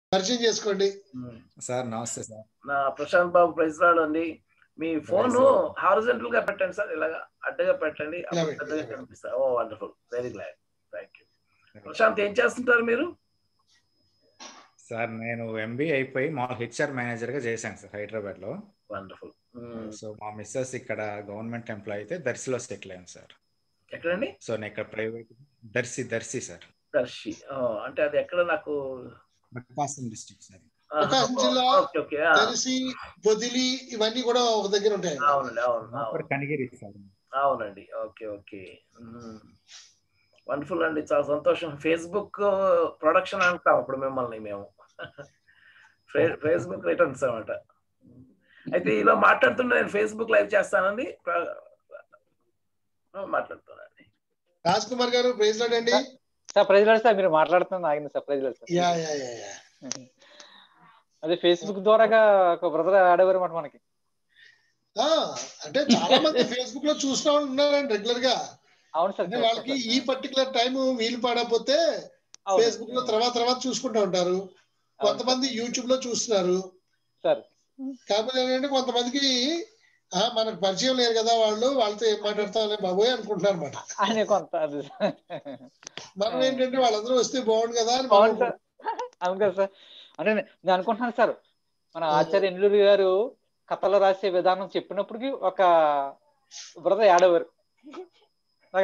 పరిచయం చేసుకోండి సార్ నమస్తే సార్ నా ప్రశాంత్ బాబు ప్రైజ్ రాడు అండి మీ ఫోన్ Praise God. హారిజెంటల్ గా పెట్టండి సార్ ఇలాగా అడ్డగా పెట్టండి ఇలా అప్పుడు పెట్టు. పెద్దగా కనిపిస్తా oh wonderful very glad thank you Prashanth ఏం చేస్తుంటారు మీరు సార్ నేను ఎంబీఏ అయిపోయి మా హెచ్ఆర్ మేనేజర్ గా చేశాను సార్ హైదరాబాద్ లో వండర్ఫుల్ సో మా మిస్సెస్ ఇక్కడ గవర్నమెంట్ ఎంప్లాయ్ అయితే దర్శిలో సెటిల్ అయ్యాను సార్ ఎక్కడండి సో నేను ఇక్కడ ప్రైవేట్ దర్శి దర్శి సార్ దర్శి ఆ, అంటే అది ఎక్కడ నాకు ప్రకాశం డిస్ట్రిక్ట్ సార్ ప్రకాశం జిల్లా ఓకే ఓకే ఆ, తెలిసి పొదిలి ఇవన్నీ కూడా ఒక దగ్గర ఉంటాయి అవునండి అవును ప్రాపర్ అవును కనిగిరి సార్ అవునండి ఓకే ఓకే వండర్ఫుల్ అండి చాలా సంతోషం ఫేస్బుక్ ప్రొడక్షన్ అంటాం అప్పుడు మిమ్మల్ని మేము ఫేస్బుక్ రిటర్న్స్ అనమాట అయితే ఇలా మాట్లాడుతున్నా నేను ఫేస్బుక్ లైవ్ చేస్తానండి ప్ర- మాట్లాడుతున్నానండి రాజ్ కుమార్ గారు ప్రైజ్ లాడ్ అండి సార్ ప్రైజ్ లాడ్ సార్ మీరు మాట్లాడుతున్న ఆగింది సార్ praise lord sir yeah yeah yeah yeah అదే ఫేస్బుక్ ద్వారాగా ఒక బ్రదర్ ఆడేవారు మాట మనకి ఆ, అంటే చాలా మంది ఫేస్బుక్ లో చూసిన వాళ్ళు ఉన్నారండి రెగ్యులర్ గా అవును సార్ అంటే వాళ్ళకి ఈ పర్టికులర్ టైం వీలు పడకపోతే అవును. ఫేస్బుక్ లో తర్వాత తర్వాత చూసుకుంటూ ఉంటారు కొంతమంది యూట్యూబ్ లో చూస్తున్నారు సార్ కాకపోతే ఏంటంటే కొంతమందికి ఆ, మనకు పరిచయం లేరు కదా వాళ్ళు వాళ్ళతో ఏం మాట్లాడతామని బాబోయ్ అనుకుంటున్నారు అనమాట ఆయన కొంత అది మనం ఏంటంటే వాళ్ళందరూ వస్తే బాగుండు కదా అని అవును మనం సార్ అవును కదా సార్ అంటే నే- నేను అనుకుంటున్నాను సార్ మన ఆచార్య ఎన్లూరి గారు కథలు రాసే విధానం చెప్పినప్పటికీ ఒక బ్రదర్ యాడవర్ నాకు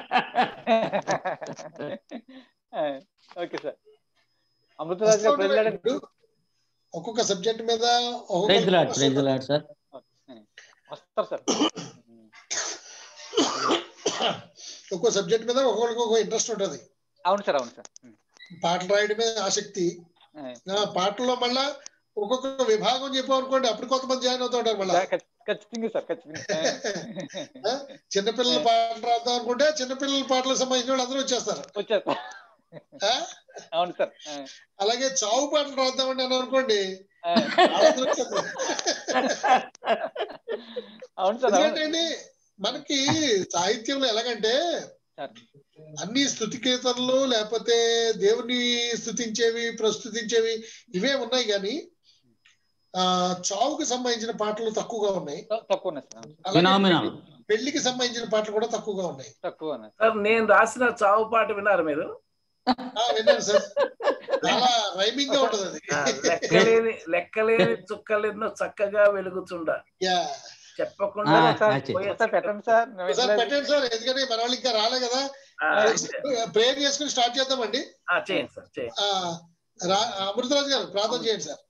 ఓకే సార్ అమృతరాజు గారు ప్రైజ్ లాడ్ ఇప్పుడు ఒక్కొక్క సబ్జెక్ట్ మీద ప్రైజ్ లాడ్ ఒక్కొక్క ప్రైజ్ లాడ్ సార్ వస్తారు సార్ ఒక్కో సబ్జెక్ట్ మీద ఒక్కొక్కరికి ఒక్కో ఇంట్రెస్ట్ ఉంటది అవును సార్ అవును సార్ పాటలు రాయడం మీద ఆసక్తి ఆ, పాటల్లో మళ్ళా ఒక్కొక్క విభాగం చెప్పామనుకోండి అప్పుడు కొంతమంది జాయిన్ అవుతూ ఉంటారు మళ్ళా ఖచ్చితంగా సార్ ఖచ్చితంగా ఆ, చిన్నపిల్లల పాటలు రాద్దాం అనుకుంటే చిన్నపిల్లల పాటలకు సంబంధించిన వాళ్ళు అందరూ వచ్చేస్తారు వచ్చేస్తారు ఆ? అవును సార్ అలాగే చావు పాటలు రాద్దామని అన్నాం అనుకోండి వాళ్ళందరూ వచ్చేస్తారు అవును సార్ అవును ఎందుకంటే మనకి సాహిత్యంలో ఎలాగంటే సార్ అన్ని స్థుతి కీర్తనలు లేకపోతే దేవుని స్థుతించేవి ప్రస్తుతించేవి ఇవే ఉన్నాయి కానీ ఆ చావుకి సంబంధించిన పాటలు తక్కువగా ఉన్నాయి తక్కువ ఉన్నాయి సార్ అలాగే ఫినామినల్ పెళ్లికి సంబంధించిన పాటలు కూడా తక్కువగా ఉన్నాయి తక్కువ ఉన్నాయి సార్ నేను రాసిన చావు పాట విన్నారు మీరు ఆ, విన్నాను సార్ చాలా రైమింగ్ గా ఉంటది అది ఆ, లెక్కలేని లెక్కలేని చుక్కలెన్నో చక్కగా వెలుగుచుండ యా చెప్పకుండా ఆ, సార్ అచ్చే. పోయే సార్ పెట్టండి సార్ సార్ పెట్టండి సార్ ఎందుకంటే మన వాళ్ళు ఇంకా రాలే కదా ఆ, ప్రేయర్ చేసుకుని స్టార్ట్ చేద్దామండి ఆ, చేయండి సార్ చేయండి ఆ, రా- అమృతరాజు గారు ప్రార్థన చేయండి సార్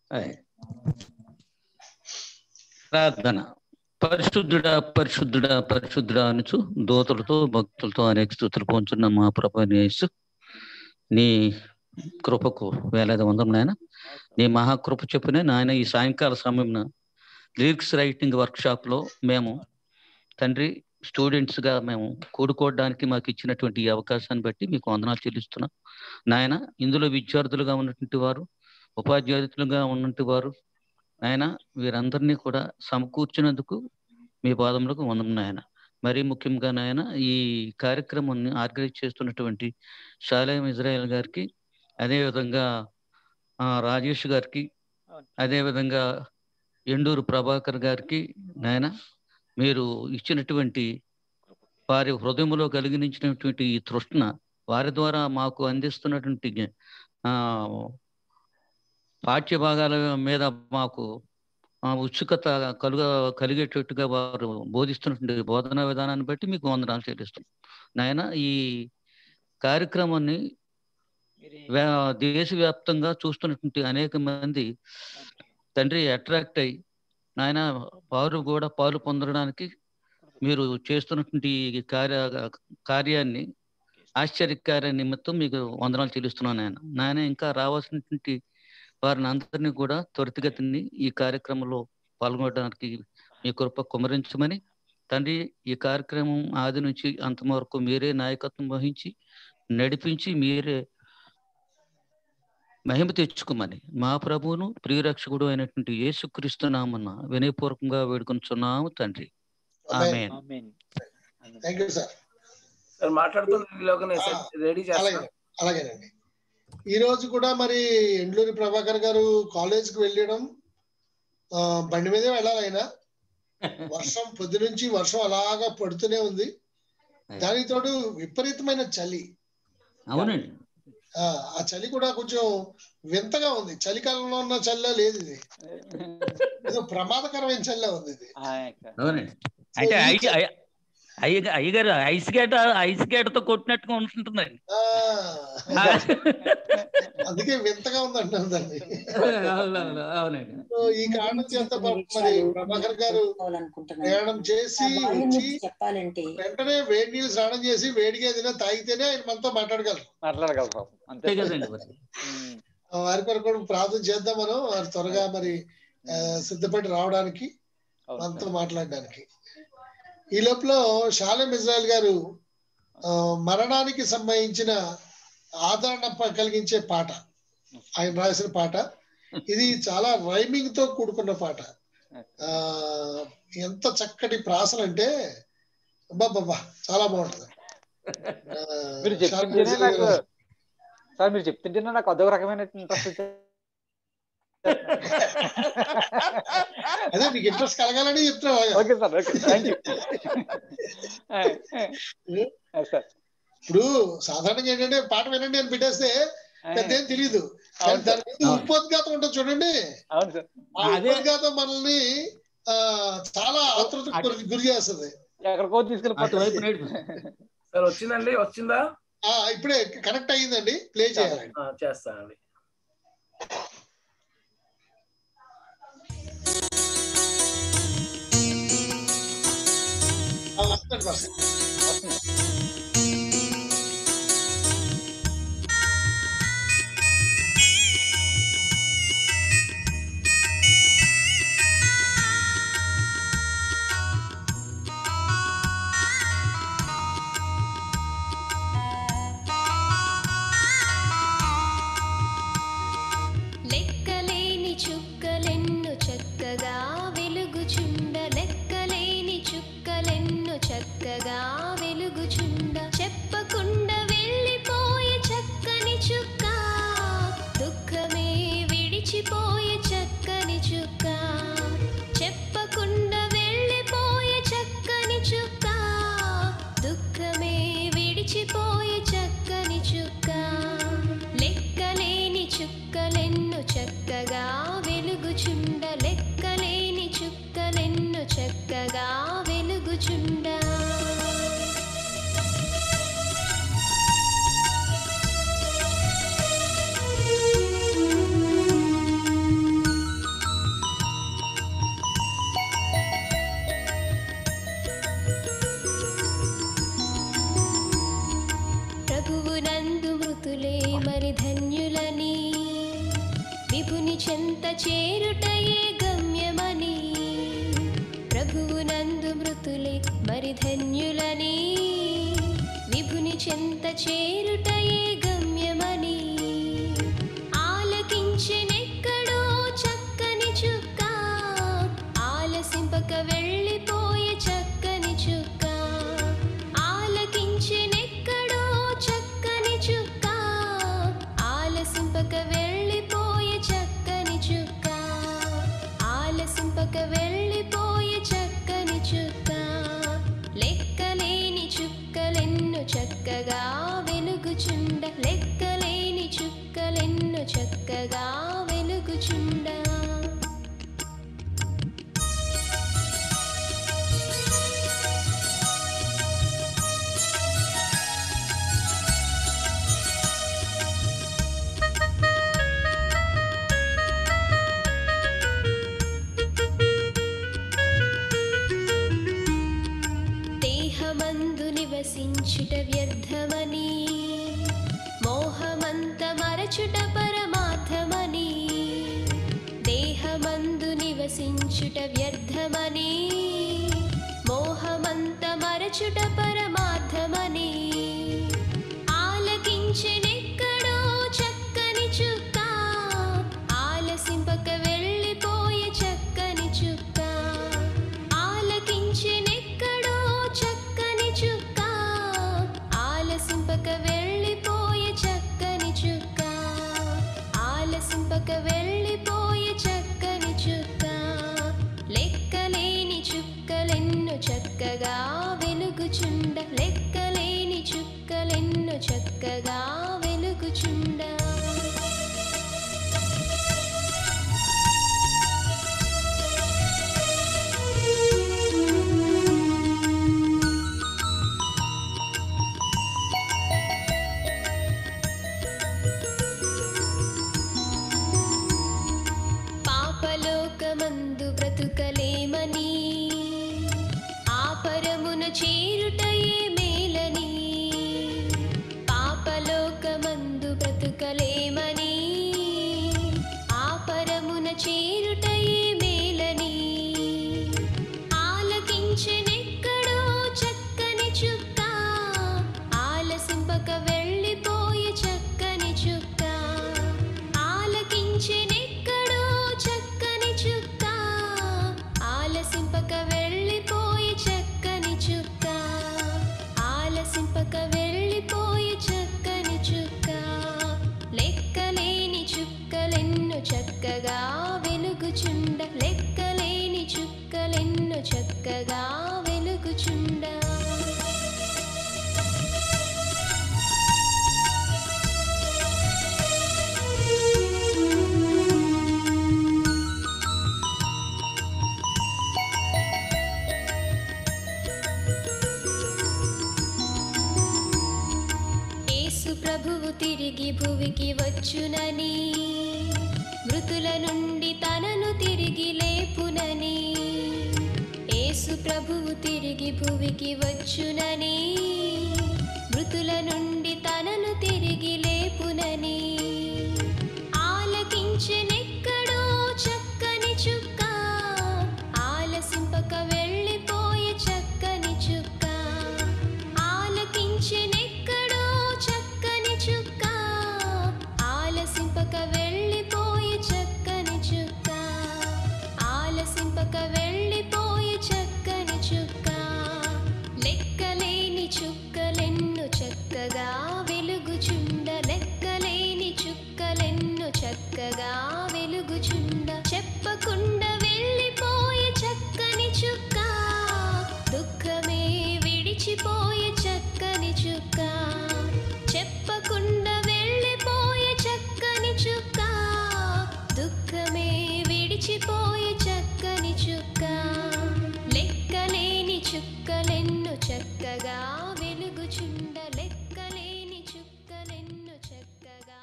ప్రార్థన పరిశుద్ధుడా పరిశుద్ధుడా పరిశుద్ధుడా అనుచు దోతలతో భక్తులతో అనేక స్థుతులు పొంచున్న మా ప్రభు యేసు నీ కృపకు వేలాది వందం నాయన నీ మహాకృప చెప్పునే నాయన ఈ సాయంకాల సమయంన లిరిక్స్ రైటింగ్ వర్క్ షాప్ లో మేము తండ్రి స్టూడెంట్స్ గా మేము కూడుకోవడానికి మాకు ఇచ్చినటువంటి ఈ అవకాశాన్ని బట్టి మీకు వందనాలు చెల్లిస్తున్నాం నాయన ఇందులో విద్యార్థులుగా ఉన్నటువంటి వారు ఉపాధ్యాయులుగా ఉన్నటువంటి వారు నాయన వీరందరినీ కూడా సమకూర్చినందుకు మీ పాదములకు వందం నాయన మరీ ముఖ్యంగా నాయన ఈ కార్యక్రమాన్ని ఆర్గనైజ్ చేస్తున్నటువంటి షాలేం ఇజ్రాయెల్ గారికి అదేవిధంగా ఆ, రాజేష్ గారికి అదేవిధంగా ఎండూరు ప్రభాకర్ గారికి నాయన మీరు ఇచ్చినటువంటి వారి హృదయంలో కలిగించినటువంటి ఈ తృష్ణ వారి ద్వారా మాకు అందిస్తున్నటువంటి ఆ పాఠ్య భాగాల మీద మాకు ఆ, ఉత్సుకత కలుగ కలిగేటట్టుగా వారు బోధిస్తున్నటువంటి బోధనా విధానాన్ని బట్టి మీకు వందనాలు చెల్లిస్తాం నాయన ఈ కార్యక్రమాన్ని వ్యా- దేశవ్యాప్తంగా చూస్తున్నటువంటి అనేక మంది తండ్రి అట్రాక్ట్ అయ్యి నాయన వారు కూడా పాలు పొందడానికి మీరు చేస్తున్నటువంటి ఈ కార్య కార్యాన్ని ఆశ్చర్యకార్య నిమిత్తం మీకు వందనాలు చెల్లిస్తున్నాను నాయన నాయన ఇంకా రావాల్సినటువంటి వారిని అందరినీ కూడా త్వరితగతిని ఈ కార్యక్రమంలో పాల్గొనడానికి మీ కృప కుమరించమని తండ్రి ఈ కార్యక్రమం ఆది నుంచి అంతం వరకు మీరే నాయకత్వం వహించి నడిపించి మీరే మహిమ తెచ్చుకోమని మా ప్రభువును ప్రియరక్షకుడు అయినటువంటి యేసుక్రీస్తు నామన్న వినయపూర్వకంగా వేడుకొనిచున్నాము తండ్రి ఆమె థ్యాంక్ యూ సార్ సార్ మాట్లాడుతున్న రెడీ అలాగే చేస్తాను అలాగేనండి ఈ రోజు కూడా మరి ఎండ్లూరి ప్రభాకర్ గారు కాలేజ్ కి వెళ్ళడం ఆ, బండి మీదే వెళ్ళాలి ఆయన వర్షం పొద్దు నుంచి వర్షం అలాగా పడుతూనే ఉంది దానికి తోడు విపరీతమైన చలి అవునండి ఆ ఆ చలి కూడా కొంచెం వింతగా ఉంది చలికాలంలో ఉన్న చల్ల లేదు ఇది ఏదో ప్రమాదకరమైన చల్ల ఉంది ఇది అవునండి అంటే ఈ ఐ- ఐ- అయ్య అయ్యగారు ఐస్ గేట ఐస్ గేటతో కొట్టినట్టుగా ఉంటుందండి ఆ, అందుకే వింతగా ఉంది అంటున్నాను దాన్ని అవునవును, అవునండి సో ఈ కారణం చేత పాపం మరి ప్రభాకర్ గారు ప్రయాణం చేసి వచ్చి చెప్పాలంటే వెంటనే వేడి నీళ్ళు స్నానం చేసి వేడిగా ఏదైనా తాగితేనే ఆయన మనతో మాట్లాడగలరు మాట్లాడగలరు అంతే అంతే కదండి మరి. ఉమ్. ఆ వారి కొరకు కూడా ప్రార్థన చేద్దాం మనం వారు త్వరగా మరి ఆ, సిద్ధపడి రావడానికి అవును మనతో సార్. మాట్లాడడానికి ఈ లోపల షాలెం ఇజ్రాయల్ గారు ఆ, మరణానికి సంబంధించిన ఆదరణ ప- కలిగించే పాట ఆయన రాసిన పాట ఇది చాలా రైమింగ్ తో కూడుకున్న పాట ఆ ఎంత చక్కటి ప్రాసలు అంటే బాబా చాలా బాగుంటుంది ఆ, మీరు షాలెం చెప్తుంటేనే ఇజ్రాయల్ నాకు గారు- సార్ మీరు చెప్తుంటేనే నాకు అదొక రకమైన ఇంట్రెస్ట్ అదే మీకు ఇంట్రెస్ట్ కలగాలని చెప్తున్నా అలాగా. Okay sir okay thank you sir ఇప్పుడు సాధారణంగా ఏంటంటే పాట వినండి అని పెట్టేస్తే పెద్ద ఏం తెలియదు కానీ అవును సార్ దాని మీద ఉపోద్ఘాతం ఉంటుంది చూడండి అవును సార్ ఆ అదే. ఉపోద్ఘాతం మనల్ని ఆ చాలా ఆతృత గురి గురి చేస్తుంది ఎక్కడికో తీసుకెళ్ళిపోతుంది అటువైపు నడిపి. సార్ వచ్చిందండి వచ్చిందా ఆ ఇప్పుడే కనెక్ట్ అయ్యిందండి ప్లే చేయాలి ఆ, చేస్తానండి ఆ, వస్తుందండి వస్తుంది వస్తుంది. లెక్కలేని చుక్కలెన్ను చక్కగా వెలుగుచుండ లెక్కలేని చుక్కలెన్ను చక్కగా వెలుగుచుండ చెప్పకుండా వెళ్ళిపోయే చక్కని చుక్క దుఃఖమే విడిచిపోయే చక్కని చుక్క చెప్పకుండా వెళ్ళిపోయే చక్కని చుక్క దుఃఖమే విడిచిపోయే చక్కని చుక్క లెక్కలేని చుక్కలెన్ను చక్కగా వెలుగుచుండ లెక్కలేని చుక్కలెన్ను చక్కగా వెలుగుచుండ ప్రభువునందు మృతులే మరి ధన్యులని విభుని చెంత చేరుటయే గమ్యమని ప్రభువునందు మృతులే మరి ధన్యులని విభుని చెంత చేరుటయే గమ్యమని ఆలకించెనెక్కడో చక్కని చుక్క ఆలసింపక వెళ్ళిపోయే చక్కని చుక్క ఆలకించెనెక్కడో చక్కని చుక్క ఆలసింపక వెళ్ళిపోయే చక్కని చుక్క ఆలసింపక వెళ్ళిపోయే చక్కని చుక్క లెక్కలేని చుక్కలెన్ను చక్కగా వెలుగుచుండ లెక్కలేని చుక్కలెన్ను చక్కగా వెలుగుచుండ దేహమందు నివసించుట వ్యర్థమని మోహమంత మరచుట పరమార్థమని దేహమందు నివసించుట వ్యర్థమని మోహమంత మరచుట పరమార్థమని ఆలకించెనెక్కడో చక్కని చుక్క ఆలసింపక వెళ్ళిపోయే చక్కని చుక్క ఆలకించెనెక్కడో చక్కని చుక్క ఆలసింపక వెళ్ళిపోయే చక్కని చుక్క చక్కగా వెలుగుచుండ లెక్కలేని చుక్కలెన్నో చక్కగా వెలుగుచుండ యేసు ప్రభువు తిరిగి భువికి వచ్చునని మృతుల నుండి తనను తిరిగి లేపునని యేసు ప్రభువు తిరిగి భువికి వచ్చునని మృతుల నుండి తనను తిరిగి లేపునని ఆలకించెనెక్కడో చక్కని చుక్క ఆలసింపక వెళ్ళిపోయే చక్కని చుక్క ఆలకించెనెక్కడో చక్కని చుక్క ఆలసింపక వెళ్ళిపోయే చక్కని చుక్క ఆలసింపక వెళ్ళిపోయే చక్కని చుక్క లెక్కలేని చుక్కలెన్నో చక్కగా వెలుగుచుండ లెక్కలేని చుక్కలెన్నో చక్కగా వెలుగుచుండ చెప్పకుండా వెళ్ళిపోయే చక్కని చుక్క దుఃఖమే విడిచిపోయే చక్కని చుక్క చెప్పకుండా వెళ్ళిపోయే చక్కని చుక్క దుఃఖమే విడిచిపోయే చక్కని చుక్క లెక్కలేని చుక్కలెన్నో చక్కగా వెలుగుచుండ లెక్కలేని చుక్కలెన్నో చక్కగా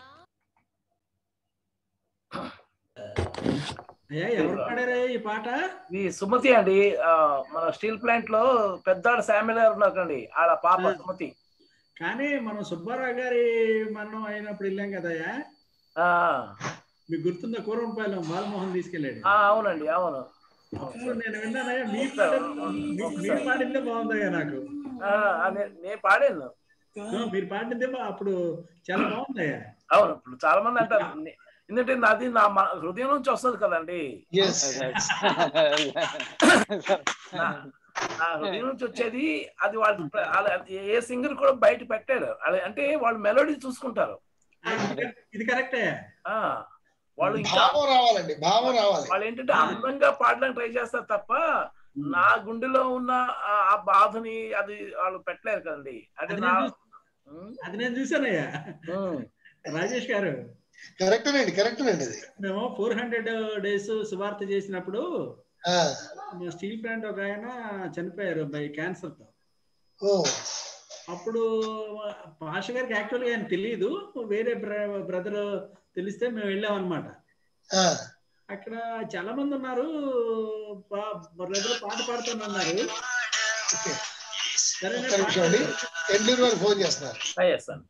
అయ్యా ఎవరు పాడారా ఈ పాట ఈ సుమతి అండి ఆ, మన స్టీల్ ప్లాంట్ లో పెద్దాడు శామ్యుల్ గారు ఉన్నారండి ఆడ పాప ఆ. సుమతి కానీ మనం సుబ్బారావు గారి మరణం అయినప్పుడు వెళ్ళాం కదయ్యా ఆ, మీకు గుర్తుందా కూరంపాలెం బాలమోహన్ తీసుకెళ్ళాడు ఆ, అవునండి అవును అప్పుడు నేను విన్నానయ్యా మీ పాట మీ- మీరు పాడిందే బాగుందయ్యా నాకు ఆ, ఆ, నే- నేను పాడాను ఆ, మీరు పాడిందే బా- అప్పుడు చాలా బాగుందయ్యా అవును ఇప్పుడు చాలా మంది అంటారు నే- ఎందుకంటే నాది నా మ- హృదయం నుంచి వస్తుంది కదండి ఎస్ నా- నా హృదయం నుంచి వచ్చేది అది వాళ్ళు ప్ర- వాళ్ళ- అది ఏ సింగర్ కూడా బయట పెట్టారు అలా- అంటే వాళ్ళు మెలోడీ చూసుకుంటారు ఆ, ఇది- ఇది కరెక్టే ఆ వాళ్ళు ఇంకా భావం రావాలండి భావం రావాలి వాళ్ళు ఏంటంటే అందంగా పాడడానికి ట్రై చేస్తారు తప్ప నా గుండెలో ఉన్న ఆ- ఆ బాధని అది వాళ్ళు పెట్టలేరు కదండి అంటే అది నా నేను ఉమ్, అది నేను చూసానయ్యా ఉమ్, రాజేష్ గారు కరెక్టేనండి కరెక్టేనండి అది మేము ఫోర్ హండ్రెడ్ డేస్ సువార్త చేసినప్పుడు ఆ, మా స్టీల్ ప్లాంట్ ఒక ఆయన చనిపోయారు బై క్యాన్సర్ తో ఓ అప్పుడు పాష గారికి యాక్చువల్గా ఆయన తెలియదు వేరే బ్రదర్ తెలిస్తే మేము వెళ్ళాం అనమాట ఆ, అక్కడ చాలా మంది ఉన్నారు బ్రదర్ పాట పాడుతున్నారు ఓకే సరే ఒక్క నిమిషం అండి ఎడ్లూరు వారు ఫోన్ చేస్తున్నారు ట్రై చేస్తాను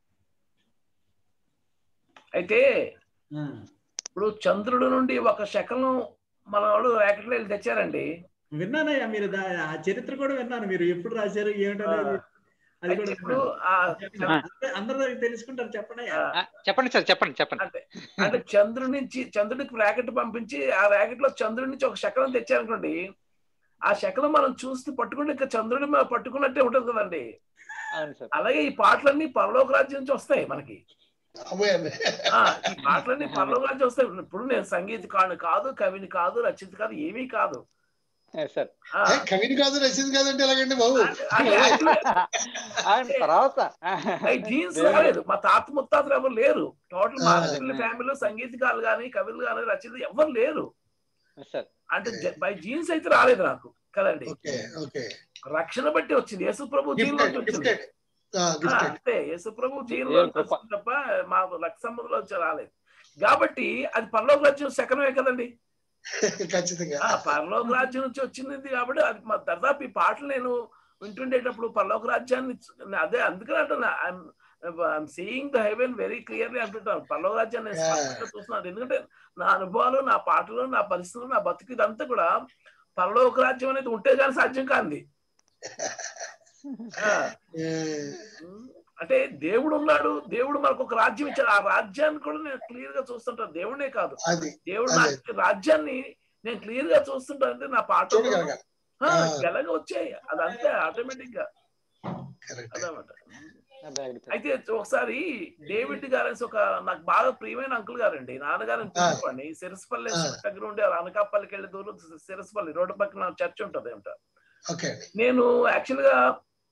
అయితే ఇప్పుడు చంద్రుడి నుండి ఒక శకలం మన వాళ్ళు ర్యాకెట్లో వెళ్ళి తెచ్చారండి విన్నానయ్యా మీరు దా- ఆ చరిత్ర కూడా విన్నాను మీరు ఎప్పుడు రాశారు ఏమిటనేది అది అయితే కూడా ఇప్పుడు విన్నాను. ఆ అందరూ- అందరూ దగ్గర తెలుసుకుంటారు చెప్పండి ఆ, ఆ, చెప్పండి సార్ చెప్పండి చెప్పండి అంటే అంటే చంద్రుడి నుంచి చంద్రుడికి ర్యాకెట్ పంపించి ఆ ర్యాకెట్ లో చంద్రుడి నుంచి ఒక శకలం తెచ్చారనుకోండి ఆ శకలం మనం చూస్తూ పట్టుకుంటే ఇంకా చంద్రుడి మీద పట్టుకున్నట్టే ఉంటది కదండి అవును సార్ అలాగే ఈ పాటలన్నీ పరలోక రాజ్యం నుంచి వస్తాయి మనకి అమ్మోయండి ఆ ఈ పాటలన్నీ పరలోక రాజ్యం వస్తాయి ఇప్పుడు నేను సంగీతకారుని కాదు కవిని కాదు రచయిత కాదు ఏమీ కాదు ఏ సార్ ఆ, ఏ, కవిని కాదు రచింది కాదంటే ఎలాగండి బాబు అంటే actually ఆయన తర్వాత అవి జీన్స్ రాలేదు మా తాత ముత్తాతలు ఎవరు లేరు టోటల్ మా ఆ. ఫ్యామిలీలో సంగీతకారులు కానీ కవులు కానీ రచయితలు ఎవరు లేరు సార్ అంటే బై జీన్స్ అయితే రాలేదు నాకు కదండి ఓకే ఓకే రక్షణ బట్టి వచ్చింది యేసు ప్రభు జీన్ గిఫ్టెడ్ నుంచి వచ్చింది గిఫ్టెడ్ ఆ, గిఫ్టెడ్ అంతే యేసు ప్రభు జీన్ ఏ కృప. వచ్చింది తప్ప మా రక్త సంబంధంలో వచ్చి రాలేదు కాబట్టి అది పరలోక రాజ్యం శకనమే కదండి ఖచ్చితంగా ఆ పరలోక రాజ్యం నుంచి వచ్చింది కాబట్టి అది మా దాదాపు ఈ పాటలు నేను వింటుండేటప్పుడు పరలోక రాజ్యాన్ని అదే అందుకని అంటున్నా I'm seeing the heaven very clearly అంటుంటాను పరలోక రాజ్యాన్ని నేను Yeah. స్పష్టంగా చూస్తున్నాను ఎందుకంటే నా అనుభవాలు నా పాటలు నా పరిస్థితులు నా బతుకు ఇదంతా కూడా పరలోక రాజ్యం అనేది ఉంటే కానీ సాధ్యం కాంది ఆ, ఏ, అంటే దేవుడు ఉన్నాడు దేవుడు మనకు ఒక రాజ్యం ఇచ్చాడు ఆ రాజ్యాన్ని కూడా నేను క్లియర్ గా చూస్తుంటాను దేవుడే కాదు అది దేవుడు అదే. నాకు రాజ్యాన్ని నేను క్లియర్ గా చూస్తుంటాను అంటే నా పాట చూడగలగాలి ఆ. ఎలాగ వచ్చాయి అదంతే ఆటోమేటిక్ గా కరెక్ట్ అదనమాట అయితే ఒకసారి డేవిడ్ గారు అనేసి ఒక నాకు బాగా ప్రియమైన అంకుల్ గారండి నాన్నగారు పిలుచుకోండి సిరసపల్లి దగ్గర ఉండే అనకాపల్లికి వెళ్ళే దూరం సిరసపల్లి రోడ్డు పక్కన చర్చ్ ఉంటది ఏమిట ఓకే అండి నేను యాక్చువల్ గా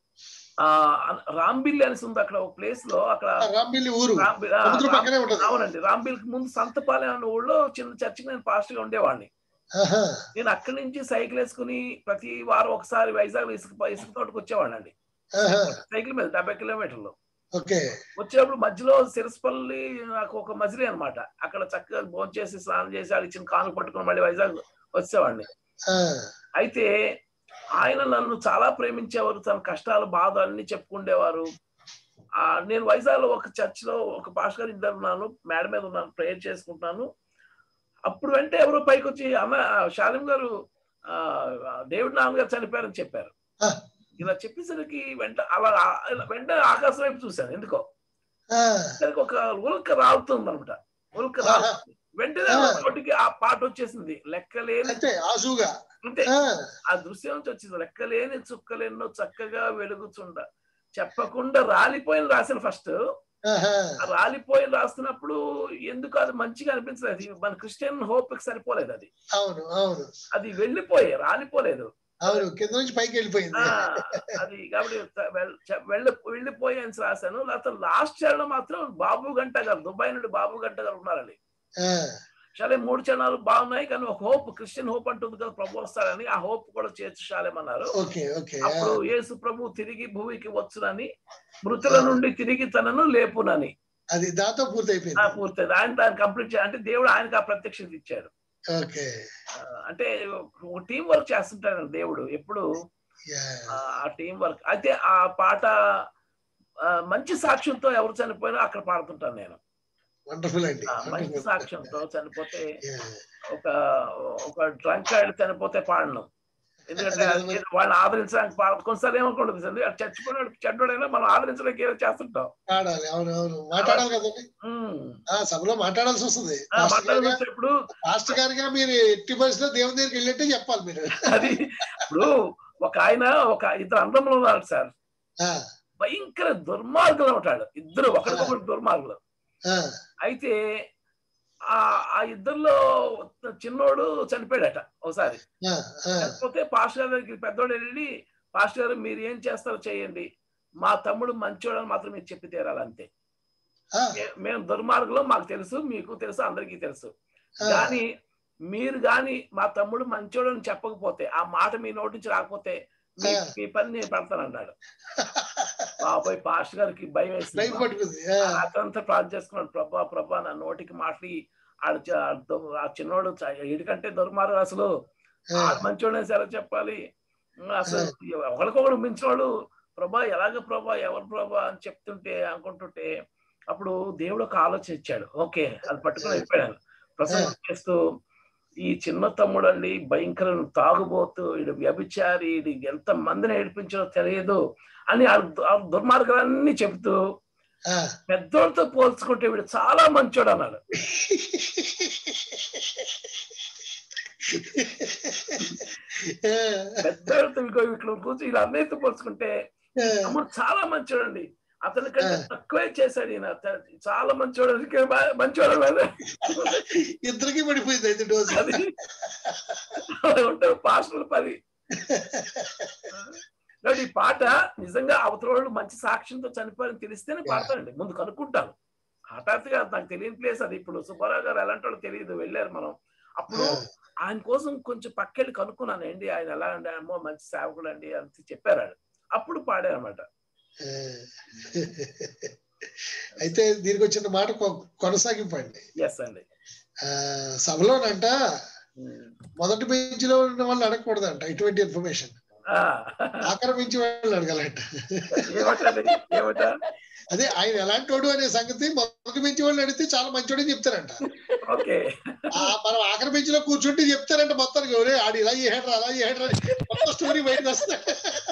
ఆ రాంబిల్లి అనేసి ఉంది అక్కడ ఒక ప్లేస్ లో అక్కడ రాంబిల్లి ఊరు రాంబిల్- ఆ, సముద్రం పక్కనే రాం- ఉంటది అవునండి రాంబిల్ కి ముందు సంతపాలెం అనే ఊళ్ళో చిన్న చర్చికి నేను పాస్ట్ గా ఉండేవాడిని ఆహా. నేను అక్కడి నుంచి సైకిల్ వేసుకుని ప్రతి వారం ఒకసారి వైజాగ్ ఇసుక ఇసుక తోటకు వచ్చేవాడిని అండి ఆహా. సైకిల్ మీద డెబ్బై కిలోమీటర్లు ఓకే వచ్చేటప్పుడు మధ్యలో సిరసపల్లి నాకు ఒక మజిలీ అన్నమాట అక్కడ చక్కగా భోజనం చేసి స్నానం చేసి ఆడ ఇచ్చిన కాను పట్టుకుని మళ్ళీ వైజాగ్ వచ్చేవాడిని ఆ, అయితే ఆయన నన్ను చాలా ప్రేమించేవారు తన కష్టాలు బాధ అన్ని చెప్పుకుండేవారు ఆ నేను వైజాగ్ లో ఒక చర్చ్ లో ఒక పాస్ గారి ఇద్దరు ఉన్నాను మేడ మీద ఉన్నాను ప్రేయర్ చేసుకుంటున్నాను అప్పుడు వెంటనే ఎవరో పైకి వచ్చి అన్న షాలిం గారు ఆ డేవిడ్ నాన్న గారు చనిపోయారని చెప్పారు ఆ. ఇలా చెప్పేసరికి వెంట అలా ఆ- వెంటనే ఆకాశం వైపు చూశాను ఎందుకో ఆ, దానికి ఒక ఉల్క రాలుతుంది అనమాట ఉల్క రాలుతుంది వెంటనే ఆ. నోటికి ఆ పాట వచ్చేసింది లెక్కలేని అంతే ఆసుగా అంతే ఆ, ఆ దృశ్యం నుంచి వచ్చింది లెక్కలేని చుక్కలెన్నో చక్కగా వెలుగుచుండ చెప్పకుండా రాలిపోయిన రాసిన ఫస్ట్ ఆహా. ఆ రాలిపోయిన రాస్తున్నప్పుడు ఎందుకు అది మంచిగా అనిపించలేదు మన క్రిస్టియన్ హోప్ కి సరిపోలేదు అది అవును అవును అది వెళ్ళిపోయే రాలిపోలేదు అవును కింద నుంచి పైకి ఆ వెళ్ళిపోయింది అది కాబట్టి వెల్- చె- వెళ్ళి వెళ్ళిపోయి అని రాశాను లేకపోతే లాస్ట్ చరణం మాత్రం బాబు గంట గారు దుబాయ్ నుండి బాబు గంట గారు ఉన్నారండి ఆ, సరే మూడు చరణాలు బాగున్నాయి కానీ ఒక హోప్ క్రిస్టియన్ హోప్ అంటుంది కదా ప్రభు వస్తాడని ఆ హోప్ కూడా చేర్చి శాలేమన్నారు ఓకే ఓకే ఆ, అప్పుడు యేసు ప్రభు తిరిగి భూమికి వచ్చునని మృతుల నుండి తిరిగి తనను లేపునని అది దాంతో పూర్తి ఆ అయిపోయింది పూర్తయింది ఆయన దాన్ని కంప్లీట్ అంటే దేవుడు ఆయనకు ఆ ప్రత్యక్షత ఇచ్చాడు ఓకే ఆ, అంటే ఒక టీం వర్క్ చేస్తుంటాడు దేవుడు ఎప్పుడు యా. ఆ, ఆ టీం వర్క్ అయితే ఆ పాట ఆ, మంచి సాక్ష్యంతో ఎవరు చనిపోయినా అక్కడ పాడుతుంటాను నేను వండర్ఫుల్ అండి ఆ, మంచి వండర్ఫుల్ సాక్ష్యంతో చనిపోతే యా. ఒక ఒక డ్రంక్ ఆడి చనిపోతే పాడను ఎందుకంటే అదే అది వాళ్ళని ఆదరించడానికి పాడ కొన్నిసార్లు ఏమనుకుంటుంది సార్ అది చచ్చిపోయినాడు చెడ్డోడైనా మనం ఆదరించడానికి ఏదో చేస్తుంటాం పాడాలి అవును అవును మాట్లాడాలి కదండి ఉమ్. ఆ సభలో మాట్లాడాల్సి వస్తుంది ఆ, పాస్టర్ గారుగా మాట్లాడుకున్నప్పుడు పాస్టర్ గారిగా మీరు ఎట్టి పరిస్థితిలో దేవుని దగ్గరికి వెళ్ళినట్టే చెప్పాలి మీరు అది ఇప్పుడు ఒక ఆయన ఒక ఇద్దరు అందములు ఉన్నారు సార్ ఆ, భయంకర దుర్మార్గులు ఉంటాడు ఇద్దరు ఒకరికొకరు దుర్మార్గులు ఆ, అయితే ఆ ఆ ఇద్దరిలో చిన్నోడు చనిపోయాడట ఒకసారి ఆ, ఆ, లేకపోతే పాస్టర్ గారి దగ్గరికి పెద్దోడు వెళ్ళి పాస్టర్ గారు మీరు ఏం చేస్తారో చేయండి మా తమ్ముడు మంచోడని మాత్రం మీరు చెప్పి తీరాలి అంతే ఆ, మే- మేము దుర్మార్గులు మాకు తెలుసు మీకు తెలుసు అందరికీ తెలుసు ఆ, కానీ మీరు గాని మా తమ్ముడు మంచోడని చెప్పకపోతే ఆ మాట మీ నోటి నుంచి రాకపోతే మీ- ఆ. మీ పని నేను పెడతాను అన్నాడు బాబాయ్ పాస్టర్ గారికి భయం వేసింది లైఫ్ పట్టుకుంది ఆ, అతనంతా ప్రార్థన చేసుకున్నాడు ప్రభా ప్రభా నా నోటికి మాటలి ఆడ చ- ఆ దు- ఆ చిన్నోడు చ- వీడికంటే దొరమారు అసలు ఆ, ఆడ మంచోడని సరే చెప్పాలి అసలు ఒకరికొకరు మించినోడు ప్రభా ఎలాగ ప్రభా ఎవరు ప్రభా అని చెప్తుంటే అనుకుంటుంటే అప్పుడు దేవుడు ఒక ఆలోచన ఇచ్చాడు ఓకే అది పట్టుకుని వెళ్ళిపోయాను ప్రసంగం చేస్తూ ఈ చిన్న తమ్ముడు అండి భయంకర తాగుబోతు వీడు వ్యభిచారి ఇది ఎంత మందిని ఏడిపించాలో తెలియదు అని ఆ దు- ఆ దుర్మార్గాలన్నీ చెబుతూ ఆ. పెద్దోళ్ళతో పోల్చుకుంటే వీడు చాలా మంచోడు అన్నాడు ఆ, పెద్దోళ్ళతో ఇగో ఇట్లా కూర్చొని ఇలా అన్నయ్యతో పోల్చుకుంటే ఆ, తమ్ముడు చాలా మంచోడండి అతని కంటే తక్కువే చేశాడు ఈయన అత- చాలా మంచోడు అందుకే బా- మంచోడు అన్నాడు. ఇద్దరికి పడిపోయింది అయితే డోసు అది అలా ఉంటారు పాస్టర్ల పని కాబట్టి ఈ పాట నిజంగా అవతల వాళ్ళు మంచి సాక్ష్యంతో చనిపోయారని తెలిస్తేనే పాడతానండి ముందు కనుక్కుంటాను హఠాత్తుగా నాకు తెలియని ప్లేస్ అది ఇప్పుడు సుబ్బారావు గారు ఎలాంటి వాళ్ళు తెలియదు వెళ్ళారు మనం అప్పుడు ఆయన కోసం కొంచెం పక్కెళ్ళి కనుక్కున్నాను ఏంటి ఆయన ఎలా అండి అమ్మో మంచి సేవకుడు అండి అని చెప్పారు ఆయన. అప్పుడు పాడారు అనమాట ఆ. అయితే దీనికి వచ్చిన మాట కొ- కొనసాగింపండి ఎస్ అండి ఆ, సభలోనంట మొదటి బెంచ్లో ఉన్న వాళ్ళు అడగకూడదంట ఇటువంటి ఇన్ఫర్మేషన్ ఆ. ఆఖరి బెంచ్ వాళ్ళు అడగాలంట ఏమంటారు ఏమంట అదే ఆయన ఎలాంటి వాడు అనే సంగతి మొదటి బెంచ్ వాళ్ళు అడిగితే చాలా మంచోడని చెప్తారంట ఓకే ఆ, మనం ఆఖరి బెంచ్ లో కూర్చుంటే చెప్తారంట మొత్తానికి ఒరే ఆడు ఇలా చేసాడు అలా చేసాడు అని మొత్తం స్టోరీ బయటకు వస్తాయి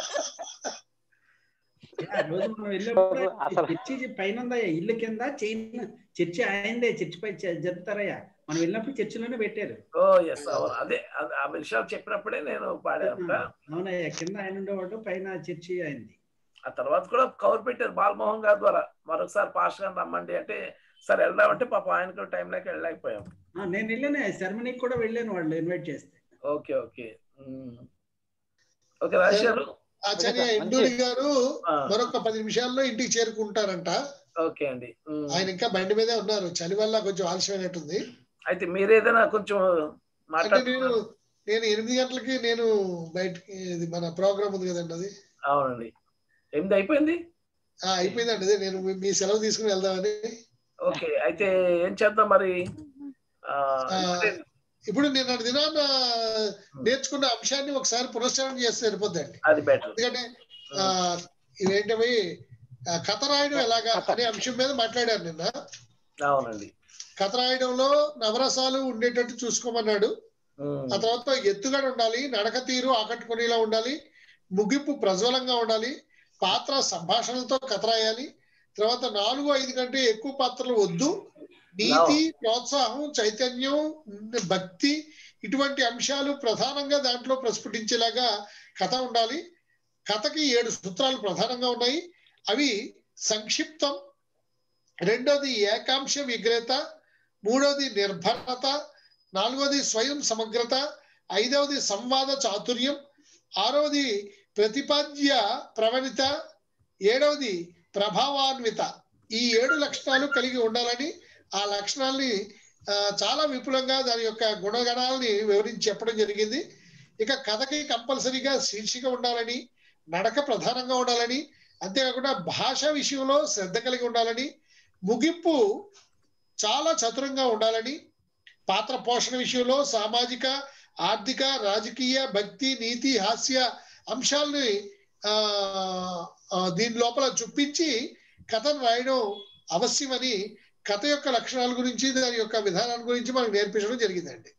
ఆ రోజు మనం వెళ్ళినప్పుడు అసలు- చర్చి పైన ఉందయ్యా ఇల్లు కింద చైన్ చర్చి ఆయనదే చర్చి పై జ- జరుపుతారయ్యా మనం వెళ్ళినప్పుడు చర్చిలోనే పెట్టారు ఓ ఎస్ అవును అదే అదే ఆ విషయాలు చెప్పినప్పుడే నేను పాడాను అవునయ్యా కింద ఆయన ఉండేవాడు పైన చర్చి అయింది ఆ తర్వాత కూడా కవర్ పెట్టారు బాలమోహన్ గారి ద్వారా మరొకసారి పాస్టర్ గారిని రమ్మండి అంటే సరే వెళ్దామంటే పాప ఆయనకు టైం లేక వెళ్ళలేకపోయాం ఆ, నేను వెళ్ళాను సెరమనీకి కూడా వెళ్ళాను వాళ్ళు ఇన్వైట్ చేస్తే okay okay um. Okay Rajesh గారు ఆచార్య మంచి- ఎండూరి గారు ఆ, మరొక పది నిమిషాల్లో ఇంటికి చేరుకుంటారంట ఓకే అండి ఉమ్. ఆయన ఇంకా బండి మీదే ఉన్నారు చలి వల్ల కొంచెం ఆలస్యమైనట్టుంది అయితే మీరు ఏదైనా కొంచెం అంటే నేను మాట్లాడుతున్నారు నేను ఎనిమిది గంటలకి నేను బయటకి ఇది మన ప్రోగ్రామ్ ఉంది కదండి అది అవునండి ఎనిమిది అయిపోయింది ఆ, అయిపోయిందండి అదే నేను మీ- మీ సెలవు తీసుకుని వెళ్దామని ఓకే అయితే ఏం చేద్దాం మరి ఆ, ఆ, ఇప్పుడు నిన్న దినాన నేర్చుకున్న అంశాన్ని ఒకసారి పునశ్చరణ చేస్తే సరిపోద్దండి అది బెటర్ ఎందుకంటే ఆ, ఇవేంటవి ఆ, కథ రాయడం ఎలాగా అనే అంశం మీద మాట్లాడారు నిన్న అవునండి కథ రాయడంలో నవరసాలు ఉండేటట్టు చూసుకోమన్నాడు ఉమ్. ఆ తర్వాత ఎత్తుగడ ఉండాలి నడక తీరు ఆకట్టుకునేలా ఉండాలి ముగింపు ప్రజ్వలంగా ఉండాలి పాత్ర సంభాషణలతో కథ రాయాలి తర్వాత నాలుగు ఐదు కంటే ఎక్కువ పాత్రలు వద్దు నీతి ప్రోత్సాహం చైతన్యం భక్తి ఇటువంటి అంశాలు ప్రధానంగా దాంట్లో ప్రస్ఫుటించేలాగా కథ ఉండాలి కథకి ఏడు సూత్రాలు ప్రధానంగా ఉన్నాయి అవి సంక్షిప్తం రెండోది ఏకాంశ విగ్రహత మూడోది నిర్భరత నాలుగోది స్వయం సమగ్రత ఐదవది సంవాద చాతుర్యం ఆరవది ప్రతిపాద్య ప్రవణిత ఏడవది ప్రభావాన్విత ఈ ఏడు లక్షణాలు కలిగి ఉండాలని ఆ లక్షణాలని ఆ, చాలా విపులంగా దాని యొక్క గుణగణాలని వివరించి చెప్పడం జరిగింది ఇక కథకి కంపల్సరీగా శీర్షిక ఉండాలని నడక ప్రధానంగా ఉండాలని అంతేకాకుండా భాష విషయంలో శ్రద్ధ కలిగి ఉండాలని ముగింపు చాలా చతురంగా ఉండాలని పాత్ర పోషణ విషయంలో సామాజిక ఆర్థిక రాజకీయ భక్తి నీతి హాస్య అంశాలని ఆ ఆ, దీని లోపల చూపించి కథను రాయడం అవశ్యమని కథ యొక్క లక్షణాల గురించి దాని యొక్క విధానాల గురించి మనకు నేర్పించడం జరిగిందండి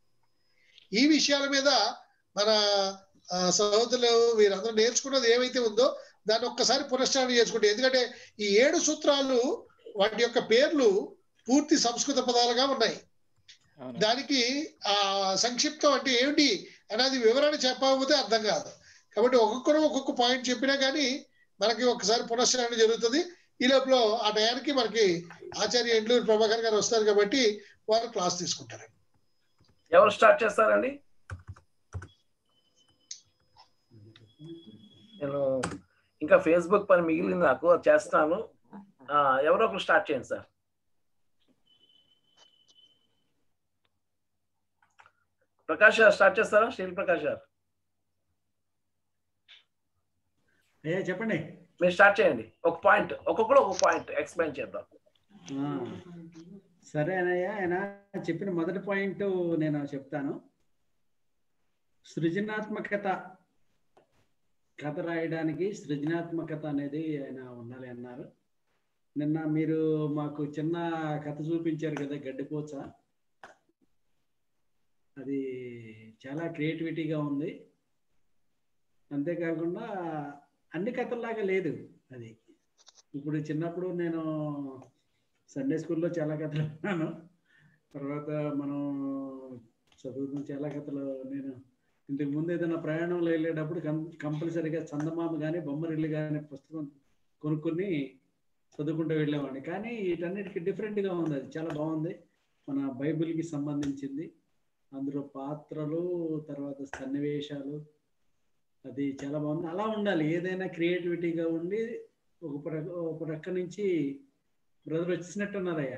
ఈ విషయాల మీద మన ఆ, సహోదరులు వీరందరూ నేర్చుకున్నది ఏమైతే ఉందో దాన్ని ఒక్కసారి పునశ్చరణ చేసుకుంటే ఎందుకంటే ఈ ఏడు సూత్రాలు వాటి యొక్క పేర్లు పూర్తి సంస్కృత పదాలుగా ఉన్నాయి అవును. దానికి ఆ సంక్షిప్తం అంటే ఏమిటి అనేది వివరణ చెప్పకపోతే అర్థం కాదు కాబట్టి ఒక్కొక్కరు ఒక్కొక్క పాయింట్ చెప్పినా కానీ మనకి ఒకసారి పునశ్చరణ జరుగుతుంది ఈ లోపల ఆ టయానికి మనకి ఆచార్య ఎండ్లూరు ప్రభాకర్ గారు వస్తారు కాబట్టి వారు క్లాస్ తీసుకుంటారు ఎవరు స్టార్ట్ చేస్తారండి నేను ఇంకా ఫేస్బుక్ పని మిగిలింది నాకు అది చేస్తాను ఆ, ఎవరో ఒకరు స్టార్ట్ చేయండి సార్ ప్రకాష్ గారు స్టార్ట్ చేస్తారా శ్రీ ప్రకాష్ గారు అయ్యా చెప్పండి మీరు స్టార్ట్ చేయండి ఒక పాయింట్ ఒక్కొక్కరు ఒక పాయింట్ ఎక్స్ప్లెయిన్ చేద్దాం ఆ, సరే అనయ్య ఆయన చెప్పిన మొదటి పాయింట్ నేను చెప్తాను సృజనాత్మకత కథ రాయడానికి సృజనాత్మకత అనేది ఆయన ఉండాలి అన్నారు నిన్న మీరు మాకు చిన్న కథ చూపించారు కదా గడ్డిపోచ అది చాలా క్రియేటివిటీగా ఉంది అంతేకాకుండా అన్ని కథల్లాగా లేదు అది ఇప్పుడు చిన్నప్పుడు నేను సండే స్కూల్లో చాలా కథలు విన్నాను తర్వాత మనం చదువుతున్న చాలా కథలు నేను ఇంతకు ముందు ఏదైనా ప్రయాణంలో వెళ్ళేటప్పుడు కం- కంపల్సరీగా చందమామ కానీ బొమ్మరిల్లు కానీ పుస్తకం కొనుక్కొని చదువుకుంటూ వెళ్ళేవాడిని కానీ వీటన్నిటికీ డిఫరెంట్గా ఉంది అది చాలా బాగుంది మన బైబిల్కి సంబంధించింది అందులో పాత్రలు తర్వాత సన్నివేశాలు అది చాలా బాగుంది అలా ఉండాలి ఏదైనా క్రియేటివిటీగా ఉండి ఒక ప్రక్క ఒక ప్రక్క నుంచి బ్రదర్ వచ్చినట్టు ఉన్నారయ్యా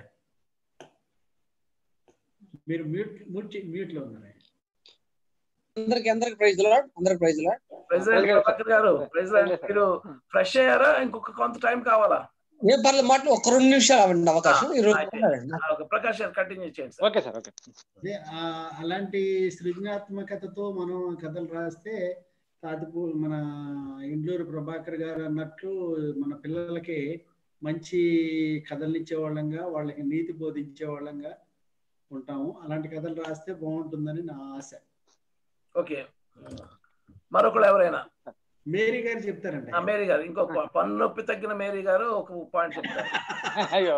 మీరు మ్యూట్ మ్యూట్ మ్యూట్ లో ఉన్నారయ్యా అందరికి అందరికి ప్రైజ్ లాడ్ అందరికి ప్రైజ్ లాడ్ ప్రెసిడెంట్ ప్రభాకర్ గారు ప్రెసిడెంట్ మీరు ఫ్రెష్ అయ్యారా ఇంకొక కొంత టైం కావాలా ఏం పర్లేదు మాటలు ఒక రెండు నిమిషాలు అవ్వండి అవకాశం ఈ రోజు అయితే. ఉన్నారండి. ఆ, ఒక ప్రకాష్ గారు కంటిన్యూ చేయండి సార్ ఓకే సార్ ఓకే అదే ఆ, అలాంటి సృజనాత్మకతతో మనం కథలు రాస్తే తాతిపూ మన ఇండ్లూరు ప్రభాకర్ గారు అన్నట్లు మన పిల్లలకి మంచి కథలు ఇచ్చే వాళ్ళంగా వాళ్ళకి నీతి బోధించే వాళ్ళంగా ఉంటాము అలాంటి కథలు రాస్తే బాగుంటుందని నా ఆశ ఓకే మరొకరు ఎవరైనా మేరీ గారు చెప్తారండి ఆ, మేరీ గారు ఇంకొక పన్ను నొప్పి తగ్గిన మేరీ గారు ఒక పాయింట్ చెప్తారు అయ్యో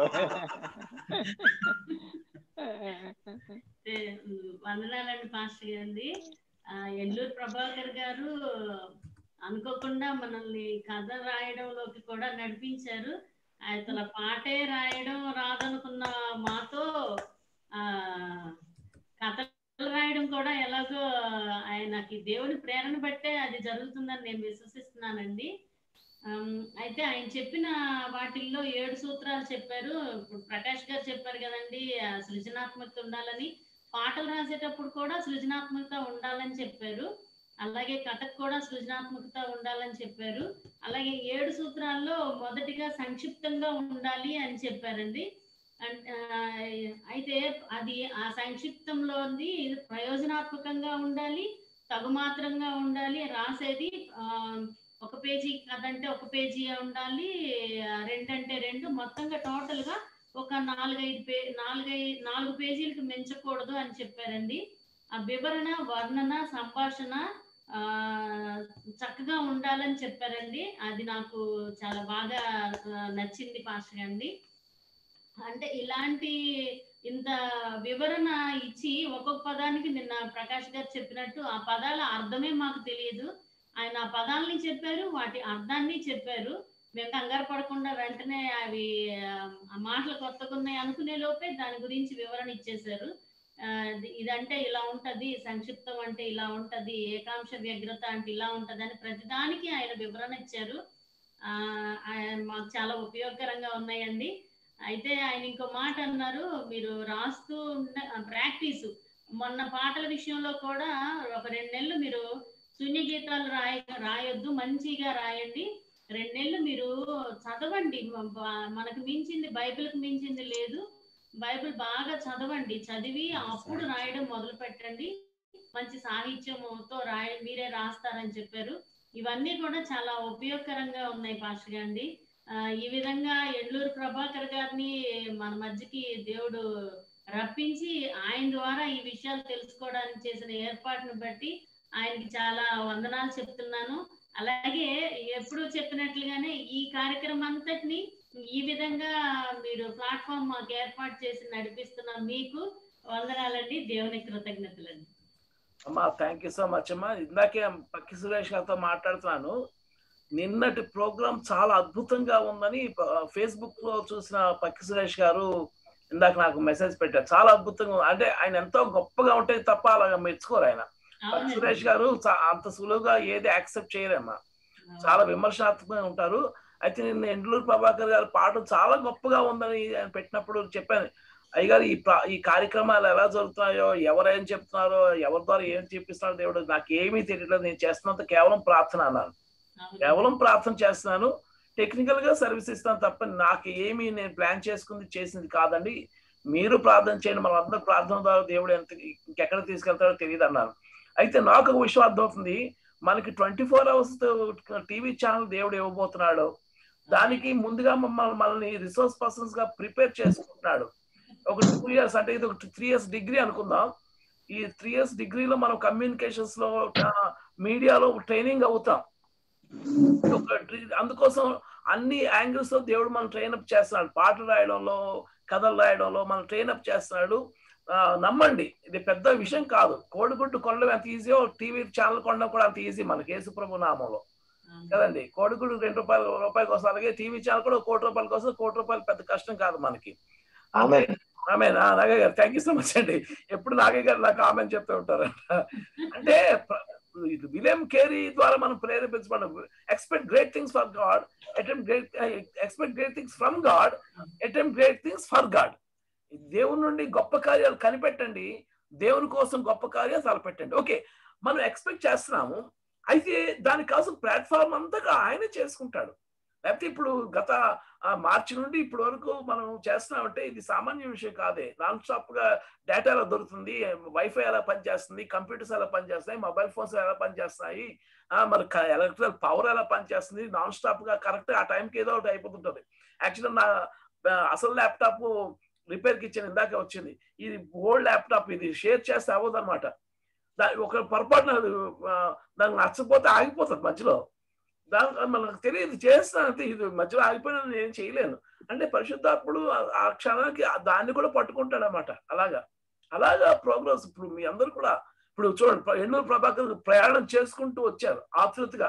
ఏ, వందనాలండి పాస్టర్ గారండి ఆ, ఎల్లూరు ప్రభాకర్ గారు అనుకోకుండా మనల్ని కథ రాయడంలోకి కూడా నడిపించారు అసలు పాటే రాయడం రాదనుకున్న మాతో ఆ కథలు రాయడం కూడా ఎలాగో ఆయనకి దేవుని ప్రేరణ బట్టే అది జరుగుతుందని నేను విశ్వసిస్తున్నానండి ఆమ్, అయితే ఆయన చెప్పిన వాటిల్లో ఏడు సూత్రాలు చెప్పారు ఇప్పుడు ప్రకాష్ గారు చెప్పారు కదండి ఆ సృజనాత్మకత ఉండాలని పాటలు రాసేటప్పుడు కూడా సృజనాత్మకత ఉండాలని చెప్పారు అలాగే కథకు కూడా సృజనాత్మకత ఉండాలని చెప్పారు అలాగే ఏడు సూత్రాల్లో మొదటిగా సంక్షిప్తంగా ఉండాలి అని చెప్పారండి అన్- ఆ, అయితే అది ఆ సంక్షిప్తంలోని ప్రయోజనాత్మకంగా ఉండాలి తగుమాత్రంగా ఉండాలి రాసేది ఆ, ఒక పేజీ కథ అంటే ఒక పేజీ ఉండాలి ఆ, రెండంటే రెండు మొత్తంగా టోటల్ గా ఒక నాలుగైదు పే నాలుగై నాలుగు పేజీలకు మించకూడదు అని చెప్పారండి ఆ వివరణ వర్ణన సంభాషణ ఆ చక్కగా ఉండాలని చెప్పారండి అది నాకు చాలా బాగా ఆ, నచ్చింది పాస్టర్ అండి అంటే ఇలాంటి ఇంత వివరణ ఇచ్చి ఒక్కొక్క పదానికి నిన్న ప్రకాష్ గారు చెప్పినట్టు ఆ పదాల అర్థమే మాకు తెలియదు ఆయన ఆ పదాలని చెప్పారు వాటి అర్థాన్ని చెప్పారు మేము కంగారు పడకుండా వెంటనే అవి ఆ, ఆ మాటలు కొత్తగా ఉన్నాయి అనుకునే లోపే దాని గురించి వివరణ ఇచ్చేశారు ఆ, ఇది- ఇదంటే ఇలా ఉంటది సంక్షిప్తం అంటే ఇలా ఉంటది ఏకాంశ వ్యగ్రత అంటే ఇలా ఉంటది అని ప్రతిదానికి ఆయన వివరణ ఇచ్చారు ఆ ఆయన మాకు చాలా ఉపయోగకరంగా ఉన్నాయండి అయితే ఆయన ఇంకో మాట అన్నారు మీరు రాస్తూ ఉన్న ప్రాక్టీస్ మొన్న పాటల విషయంలో కూడా ఒక రెండు నెలలు మీరు శూన్య గీతాలు రాయ రాయొద్దు మంచిగా రాయండి రెండు నెలలు మీరు చదవండి మ- బ- మనకు మించింది బైబిల్కి మించింది లేదు బైబిల్ బాగా చదవండి చదివి అప్పుడు రాయడం మొదలు పెట్టండి మంచి సాహిత్యంతో రాయ మీరే రాస్తారని చెప్పారు ఇవన్నీ కూడా చాలా ఉపయోగకరంగా ఉన్నాయి పాస్టర్ గాండి ఆ, ఈ విధంగా ఎండ్లూరు ప్రభాకర్ గారిని మన మధ్యకి దేవుడు రప్పించి ఆయన ద్వారా ఈ విషయాలు తెలుసుకోవడానికి చేసిన ఏర్పాటును బట్టి ఆయనకి చాలా వందనాలు చెప్తున్నాను అలాగే ఎప్పుడు చెప్పినట్లుగానే ఈ కార్యక్రమం అంతటిని ఈ విధంగా మీరు ప్లాట్ఫామ్ మాకు ఏర్పాటు చేసి నడిపిస్తున్న మీకు వందనాలండి దేవుని కృతజ్ఞతలండి అమ్మా థ్యాంక్ యూ సో మచ్ అమ్మా ఇందాకే పక్కి సురేష్ గారితో మాట్లాడుతున్నాను నిన్నటి ప్రోగ్రామ్ చాలా అద్భుతంగా ఉందని ఫేస్బుక్ లో చూసిన పక్కి సురేష్ గారు ఇందాక నాకు మెసేజ్ పెట్టారు చాలా అద్భుతంగా ఉంది. అంటే ఆయన ఎంతో గొప్పగా ఉంటే తప్ప అలాగా మెచ్చుకోరు ఆయన పక్కి అవునండి సురేష్ గారు చా- అంత సులువుగా ఏది యాక్సెప్ట్ చేయరమ్మా చాలా విమర్శనాత్మకంగా ఉంటారు అయితే నిన్న ఎండ్లూరు ప్రభాకర్ గారి పాట చాలా గొప్పగా ఉందని ఆయన పెట్టినప్పుడు చెప్పాను అయ్యగారు ఈ ప్రా- ఈ కార్యక్రమాలు ఎలా జరుగుతున్నాయో ఎవరు ఏం చెప్తున్నారో ఎవరి ద్వారా ఏం చెప్పిస్తున్నారో దేవుడు నాకు ఏమీ తెలియట్లేదు నేను చేస్తున్నంత కేవలం ప్రార్థన అన్నాను అవును. కేవలం ప్రార్థన చేస్తున్నాను టెక్నికల్ గా సర్వీస్ ఇస్తాను తప్ప నాకు ఏమీ నేను ప్లాన్ చేసుకుంది చేసింది కాదండి మీరు ప్రార్థన చేయండి మన అందరూ ప్రార్థన ద్వారా దేవుడు ఎంత ఇంకెక్కడ తీసుకెళ్తాడో తెలియదు అన్నాను అయితే నాకు ఒక విషయం అర్థమవుతుంది మనకి twenty four hours TV channel దేవుడు ఇవ్వబోతున్నాడు దానికి ముందుగా మమ్మల్ని మనల్ని రిసోర్స్ పర్సన్స్ గా ప్రిపేర్ చేసుకుంటున్నాడు ఒక టూ ఇయర్స్ అంటే ఇది ఒక త్రీ ఇయర్స్ డిగ్రీ అనుకుందాం ఈ త్రీ ఇయర్స్ డిగ్రీలో మనం కమ్యూనికేషన్స్ లో మీడియాలో ట్రైనింగ్ అవుతాం ఒక ట్రీ- అందుకోసం అన్ని యాంగిల్స్ లో దేవుడు మనం ట్రైన్అప్ చేస్తున్నాడు పాటలు రాయడంలో కథలు రాయడంలో మనం ట్రైన్అప్ చేస్తున్నాడు ఆ, నమ్మండి ఇది పెద్ద విషయం కాదు కోడిగుడ్డు కొనడం ఎంత ఈజీయో టీవీ ఛానల్ కొనడం కూడా అంత ఈజీ మనకి యేసుప్రభు నామంలో కదండి కోడిగుడ్డు రెండు రూపాయల రూపాయల కోసం అలాగే టీవీ ఛానల్ కూడా ఒక కోటి రూపాయల కోసం కోటి రూపాయలు పెద్ద కష్టం కాదు మనకి ఆమె నాగయ్య గారు థ్యాంక్ యూ సో మచ్ అండి ఎప్పుడు నాగయ్య గారు నాకు ఆమె చెప్తూ ఉంటారు అంటే ప్ర- ఇది విలియం కేరీ ద్వారా మనం ప్రేరేపించబడం expect great things for God attempt great expect great things from God attempt great things for God దేవుని నుండి గొప్ప కార్యాలు కనిపెట్టండి దేవుని కోసం గొప్ప కార్యాలు తలపెట్టండి ఓకే మనం ఎక్స్పెక్ట్ చేస్తున్నాము అయితే దానికి కావాల్సిన ప్లాట్ఫామ్ అంతగా ఆయనే చేసుకుంటాడు లేకపోతే ఇప్పుడు గత ఆ, మార్చి నుండి ఇప్పటి వరకు మనం చేస్తున్నామంటే ఇది సామాన్య విషయం కాదే నాన్ స్టాప్ గా డేటా ఎలా దొరుకుతుంది వైఫై ఎలా పనిచేస్తుంది కంప్యూటర్స్ ఎలా పనిచేస్తాయి మొబైల్ ఫోన్స్ ఎలా పనిచేస్తాయి ఆ, మరి ఎలక్ట్రికల్ పవర్ ఎలా పనిచేస్తుంది నాన్ స్టాప్ గా కరెక్ట్ ఆ టైంకి ఏదో ఒకటి అయిపోతుంటది యాక్చువల్గా నా ఆ, అసలు ల్యాప్టాప్ రిపేర్ కి ఇచ్చాను ఇందాక వచ్చింది ఇది ఓల్డ్ ల్యాప్టాప్ ఇది షేర్ చేస్తే అవ్వదు అనమాట దాని ఒక పొరపాటున అది, ఆ, దానికి నచ్చకపోతే ఆగిపోతుంది మధ్యలో దాని మనకు తెలియదు చేస్తాను అంతే ఇది మధ్యలో ఆగిపోయినా నేను చేయలేను అంటే పరిశుద్ధాత్ముడు ఆ- ఆ క్షణానికి ఆ దాన్ని కూడా పట్టుకుంటాడు అనమాట అలాగా అలాగా ప్రోగ్రెస్ ఇప్పుడు మీ అందరు కూడా ఇప్పుడు చూడండి ప్ర- ఎన్నూరు ప్రభాకర్ ప్రయాణం చేసుకుంటూ వచ్చారు ఆతృతగా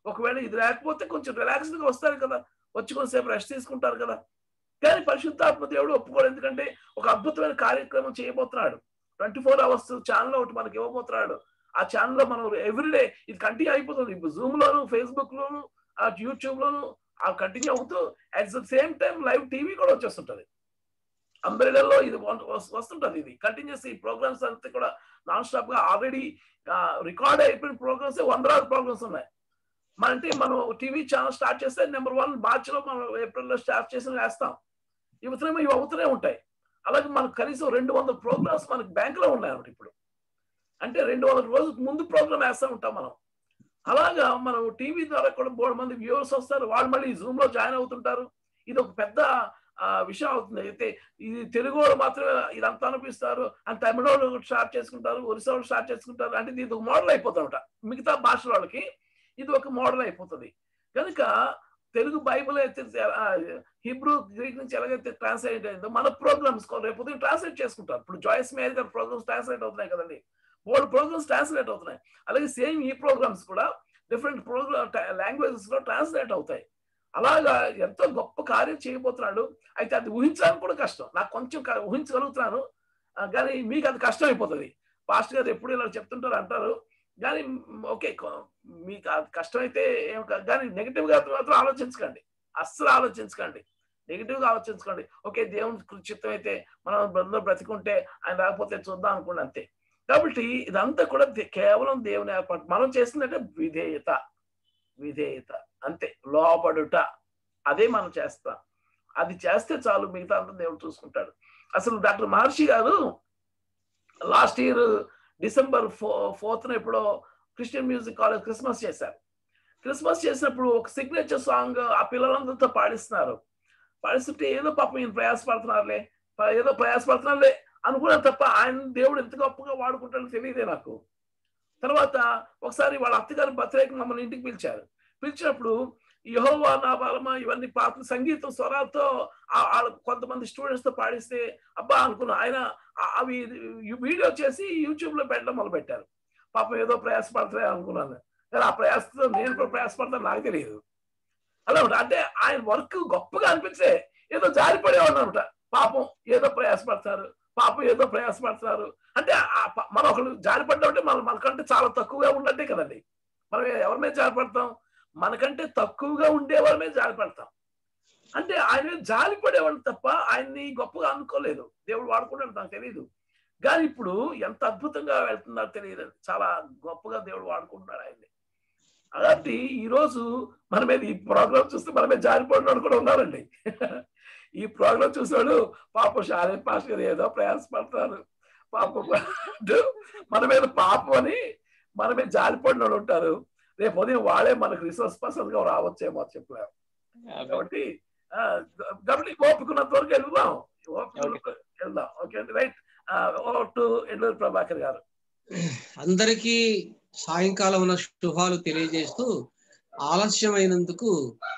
ఒకవేళ ఇది లేకపోతే కొంచెం రిలాక్స్డ్గా వస్తారు కదా వచ్చి కొంచెంసేపు రెస్ట్ తీసుకుంటారు కదా కానీ పరిశుద్ధాత్మ దేవుడు ఒప్పుకోడు ఎందుకంటే ఒక అద్భుతమైన కార్యక్రమం చేయబోతున్నాడు ట్వంటీ ఫోర్ అవర్స్ ఛానల్ ఒకటి మనకి ఇవ్వబోతున్నాడు ఆ ఛానల్లో మనం ఎవ్రీడే ఇది కంటిన్యూ అయిపోతుంది ఇప్పుడు జూమ్ లోను ఫేస్బుక్ లోను ఆ యూట్యూబ్ లోను ఆ కంటిన్యూ అవుతూ at the same time live TV కూడా వచ్చేస్తుంటది అంబరిడల్లో ఇది వస్- వస్తుంటది ఇది కంటిన్యూస్ ఈ ప్రోగ్రామ్స్ అంతా కూడా నాన్ స్టాప్ గా ఆల్రెడీ రికార్డ్ అయిపోయిన ప్రోగ్రామ్స్ వందలాది ప్రోగ్రామ్స్ ఉన్నాయి మన అంటే మనం టీవీ ఛానల్ స్టార్ట్ చేస్తే నెంబర్ వన్ మార్చ్ లో మనం ఏప్రిల్ లో స్టార్ట్ చేసి వేస్తాం ఇవతనేమో ఇవి అవుతూనే ఉంటాయి అలాగే మనకు కనీసం రెండు వందల ప్రోగ్రామ్స్ మనకి బ్యాంక్ లో ఉన్నాయి అన్నమాట ఇప్పుడు అంటే రెండు వందల రోజులకు ముందు ప్రోగ్రామ్ వేస్తూ ఉంటాం మనం అలాగా మనం టీవీ ద్వారా కూడా మూడు మంది వ్యూవర్స్ వస్తారు వాళ్ళు మళ్ళీ జూమ్ లో జాయిన్ అవుతుంటారు ఇది ఒక పెద్ద ఆ, విషయం అవుతుంది అయితే ఇది తెలుగు వాళ్ళు మాత్రమే ఇదంతా అనిపిస్తారు అని తమిళ వాళ్ళు స్టార్ట్ చేసుకుంటారు ఒరిస్సా వాళ్ళు స్టార్ట్ చేసుకుంటారు అంటే ఇది ఒక మోడల్ అయిపోతుందట మిగతా భాషల వాళ్ళకి ఇది ఒక మోడల్ అయిపోతుంది కనుక తెలుగు బైబిల్ అయితే ఆ, హిబ్రూ గ్రీక్ నుంచి ఎలాగైతే ట్రాన్స్లేట్ అయిందో మన ప్రోగ్రామ్స్ రేపు ఉదయం ట్రాన్స్లేట్ చేసుకుంటారు ఇప్పుడు జాయిస్ మేయర్ గారి ప్రోగ్రామ్స్ ట్రాన్స్లేట్ అవుతున్నాయి కదండి మూడు ప్రోగ్రామ్స్ ట్రాన్స్లేట్ అవుతున్నాయి అలాగే సేమ్ ఈ ప్రోగ్రామ్స్ కూడా డిఫరెంట్ ప్రోగ్రామ్ లాంగ్వేజెస్ లో ట్రాన్స్లేట్ అవుతాయి అలాగా ఎంతో గొప్ప కార్యం చేయబోతున్నాడు అయితే అది ఊహించడానికి కూడా కష్టం నాకు కొంచెం క- ఊహించగలుగుతున్నాను ఆ, కానీ మీకు అది కష్టం అయిపోతుంది పాస్ట్ గారు ఎప్పుడు ఇలా చెప్తుంటారు అంటారు కానీ మ్, ఓకే కొ- మీకు అది కష్టమైతే ఏం కాదు కానీ నెగిటివ్ గా మాత్రం ఆలోచించకండి అస్సలు ఆలోచించకండి నెగిటివ్ గా ఆలోచించకండి ఓకే దేవుని చిత్తం అయితే మనం బృందం బ్రతికుంటే ఆయన రాకపోతే చూద్దాం అనుకోండి అంతే కాబట్టి ఇదంతా కూడా దే- కేవలం దేవుని ఏర్పాటు మనం చేసిందంటే విధేయత విధేయత అంతే లోపడుట అదే మనం చేస్తాం అది చేస్తే చాలు మిగతా అంతా దేవుడు చూసుకుంటాడు అసలు డాక్టర్ మహర్షి గారు లాస్ట్ ఇయర్ డిసెంబర్ ఫో ఫోర్త్న ఎప్పుడో క్రిస్టియన్ మ్యూజిక్ కాలేజ్ క్రిస్మస్ చేశారు క్రిస్మస్ చేసినప్పుడు ఒక సిగ్నేచర్ సాంగ్ ఆ పిల్లలందరితో పాడిస్తున్నారు పాడిస్తుంటే ఏదో పాపం ఈయన ప్రయాసపడుతున్నారులే ప- ఏదో ప్రయాసపడుతున్నారులే అనుకున్నాను తప్ప ఆయన దేవుడు ఎంత గొప్పగా వాడుకుంటాడో తెలియదే నాకు తర్వాత ఒకసారి వాళ్ళ అత్తగారి బర్త్డేకి మమ్మల్ని ఇంటికి పిలిచారు పిలిచినప్పుడు యహోవా నా బలమా ఇవన్నీ పాటలు సంగీతం స్వరాలతో ఆ- ఆ కొంతమంది స్టూడెంట్స్ తో పాడిస్తే అబ్బా అనుకున్నా ఆయన ఆ- అవి వీడియో చేసి యూట్యూబ్ లో పెట్టడం మొదలు పెట్టారు పాపం ఏదో ప్రయాసపడతారే అనుకున్నాను కానీ ఆ ప్రయాసతో నేను కూడా ప్రయాసపడతాను నాకు తెలియదు అలా ఉంటుంది అంటే ఆయన వర్క్ గొప్పగా అనిపించే ఏదో జారిపడేవాడు అనమాట పాపం ఏదో ప్రయాసపడతారు పాపం ఏదో ప్రయాసపడతారు అంటే ఆ ప- మనం ఒకరు జారిపడ్డా అంటే మన మనకంటే చాలా తక్కువగా ఉన్నట్టే కదండి మనం ఎవరి మీద జారిపడతాం మనకంటే తక్కువగా ఉండే వాళ్ళ మీద జారిపడతాం అంటే ఆయన మీద జాలిపడేవాడు తప్ప ఆయన్ని గొప్పగా అనుకోలేదు దేవుడు వాడుకున్నాడు నాకు తెలియదు కానీ ఇప్పుడు ఎంత అద్భుతంగా వెళ్తున్నారో తెలియదు చాలా గొప్పగా దేవుడు వాడుకుంటున్నాడు ఆయన్ని అలాంటి ఈ రోజు మన మీద ఈ ప్రోగ్రామ్ చూస్తే మన మీద జారిపడినాడు కూడా ఉన్నారండి ఈ ప్రోగ్రామ్ చూసాడు పాపం షాలే పాస్ గారు ఏదో ప్రయాసపడతారు పాపం అంటూ మన మీద పాపం అని మన మీద జారిపడినాడు ఉంటారు రేపు ఉదయం వాళ్ళే మనకు రిసోర్స్ పర్సన్ గా రావచ్చేమో చెప్పలేము కాబట్టి ఆ, కాబట్టి ఓపుకున్నంత వరకు వెళ్దాం ఓపిక ఉన్నంత వరకు వెళ్దాం ఓకే అండి రైట్ ఓ టు ఎల్లూరు ప్రభాకర్ గారు అందరికీ సాయంకాలం ఉన్న శుభాలు తెలియజేస్తూ ఆలస్యమైనందుకు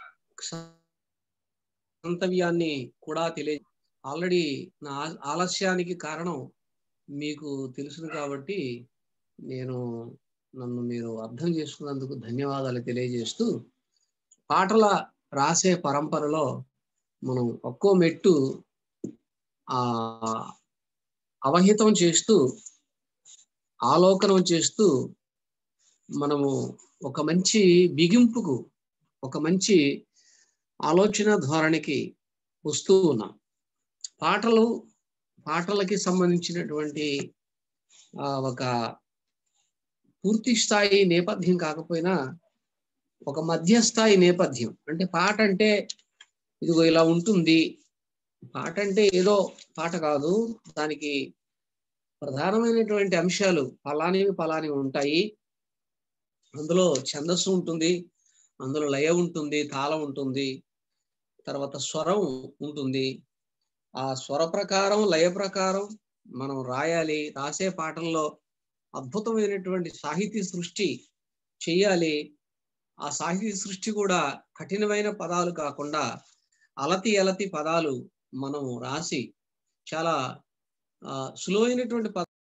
సంతవ్యాన్ని కూడా తెలియ ఆల్రెడీ నా ఆ- ఆలస్యానికి కారణం మీకు తెలుసును కాబట్టి నేను నన్ను మీరు అర్థం చేసుకున్నందుకు ధన్యవాదాలు తెలియజేస్తూ పాటల రాసే పరంపరలో మనం ఒక్కో మెట్టు ఆ అవహితం చేస్తూ ఆలోకనం చేస్తూ మనము ఒక మంచి బిగింపుకు ఒక మంచి ఆలోచన ధోరణికి వస్తూ ఉన్నాం పాటలు పాటలకి సంబంధించినటువంటి ఆ, ఒక పూర్తి స్థాయి నేపథ్యం కాకపోయినా ఒక మధ్యస్థాయి నేపథ్యం అంటే పాట అంటే ఇదిగో ఇలా ఉంటుంది పాట అంటే ఏదో పాట కాదు దానికి ప్రధానమైనటువంటి అంశాలు పలానివి పలానివి ఉంటాయి అందులో ఛందస్సు ఉంటుంది అందులో లయ ఉంటుంది తాళం ఉంటుంది తర్వాత స్వరం ఉంటుంది ఆ స్వర ప్రకారం లయ ప్రకారం మనం రాయాలి రాసే పాటల్లో అద్భుతమైనటువంటి సాహితీ సృష్టి చెయ్యాలి ఆ సాహితీ సృష్టి కూడా కఠినమైన పదాలు కాకుండా అలతి అలతి పదాలు మనం రాసి చాలా ఆ, సులువైనటువంటి పద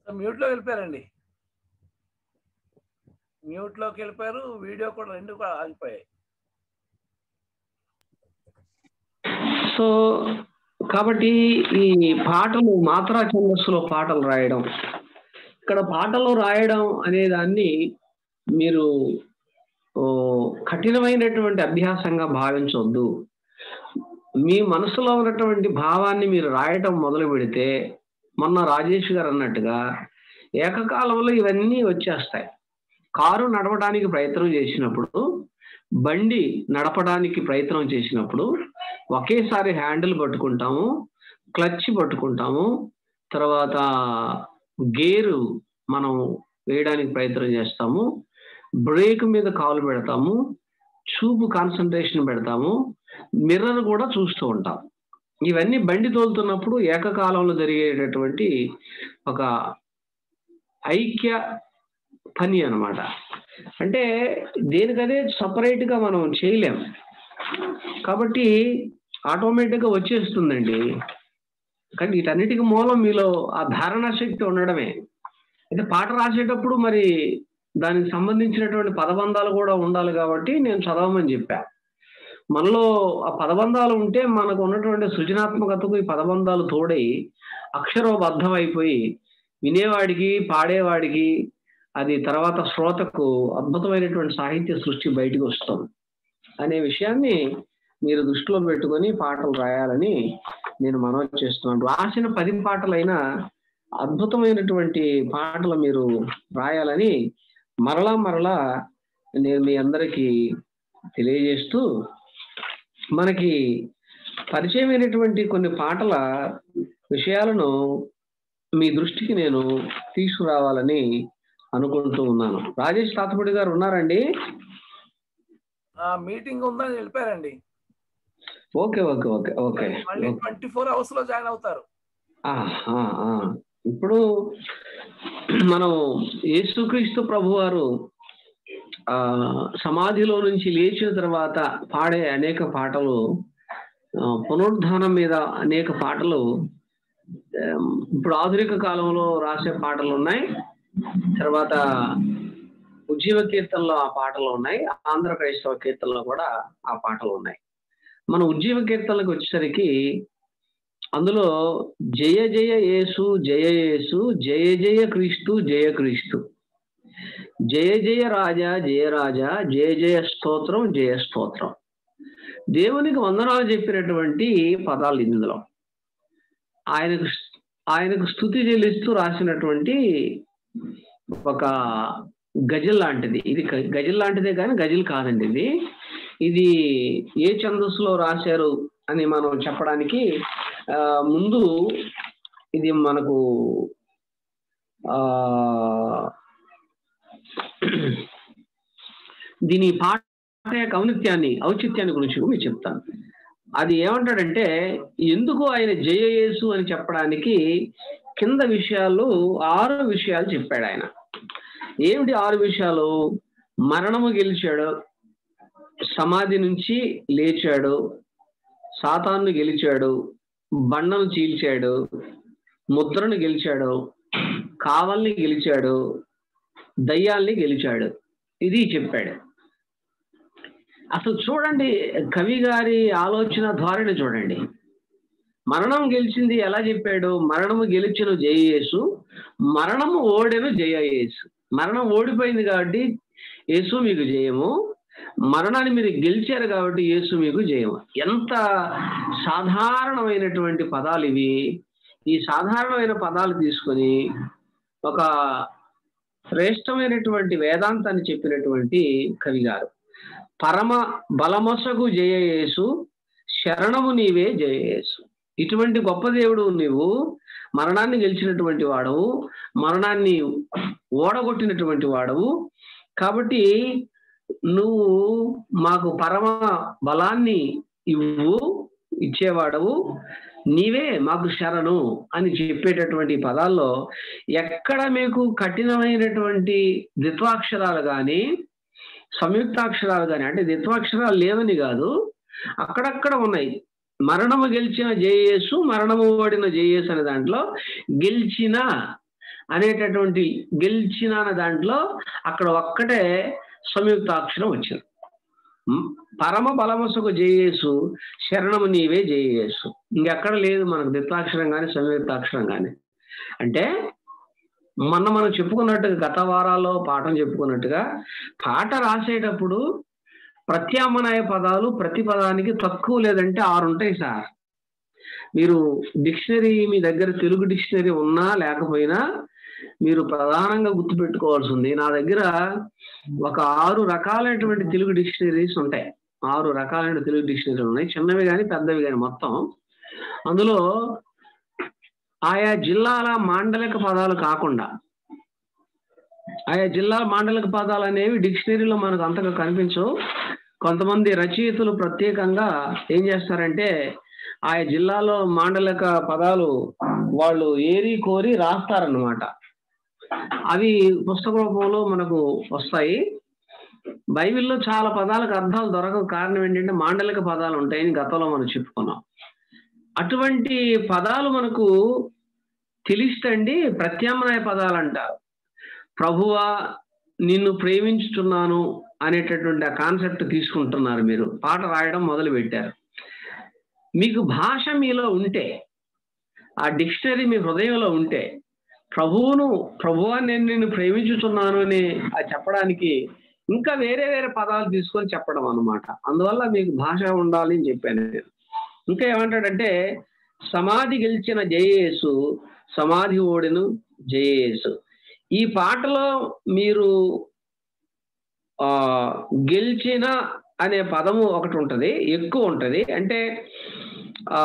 మ్యూట్ లో వెళ్ళిపోయారండి మ్యూట్ లోకి వెళ్ళిపోయారు వీడియో కూడా రెండు కూడా ఆగిపోయాయి సో కాబట్టి ఈ పాటలు మాత్రా ఛందస్సులో పాటలు రాయడం ఇక్కడ పాటలు రాయడం అనే దాన్ని మీరు ఓ, కఠినమైనటువంటి అభ్యాసంగా భావించవద్దు మీ మనసులో ఉన్నటువంటి భావాన్ని మీరు రాయటం మొదలు పెడితే మొన్న రాజేష్ గారు అన్నట్టుగా ఏకకాలంలో ఇవన్నీ వచ్చేస్తాయి కారు నడవడానికి ప్రయత్నం చేసినప్పుడు బండి నడపడానికి ప్రయత్నం చేసినప్పుడు ఒకేసారి హ్యాండిల్ పట్టుకుంటాము క్లచ్ పట్టుకుంటాము తర్వాత గేరు మనం వేయడానికి ప్రయత్నం చేస్తాము బ్రేక్ మీద కాలు పెడతాము చూపు కాన్సన్ట్రేషన్ పెడతాము మిర్రర్ కూడా చూస్తూ ఉంటాం ఇవన్నీ బండి తోలుతున్నప్పుడు ఏకకాలంలో జరిగేటటువంటి ఒక ఐక్య పని అన్నమాట అంటే దేనికదే సపరేట్ గా మనం చేయలేం కాబట్టి ఆటోమేటిక్ గా వచ్చేస్తుందండి కానీ వీటన్నిటికి మూలం మీలో ఆ ధారణ శక్తి ఉండడమే అయితే పాట రాసేటప్పుడు మరి దానికి సంబంధించినటువంటి పదబంధాలు కూడా ఉండాలి కాబట్టి నేను చదవమని చెప్పా మనలో ఆ పదబంధాలు ఉంటే మనకు ఉన్నటువంటి సృజనాత్మకతకు ఈ పదబంధాలు తోడై అక్షరోబద్ధం అయిపోయి వినేవాడికి పాడేవాడికి అది తర్వాత శ్రోతకు అద్భుతమైనటువంటి సాహిత్య సృష్టి బయటకు వస్తుంది అనే విషయాన్ని మీరు దృష్టిలో పెట్టుకొని పాటలు రాయాలని నేను మనవి చేస్తున్నాను రాసిన పది పాటలైనా అద్భుతమైనటువంటి పాటలు మీరు రాయాలని మరలా మరలా నేను మీ అందరికీ తెలియజేస్తూ మనకి పరిచయమైనటువంటి కొన్ని పాటల విషయాలను మీ దృష్టికి నేను తీసుకురావాలని అనుకుంటూ ఉన్నాను రాజేష్ తాతపూడి గారు ఉన్నారండి ఆ మీటింగ్ ఉందని వెళ్ళిపోయారండి ఓకే ఓకే ఓకే ఓకే మళ్ళీ ట్వంటీ ఫోర్ అవర్స్ లో జాయిన్ అవుతారు ఆ, ఆ, ఆ. ఇప్పుడు మనం యేసుక్రీస్తు ప్రభు వారు ఆ సమాధిలో నుంచి లేచిన తర్వాత పాడే అనేక పాటలు ఆ, పునరుద్ధానం మీద అనేక పాటలు ఆ, ఇప్పుడు ఆధునిక కాలంలో రాసే పాటలు ఉన్నాయి తర్వాత ఉజ్జీవ కీర్తనలో ఆ పాటలు ఉన్నాయి ఆంధ్ర క్రైస్తవ కీర్తనలో కూడా ఆ పాటలు ఉన్నాయి మన ఉజ్జీవ కీర్తనలకు వచ్చేసరికి అందులో జయ జయ యేసు జయ యేసు జయ జయ క్రీస్తు జయ క్రీస్తు జయ జయ రాజా జయ రాజా జయ జయ స్తోత్రం జయ స్తోత్రం దేవునికి వందనాలు చెప్పినటువంటి పదాలు ఇందులో ఆయనకు ఆయనకు స్థుతి చెల్లిస్తూ రాసినటువంటి ఒక గజల్ లాంటిది ఇది గ- గజల్ లాంటిదే కానీ గజల్ కాదండి ఇది ఇది ఏ ఛందస్సులో రాశారు అని మనం చెప్పడానికి ఆ, ముందు ఇది మనకు ఆ దీని పాట యొక్క ఔనిత్యాన్ని ఔచిత్యాన్ని గురించి మీకు చెప్తాను అది ఏమంటాడంటే ఎందుకు ఆయన జయయేసు అని చెప్పడానికి కింద విషయాలు ఆరు విషయాలు చెప్పాడు ఆయన ఏమిటి ఆరు విషయాలు మరణము గెలిచాడు సమాధి నుంచి లేచాడు సాతాను గెలిచాడు బండను చీల్చాడు ముద్రను గెలిచాడు కావల్ని గెలిచాడు దయ్యాల్ని గెలిచాడు ఇది చెప్పాడు అసలు చూడండి కవి గారి ఆలోచన ధోరణి చూడండి మరణం గెలిచింది ఎలా చెప్పాడు మరణము గెలిచిన జయయేసు మరణము ఓడెను జయయేసు మరణం ఓడిపోయింది కాబట్టి యేసు మీకు జయము మరణాన్ని మీరు గెలిచారు కాబట్టి యేసు మీకు జయము ఎంత సాధారణమైనటువంటి పదాలు ఇవి ఈ సాధారణమైన పదాలు తీసుకొని ఒక శ్రేష్టమైనటువంటి వేదాంతాన్ని చెప్పినటువంటి కవి గారు పరమ బలమొసగు జయయేసు శరణము నీవే జయయేసు ఇటువంటి గొప్ప దేవుడు నీవు మరణాన్ని గెలిచినటువంటి వాడవు మరణాన్ని ఓడగొట్టినటువంటి వాడవు కాబట్టి నువ్వు మాకు పరమ బలాన్ని ఇవ్వు ఇచ్చేవాడవు నీవే మాకు శరణు అని చెప్పేటటువంటి పదాల్లో ఎక్కడ మీకు కఠినమైనటువంటి ద్విత్వాక్షరాలు కానీ సంయుక్తాక్షరాలు కానీ అంటే ద్విత్వాక్షరాలు లేవని కాదు అక్కడక్కడ ఉన్నాయి మరణము గెలిచిన జేయేసు మరణము ఓడిన జేయేసు అనే దాంట్లో గెలిచిన అనేటటువంటి గెలిచిన అనే దాంట్లో అక్కడ ఒక్కటే సంయుక్తాక్షరం వచ్చింది మ్, పరమ బలమసుకు జయేసు శరణము నీవే జయేసు ఇంకెక్కడ లేదు మనకు దిత్తాక్షరం కానీ సంయుక్తాక్షరం కానీ అంటే మొన్న మనం చెప్పుకున్నట్టుగా గత వారాల్లో పాఠం చెప్పుకున్నట్టుగా పాట రాసేటప్పుడు ప్రత్యామ్నాయ పదాలు ప్రతి పదానికి తక్కువ లేదంటే ఆరు ఉంటాయి సార్ మీరు డిక్షనరీ మీ దగ్గర తెలుగు డిక్షనరీ ఉన్నా లేకపోయినా మీరు ప్రధానంగా గుర్తుపెట్టుకోవాల్సింది నా దగ్గర ఒక ఆరు రకాలైనటువంటి తెలుగు డిక్షనరీస్ ఉంటాయి ఆరు రకాలైన తెలుగు డిక్షనరీలు ఉన్నాయి చిన్నవి కానీ పెద్దవి కానీ మొత్తం అందులో ఆయా జిల్లాల మాండలిక పదాలు కాకుండా ఆయా జిల్లాల మాండలిక పదాలు అనేవి డిక్షనరీలో మనకు అంతగా కనిపించవు కొంతమంది రచయితలు ప్రత్యేకంగా ఏం చేస్తారంటే ఆయా జిల్లాలో మాండలిక పదాలు వాళ్ళు ఏరి కోరి రాస్తారన్నమాట అవి పుస్తక రూపంలో మనకు వస్తాయి బైబిల్లో చాలా పదాలకు అర్థాలు దొరకవు కారణం ఏంటంటే మాండలిక పదాలు ఉంటాయని గతంలో మనం చెప్పుకున్నాం అటువంటి పదాలు మనకు తెలిస్తండి ప్రత్యామ్నాయ పదాలు అంటారు ప్రభువా నిన్ను ప్రేమించుతున్నాను అనేటటువంటి ఆ కాన్సెప్ట్ తీసుకుంటున్నారు మీరు పాట రాయడం మొదలు పెట్టారు మీకు భాష మీలో ఉంటే ఆ డిక్షనరీ మీ హృదయంలో ఉంటే ప్రభువును ప్రభువా నేను నిన్ను ప్రేమించుతున్నాను అని ఆ చెప్పడానికి ఇంకా వేరే వేరే పదాలు తీసుకొని చెప్పడం అన్నమాట అందువల్ల మీకు భాష ఉండాలి అని చెప్పాను నేను ఇంకా ఏమంటాడంటే సమాధి గెలిచిన జయేసు సమాధి ఓడిను జయేసు ఈ పాటలో మీరు ఆ గెలిచిన అనే పదము ఒకటి ఉంటది ఎక్కువ ఉంటది అంటే ఆ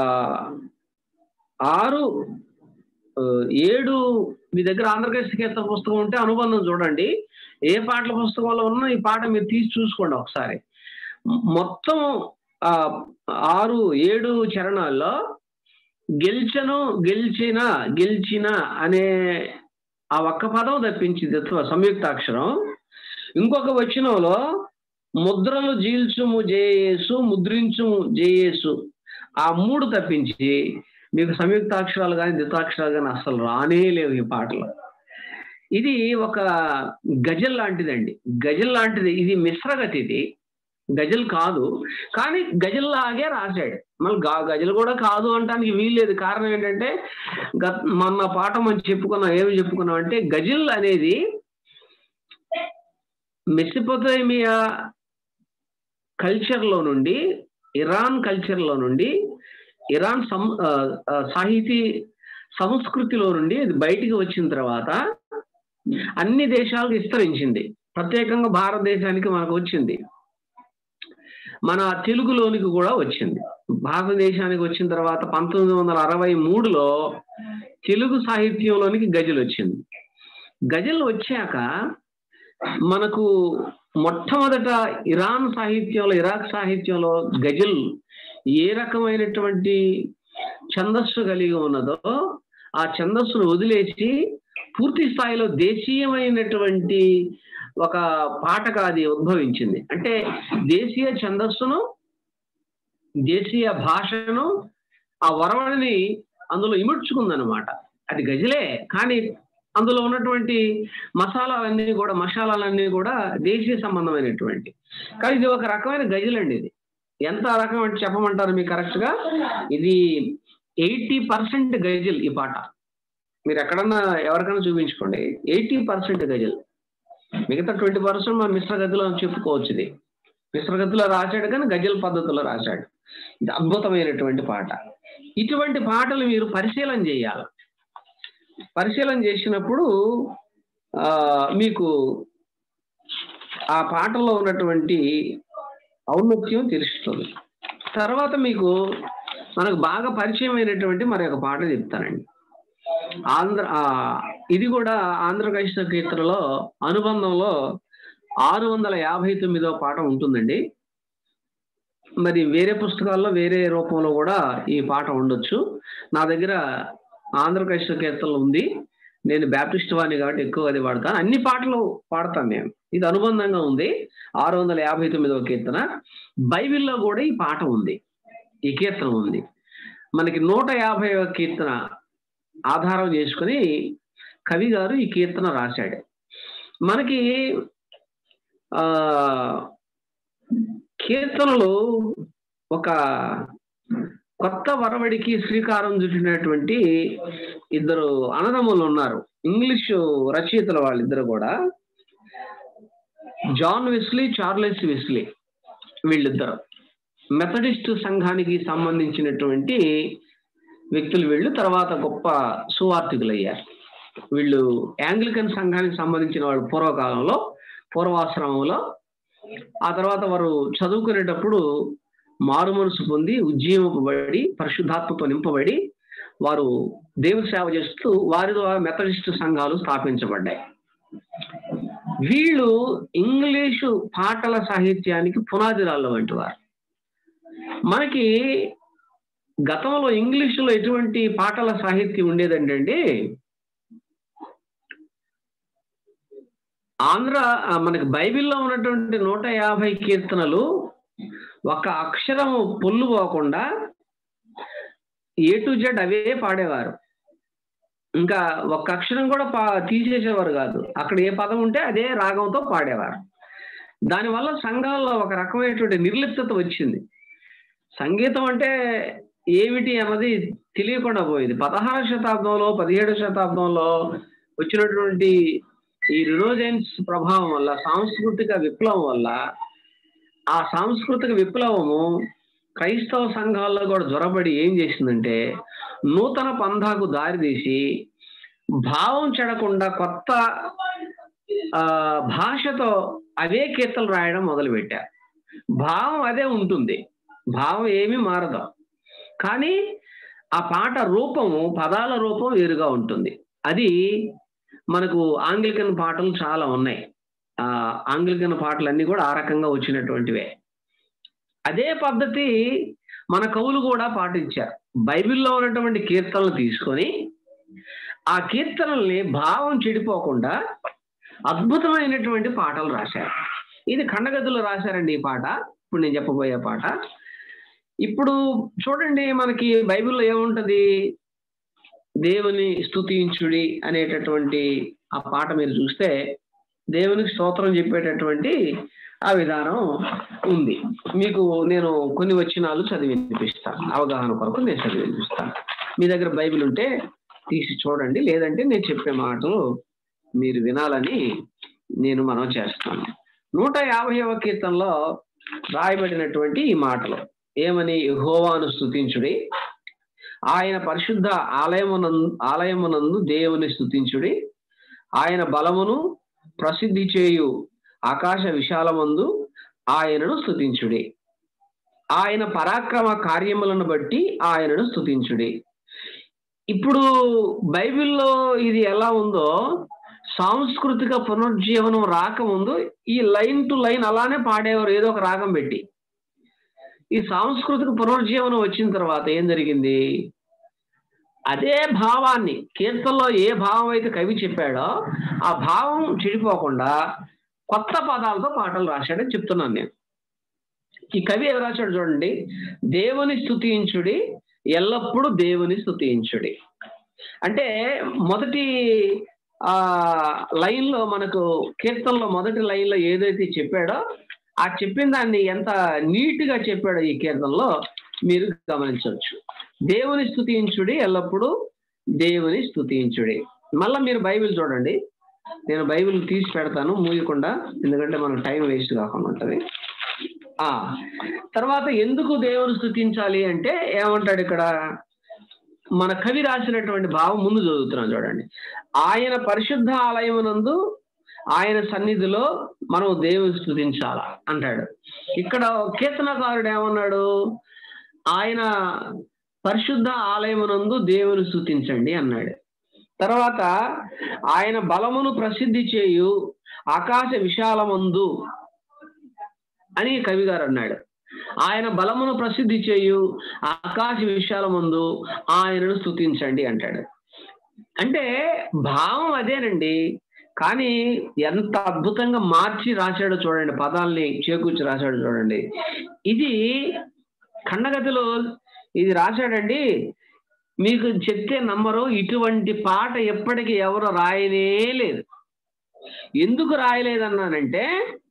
ఆరు ఆ, ఏడు మీ దగ్గర ఆంధ్రప్రదేశ్ కీర్తన పుస్తకం ఉంటే అనుబంధం చూడండి ఏ పాటల పుస్తకంలో ఉన్నా ఈ పాట మీరు తీసి చూసుకోండి ఒకసారి మ- మొత్తం ఆ ఆరు ఏడు చరణాల్లో గెలిచను గెలిచిన గెలిచిన అనే ఆ ఒక్క పదం తప్పించింది సంయుక్తాక్షరం ఇంకొక వచనంలో ముద్రలు జీల్చుము జేయేసు ముద్రించుము జేయేసు ఆ మూడు తప్పించి మీకు సంయుక్తాక్షరాలు కానీ దితాక్షరాలు కానీ అసలు రానే లేవు ఈ పాటలో ఇది ఒక గజల్ లాంటిదండి గజల్ లాంటిది ఇది మిశ్రగతి ఇది గజల్ కాదు కానీ గజల్ లాగే రాశాడు మళ్ళీ గా- గజల్ కూడా కాదు అనడానికి వీల్లేదు కారణం ఏంటంటే గత మొన్న పాట మనం చెప్పుకున్నాం ఏమి చెప్పుకున్నాం అంటే గజల్ అనేది మెసిపోతేమియా కల్చర్ లో నుండి ఇరాన్ కల్చర్ లో నుండి ఇరాన్ సం ఆ, ఆ, సాహితీ సంస్కృతిలో నుండి ఇది బయటికి వచ్చిన తర్వాత అన్ని దేశాలకు విస్తరించింది ప్రత్యేకంగా భారతదేశానికి మనకు వచ్చింది మన తెలుగులోనికి కూడా వచ్చింది భారతదేశానికి వచ్చిన తర్వాత పంతొమ్మిది వందల అరవై మూడులో తెలుగు సాహిత్యంలోనికి గజల్ వచ్చింది గజల్ వచ్చాక మనకు మొట్టమొదట ఇరాన్ సాహిత్యంలో ఇరాక్ సాహిత్యంలో గజల్ ఏ రకమైనటువంటి ఛందస్సు కలిగి ఉన్నదో ఆ ఛందస్సును వదిలేసి పూర్తి స్థాయిలో దేశీయమైనటువంటి ఒక పాటగా అది ఉద్భవించింది అంటే దేశీయ ఛందస్సును దేశీయ భాషను ఆ వరవడిని అందులో ఇముడ్చుకుందనమాట అది గజలే కానీ అందులో ఉన్నటువంటి మసాలాలన్నీ కూడా మసాలాలన్నీ కూడా దేశీయ సంబంధమైనటువంటి కానీ ఇది ఒక రకమైన గజలండి ఇది ఎంత రకం అంటే చెప్పమంటారు మీకు కరెక్ట్ గా ఇది ఎయిటీ పర్సెంట్ గజల్ ఈ పాట మీరు ఎక్కడన్నా ఎవరికైనా చూపించుకోండి ఎయిటీ పర్సెంట్ గజల్ మిగతా ట్వంటీ పర్సెంట్ మన మిశ్ర గతిలో చెప్పుకోవచ్చు ఇది మిశ్ర గతిలో రాశాడు కానీ గజల్ పద్ధతిలో రాశాడు ఇది అద్భుతమైనటువంటి పాట ఇటువంటి పాటలు మీరు పరిశీలన చేయాలి పరిశీలన చేసినప్పుడు ఆ మీకు ఆ పాటలో ఉన్నటువంటి ఔన్నత్యం తెలుస్తుంది తర్వాత మీకు మనకు బాగా పరిచయం అయినటువంటి మరి ఒక పాట చెప్తానండి ఆంధ్ర ఆ, ఇది కూడా ఆంధ్రప్రదేశ్ కీర్తనలో అనుబంధంలో ఆరు వందల యాభై తొమ్మిదో పాట ఉంటుందండి మరి వేరే పుస్తకాల్లో వేరే రూపంలో కూడా ఈ పాట ఉండొచ్చు నా దగ్గర ఆంధ్రప్రదేశ్ కీర్తనలు ఉంది నేను బ్యాప్టిస్ట్ వాడిని కాబట్టి ఎక్కువ అది వాడతాను అన్ని పాటలు పాడతాను నేను ఇది అనుబంధంగా ఉంది ఆరు వందల యాభై తొమ్మిదవ కీర్తన బైబిల్లో కూడా ఈ పాట ఉంది ఈ కీర్తన ఉంది మనకి నూట యాభై కీర్తన ఆధారం చేసుకుని కవి గారు ఈ కీర్తన రాశాడు మనకి ఆ కీర్తనలు ఒక కొత్త వరవడికి శ్రీకారం చుట్టినటువంటి ఇద్దరు అన్నదమ్ములు ఉన్నారు ఇంగ్లీషు రచయితల వాళ్ళిద్దరు కూడా జాన్ వెస్లీ చార్లెస్ వెస్లీ వీళ్ళిద్దరు మెథడిస్ట్ సంఘానికి సంబంధించినటువంటి వ్యక్తులు వీళ్ళు తర్వాత గొప్ప సువార్థికులు అయ్యారు వీళ్ళు యాంగ్లికన్ సంఘానికి సంబంధించిన వాళ్ళు పూర్వకాలంలో పూర్వాశ్రమంలో ఆ తర్వాత వారు చదువుకునేటప్పుడు మారు మనసు పొంది ఉజ్జీవింపబడి పరిశుద్ధాత్మతో నింపబడి వారు దేవుని సేవ చేస్తూ వారి ద్వారా మెథడిస్ట్ సంఘాలు స్థాపించబడ్డాయి వీళ్ళు ఇంగ్లీషు పాటల సాహిత్యానికి పునాదిరాళ్ళు వంటి వారు మనకి గతంలో ఇంగ్లీషులో ఎటువంటి పాటల సాహిత్యం ఉండేదంటే ఆంధ్ర ఆ, మనకి బైబిల్లో ఉన్నటువంటి నూట యాభై కీర్తనలు ఒక అక్షరం పొల్లు పోకుండా ఏ టు జెడ్ అవే పాడేవారు ఇంకా ఒక్క అక్షరం కూడా పా తీసేసేవారు కాదు అక్కడ ఏ పదం ఉంటే అదే రాగంతో పాడేవారు దానివల్ల సంఘాల్లో ఒక రకమైనటువంటి నిర్లిప్తత వచ్చింది సంగీతం అంటే ఏమిటి అన్నది తెలియకుండా పోయింది పదహారు శతాబ్దంలో పదిహేడు శతాబ్దంలో వచ్చినటువంటి ఈ రినోజెన్స్ ప్రభావం వల్ల సాంస్కృతిక విప్లవం వల్ల ఆ సాంస్కృతిక విప్లవము క్రైస్తవ సంఘాల్లో కూడా జ్వరబడి ఏం చేసిందంటే నూతన పంధాకు దారితీసి భావం చెడకుండా కొత్త ఆ భాషతో అవే కీర్తనలు రాయడం మొదలుపెట్టారు భావం అదే ఉంటుంది భావం ఏమీ మారదు కానీ ఆ పాట రూపము పదాల రూపం వేరుగా ఉంటుంది అది మనకు ఆంగ్లికన్ పాటలు చాలా ఉన్నాయి ఆ ఆంగ్లికన్ పాటలు అన్ని కూడా ఆ రకంగా వచ్చినటువంటివే అదే పద్ధతి మన కవులు కూడా పాటించారు బైబిల్లో ఉన్నటువంటి కీర్తనలు తీసుకొని ఆ కీర్తనల్ని భావం చెడిపోకుండా అద్భుతమైనటువంటి పాటలు రాశారు ఇది ఖండగదులు రాశారండి ఈ పాట ఇప్పుడు నేను చెప్పబోయే పాట ఇప్పుడు చూడండి మనకి బైబిల్లో ఏముంటది దేవుని స్తుతించుడి అనేటటువంటి ఆ పాట మీరు చూస్తే దేవునికి స్తోత్రం చెప్పేటటువంటి ఆ విధానం ఉంది మీకు నేను కొన్ని వచనాలు చదివి వినిపిస్తాను అవగాహన కొరకు నేను చదివి వినిపిస్తాను మీ దగ్గర బైబిల్ ఉంటే తీసి చూడండి లేదంటే నేను చెప్పే మాటలు మీరు వినాలని నేను మనం చేస్తాను నూట యాభైవ కీర్తనలో రాయబడినటువంటి ఈ మాటలు ఏమని యెహోవాను స్తుతించుడి ఆయన పరిశుద్ధ ఆలయమునందు ఆలయమునందు దేవుని స్తుతించుడి ఆయన బలమును ప్రసిద్ధి చేయు ఆకాశ విశాలమందు ఆయనను స్తుతించుడి ఆయన పరాక్రమ కార్యములను బట్టి ఆయనను స్తుతించుడి ఇప్పుడు బైబిల్లో ఇది ఎలా ఉందో సాంస్కృతిక పునరుజ్జీవనం రాకముందు ఈ లైన్ టు లైన్ అలానే పాడేవారు ఏదో ఒక రాగం పెట్టి ఈ సాంస్కృతిక పునరుజ్జీవనం వచ్చిన తర్వాత ఏం జరిగింది అదే భావాన్ని కీర్తనలో ఏ భావం అయితే కవి చెప్పాడో ఆ భావం చెడిపోకుండా కొత్త పదాలతో పాటలు రాశాడని చెప్తున్నాను నేను ఈ కవి ఏం రాశాడు చూడండి దేవుని స్తుతించుడి ఎల్లప్పుడూ దేవుని స్తుతించుడి అంటే మొదటి ఆ లైన్ లో మనకు కీర్తనలో మొదటి లైన్ లో ఏదైతే చెప్పాడో ఆ చెప్పిన దాన్ని ఎంత నీట్ గా చెప్పాడో ఈ కీర్తనలో మీరు గమనించవచ్చు దేవుని స్తుతించుడి ఎల్లప్పుడూ దేవుని స్తుతించుడి మళ్ళా మీరు బైబిల్ చూడండి నేను బైబిల్ తీసి పెడతాను మూయకుండా ఎందుకంటే మనకు టైం వేస్ట్ కాకుండా ఉంటది ఆ తర్వాత ఎందుకు దేవుని స్తుతించాలి అంటే ఏమంటాడు ఇక్కడ మన కవి రాసినటువంటి భావం ముందు చదువుతున్నాం చూడండి ఆయన పరిశుద్ధ ఆలయమునందు ఆయన సన్నిధిలో మనం దేవుని స్తుతించాల అంటాడు ఇక్కడ కీర్తనకారుడు ఏమన్నాడు ఆయన పరిశుద్ధ ఆలయమునందు దేవుని స్తుతించండి అన్నాడు తర్వాత ఆయన బలమును ప్రసిద్ధి చేయు ఆకాశ విశాలమందు అని కవి గారు అన్నాడు ఆయన బలమును ప్రసిద్ధి చేయు ఆకాశ విశాలమందు ఆయనను స్తుతించండి అంటాడు అంటే భావం అదేనండి కానీ ఎంత అద్భుతంగా మార్చి రాశాడో చూడండి పదాల్ని చేకూర్చి రాశాడో చూడండి ఇది ఖండగతిలో ఇది రాశాడండి మీకు చెప్తే నమ్మరు ఇటువంటి పాట ఎప్పటికీ ఎవరు రాయనే లేదు ఎందుకు రాయలేదన్నానంటే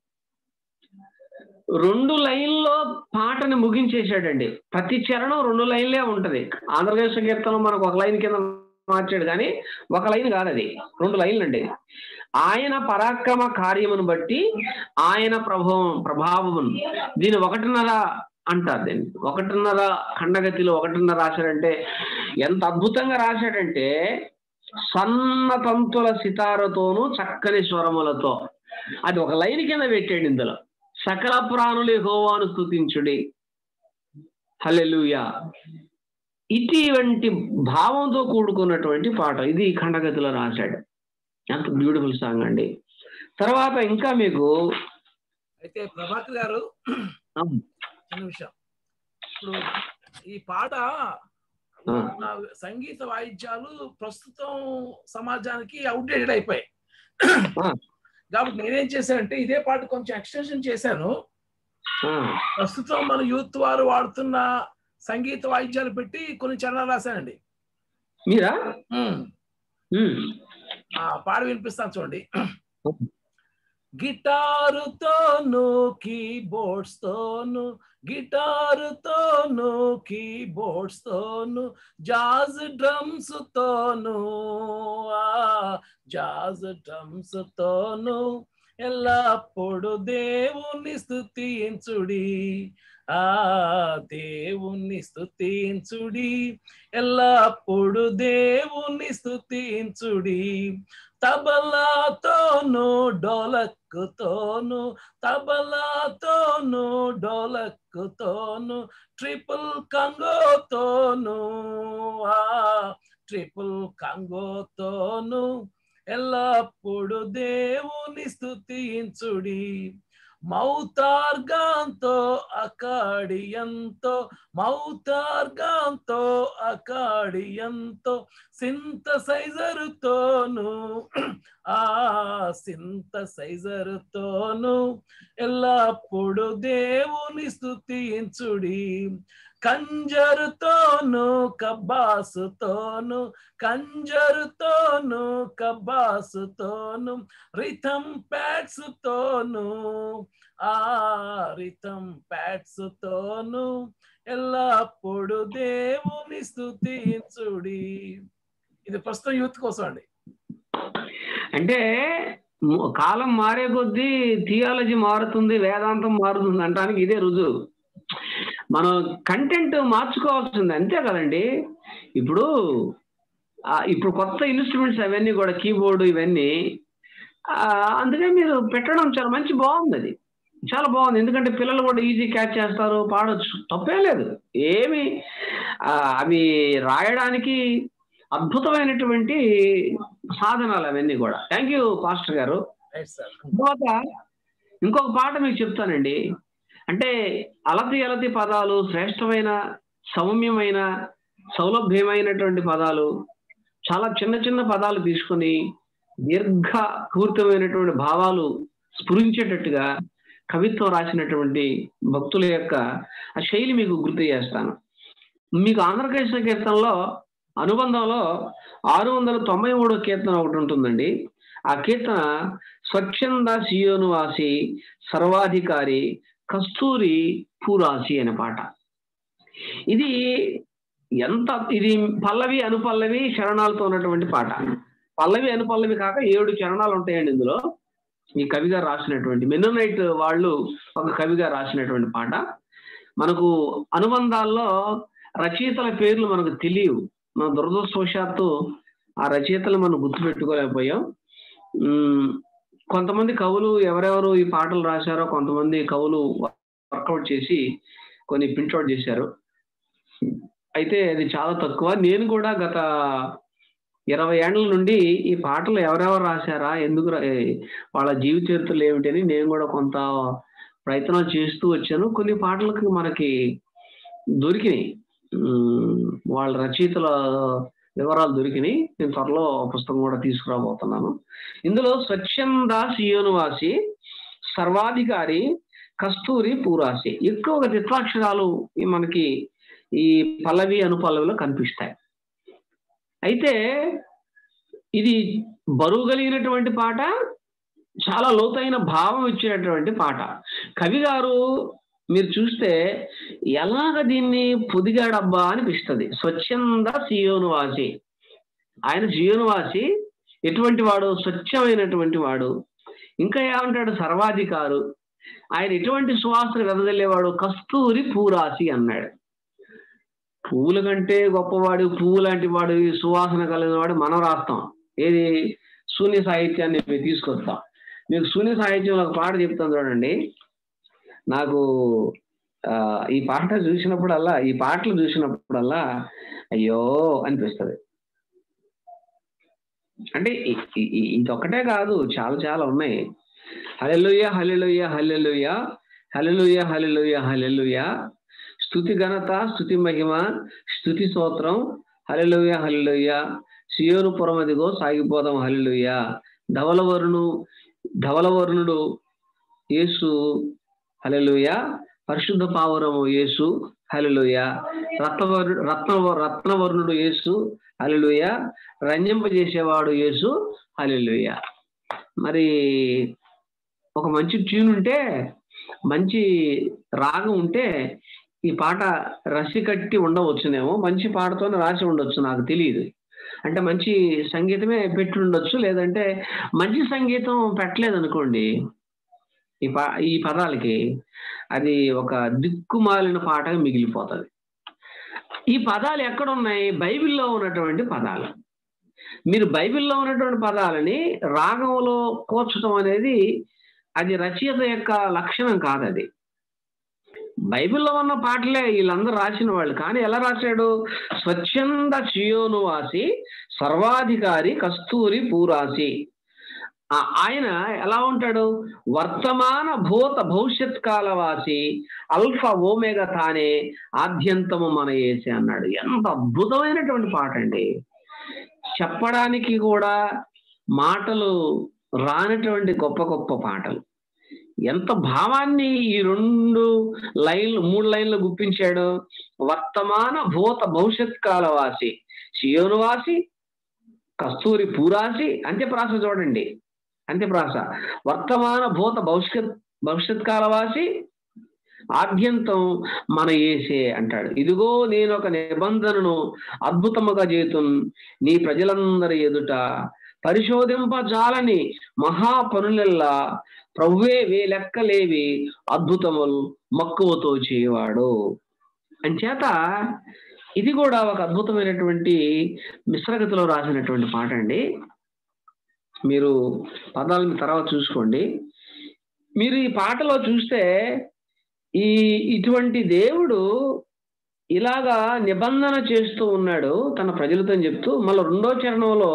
రెండు లైన్లో పాటని ముగించేశాడండి ప్రతి చరణం రెండు లైన్లే ఉంటది ఆంధ్రప్రదేశ్ కీర్తనం మనకు ఒక లైన్ కింద మార్చాడు కానీ ఒక లైన్ కాదు అది రెండు లైన్లు అండి ఆయన పరాక్రమ కార్యమును బట్టి ఆయన ప్రభావం ప్రభావమును దీని ఒకటిన్నర అంటారు దీన్ని ఒకటిన్నర ఖండగతిలో ఒకటిన్నర రాశాడంటే ఎంత అద్భుతంగా రాశాడంటే సన్న తంతుల సితారతోనూ చక్కని స్వరములతో అది ఒక లైన్ కింద పెట్టాడు ఇందులో సకల ప్రాణులు హోవాను స్థుతించుడి హల్లెలూయా ఇటువంటి భావంతో కూడుకున్నటువంటి పాట ఇది ఖండగతిలో రాశాడు ఎంత బ్యూటిఫుల్ సాంగ్ అండి తర్వాత ఇంకా మీకు అయితే ప్రభాకర్ గారు చిన్న విషయం ఇప్పుడు ఈ పాట నా సంగీత వాయిద్యాలు ప్రస్తుతం సమాజానికి అవుట్డేటెడ్ అయిపోయాయి కాబట్టి నేనేం చేశానంటే ఇదే పాట కొంచెం ఎక్స్టెన్షన్ చేశాను ప్రస్తుతం మన యూత్ వారు వాడుతున్న సంగీత వాయిద్యాలు పెట్టి కొన్ని చరణాలు రాశానండి మీరా ఆ పాట వినిపిస్తాను చూడండి గిటారుతోను కీబోర్డ్స్ తోను గిటారుతోను కీబోర్డ్స్ తోను జాజ్ డ్రమ్స్ తోను ఆ జాజ్ డ్రమ్స్ తోను ఎల్లప్పుడు దేవుని స్థుతించుడి ఆ దేవుని స్థుతించుడి ఎల్లప్పుడు దేవుని స్థుతించుడి తబలాతోను డోలక్కుతోను తబలాతోను డోలక్కుతోను ట్రిపుల్ కంగోతోను ఆ ట్రిపుల్ కంగోతోను ఎల్లప్పుడు దేవుని స్థుతించుడి మౌతార్గాంతో అకాడియంతో మౌతార్గాంతో అకాడియంతో సింథసైజరుతోను ఆ సింథసైజరుతోను ఎల్లప్పుడు దేవుని స్థుతించుడి కంజరుతోను కబ్బాసుతోను కంజరుతోను కబ్బాసుతోను రిథం ప్యాడ్స్ తోను ఆ రిథం ప్యాడ్స్ తోను ఎల్లప్పుడు దేవుని స్థుతించుడి ఇది ప్రస్తుతం యూత్ కోసం అండి అంటే ము- కాలం మారే కొద్దీ థియాలజీ మారుతుంది వేదాంతం మారుతుంది అంటానికి ఇదే రుజువు మనం కంటెంట్ మార్చుకోవాల్సింది అంతే కదండి ఇప్పుడు ఆ, ఇప్పుడు కొత్త ఇన్స్ట్రుమెంట్స్ అవన్నీ కూడా కీబోర్డు ఇవన్నీ ఆ, అందుకే మీరు పెట్టడం చాలా మంచి బాగుంది అది చాలా బాగుంది ఎందుకంటే పిల్లలు కూడా ఈజీ క్యాచ్ చేస్తారు పాడొచ్చు తప్పే లేదు ఏమి ఆ, అవి రాయడానికి అద్భుతమైనటువంటి సాధనాలు అవన్నీ కూడా థ్యాంక్ యూ పాస్టర్ గారు రైట్ సార్ తర్వాత ఇంకొక పాట మీకు చెప్తానండి అంటే అలతి అలతి పదాలు శ్రేష్టమైన సౌమ్యమైన సౌలభ్యమైనటువంటి పదాలు చాలా చిన్న చిన్న పదాలు తీసుకొని దీర్ఘ పూరితమైనటువంటి భావాలు స్ఫురించేటట్టుగా కవిత్వం రాసినటువంటి భక్తుల యొక్క ఆ శైలి మీకు గుర్తు చేస్తాను మీకు ఆంధ్రకృష్ణ కీర్తనలో అనుబంధంలో ఆరు వందల తొంభై మూడో కీర్తన ఒకటి ఉంటుందండి ఆ కీర్తన స్వచ్ఛంద సియోనువాసి సర్వాధికారి కస్తూరి పూరాసి అనే పాట ఇది ఎంత ఇది పల్లవి అనుపల్లవి చరణాలతో ఉన్నటువంటి పాట పల్లవి అనుపల్లవి కాక ఏడు చరణాలు ఉంటాయండి ఇందులో ఈ కవిగా రాసినటువంటి మెన్నోనైట్ వాళ్ళు ఒక కవిగా రాసినటువంటి పాట మనకు అనుబంధాల్లో రచయితల పేర్లు మనకు తెలియవు మన దురదృష్టవశాత్తు ఆ రచయితలు మనం గుర్తుపెట్టుకోలేకపోయాం ఉమ్, కొంతమంది కవులు ఎవరెవరు ఈ పాటలు రాశారో కొంతమంది కవులు వర్కౌట్ చేసి కొన్ని ప్రింట్అవుట్ చేశారు అయితే అది చాలా తక్కువ నేను కూడా గత ఇరవై ఏళ్ళ నుండి ఈ పాటలు ఎవరెవరు రాశారా ఎందుకు రా- ఏ, వాళ్ళ జీవిత చరిత్రలు ఏమిటని నేను కూడా కొంత ప్రయత్నం చేస్తూ వచ్చాను కొన్ని పాటలకు మనకి దొరికినాయి ఉమ్, వాళ్ళ రచయితల వివరాలు దొరికినాయి నేను త్వరలో ఒక పుస్తకం కూడా తీసుకురాబోతున్నాను ఇందులో స్వచ్ఛంద సియోనువాసి సర్వాధికారి కస్తూరి పూరాసి ఎక్కువగా చిత్రాక్షరాలు ఈ మనకి ఈ పల్లవి అనుపల్లవిలో కనిపిస్తాయి అయితే ఇది బరువు కలిగినటువంటి పాట చాలా లోతైన భావం ఇచ్చేటటువంటి పాట కవి గారు మీరు చూస్తే ఎలాగ దీన్ని పొదిగాడబ్బా అనిపిస్తుంది స్వచ్ఛంద సియోనువాసి ఆయన సియోనువాసి ఎటువంటి వాడు స్వచ్ఛమైనటువంటి వాడు ఇంకా ఏమంటాడు సర్వాధికారు ఆయన ఎటువంటి సువాసన వెదజల్లేవాడు కస్తూరి పూరాసి అన్నాడు పువ్వుల కంటే గొప్పవాడు పువ్వు లాంటి వాడు ఈ సువాసన కలిగిన వాడు మనం రాస్తాం ఏది శూన్య సాహిత్యాన్ని మేము తీసుకొస్తాం మీకు శూన్య సాహిత్యంలో ఒక పాట చెప్తాను చూడండి నాకు ఆ, ఈ పాట చూసినప్పుడల్లా ఈ పాటలు చూసినప్పుడల్లా అయ్యో అనిపిస్తుంది అంటే ఇ- ఇ- ఇ- ఇదొక్కటే కాదు చాలా చాలా ఉన్నాయి hallelujah hallelujah hallelujah hallelujah hallelujah hallelujah స్థుతి ఘనత స్థుతి మహిమ స్థుతి స్తోత్రం హలెలుయ హలెలుయ సియోను పురమదిగో సాగిపోదాం హలెలుయ ధవలవరుణు ధవలవరుణుడు యేసు హలెలుయ పరిశుద్ధ పావురము యేసు హలెలుయ రత్నవరు రత్న రత్నవర్ణుడు యేసు హలెలుయ రంజింపజేసేవాడు యేసు హలెలుయ మరి ఒక మంచి ట్యూన్ ఉంటే మంచి రాగం ఉంటే ఈ పాట రసి కట్టి ఉండవచ్చునేమో మంచి పాటతోనే రాసి ఉండొచ్చు నాకు తెలియదు అంటే మంచి సంగీతమే పెట్టి ఉండొచ్చు లేదంటే మంచి సంగీతం పెట్టలేదు అనుకోండి ఈ పా ఈ పదాలకి అది ఒక దిక్కుమాలిన పాటగా మిగిలిపోతుంది ఈ పదాలు ఎక్కడ ఉన్నాయి బైబిల్లో ఉన్నటువంటి పదాలు మీరు బైబిల్లో ఉన్నటువంటి పదాలని రాగంలో కూర్చడం అనేది అది రచయిత యొక్క లక్షణం కాదు అది బైబిల్లో ఉన్న పాటలే వీళ్ళందరూ రాసిన వాళ్ళు కానీ ఎలా రాశాడు స్వచ్ఛంద చియోను వాసి సర్వాధికారి కస్తూరి పూరాసి ఆ ఆయన ఎలా ఉంటాడు వర్తమాన భూత భవిష్యత్ కాలవాసి అల్ఫా ఓమేగా తానే ఆద్యంతము మన ఏసి అన్నాడు ఎంత అద్భుతమైనటువంటి పాట అండి చెప్పడానికి కూడా మాటలు రానటువంటి గొప్ప గొప్ప పాటలు ఎంత భావాన్ని ఈ రెండు లైన్లు మూడు లైన్లు గుప్పించాడు వర్తమాన భూత భవిష్యత్ కాలవాసి సియోనువాసి కస్తూరి పూరాసి అంత్యప్రాస చూడండి అంత్యప్రాస వర్తమాన భూత భవిష్యత్ భవిష్యత్ కాలవాసి ఆద్యంతం మన ఏసే అంటాడు ఇదిగో నేను ఒక నిబంధనను అద్భుతముగా చేతున్ నీ ప్రజలందరి ఎదుట పరిశోధింపజాలని మహా పనులెల్లా ప్రభువే వే లెక్కలేవి అద్భుతములు మక్కువతో చేయవాడు అంచేత ఇది కూడా ఒక అద్భుతమైనటువంటి మిశ్రగతిలో రాసినటువంటి పాట అండి మీరు పదాలను తర్వాత చూసుకోండి మీరు ఈ పాటలో చూస్తే ఈ ఇటువంటి దేవుడు ఇలాగా నిబంధన చేస్తూ ఉన్నాడు తన ప్రజలతో చెప్తూ మళ్ళీ రెండో చరణంలో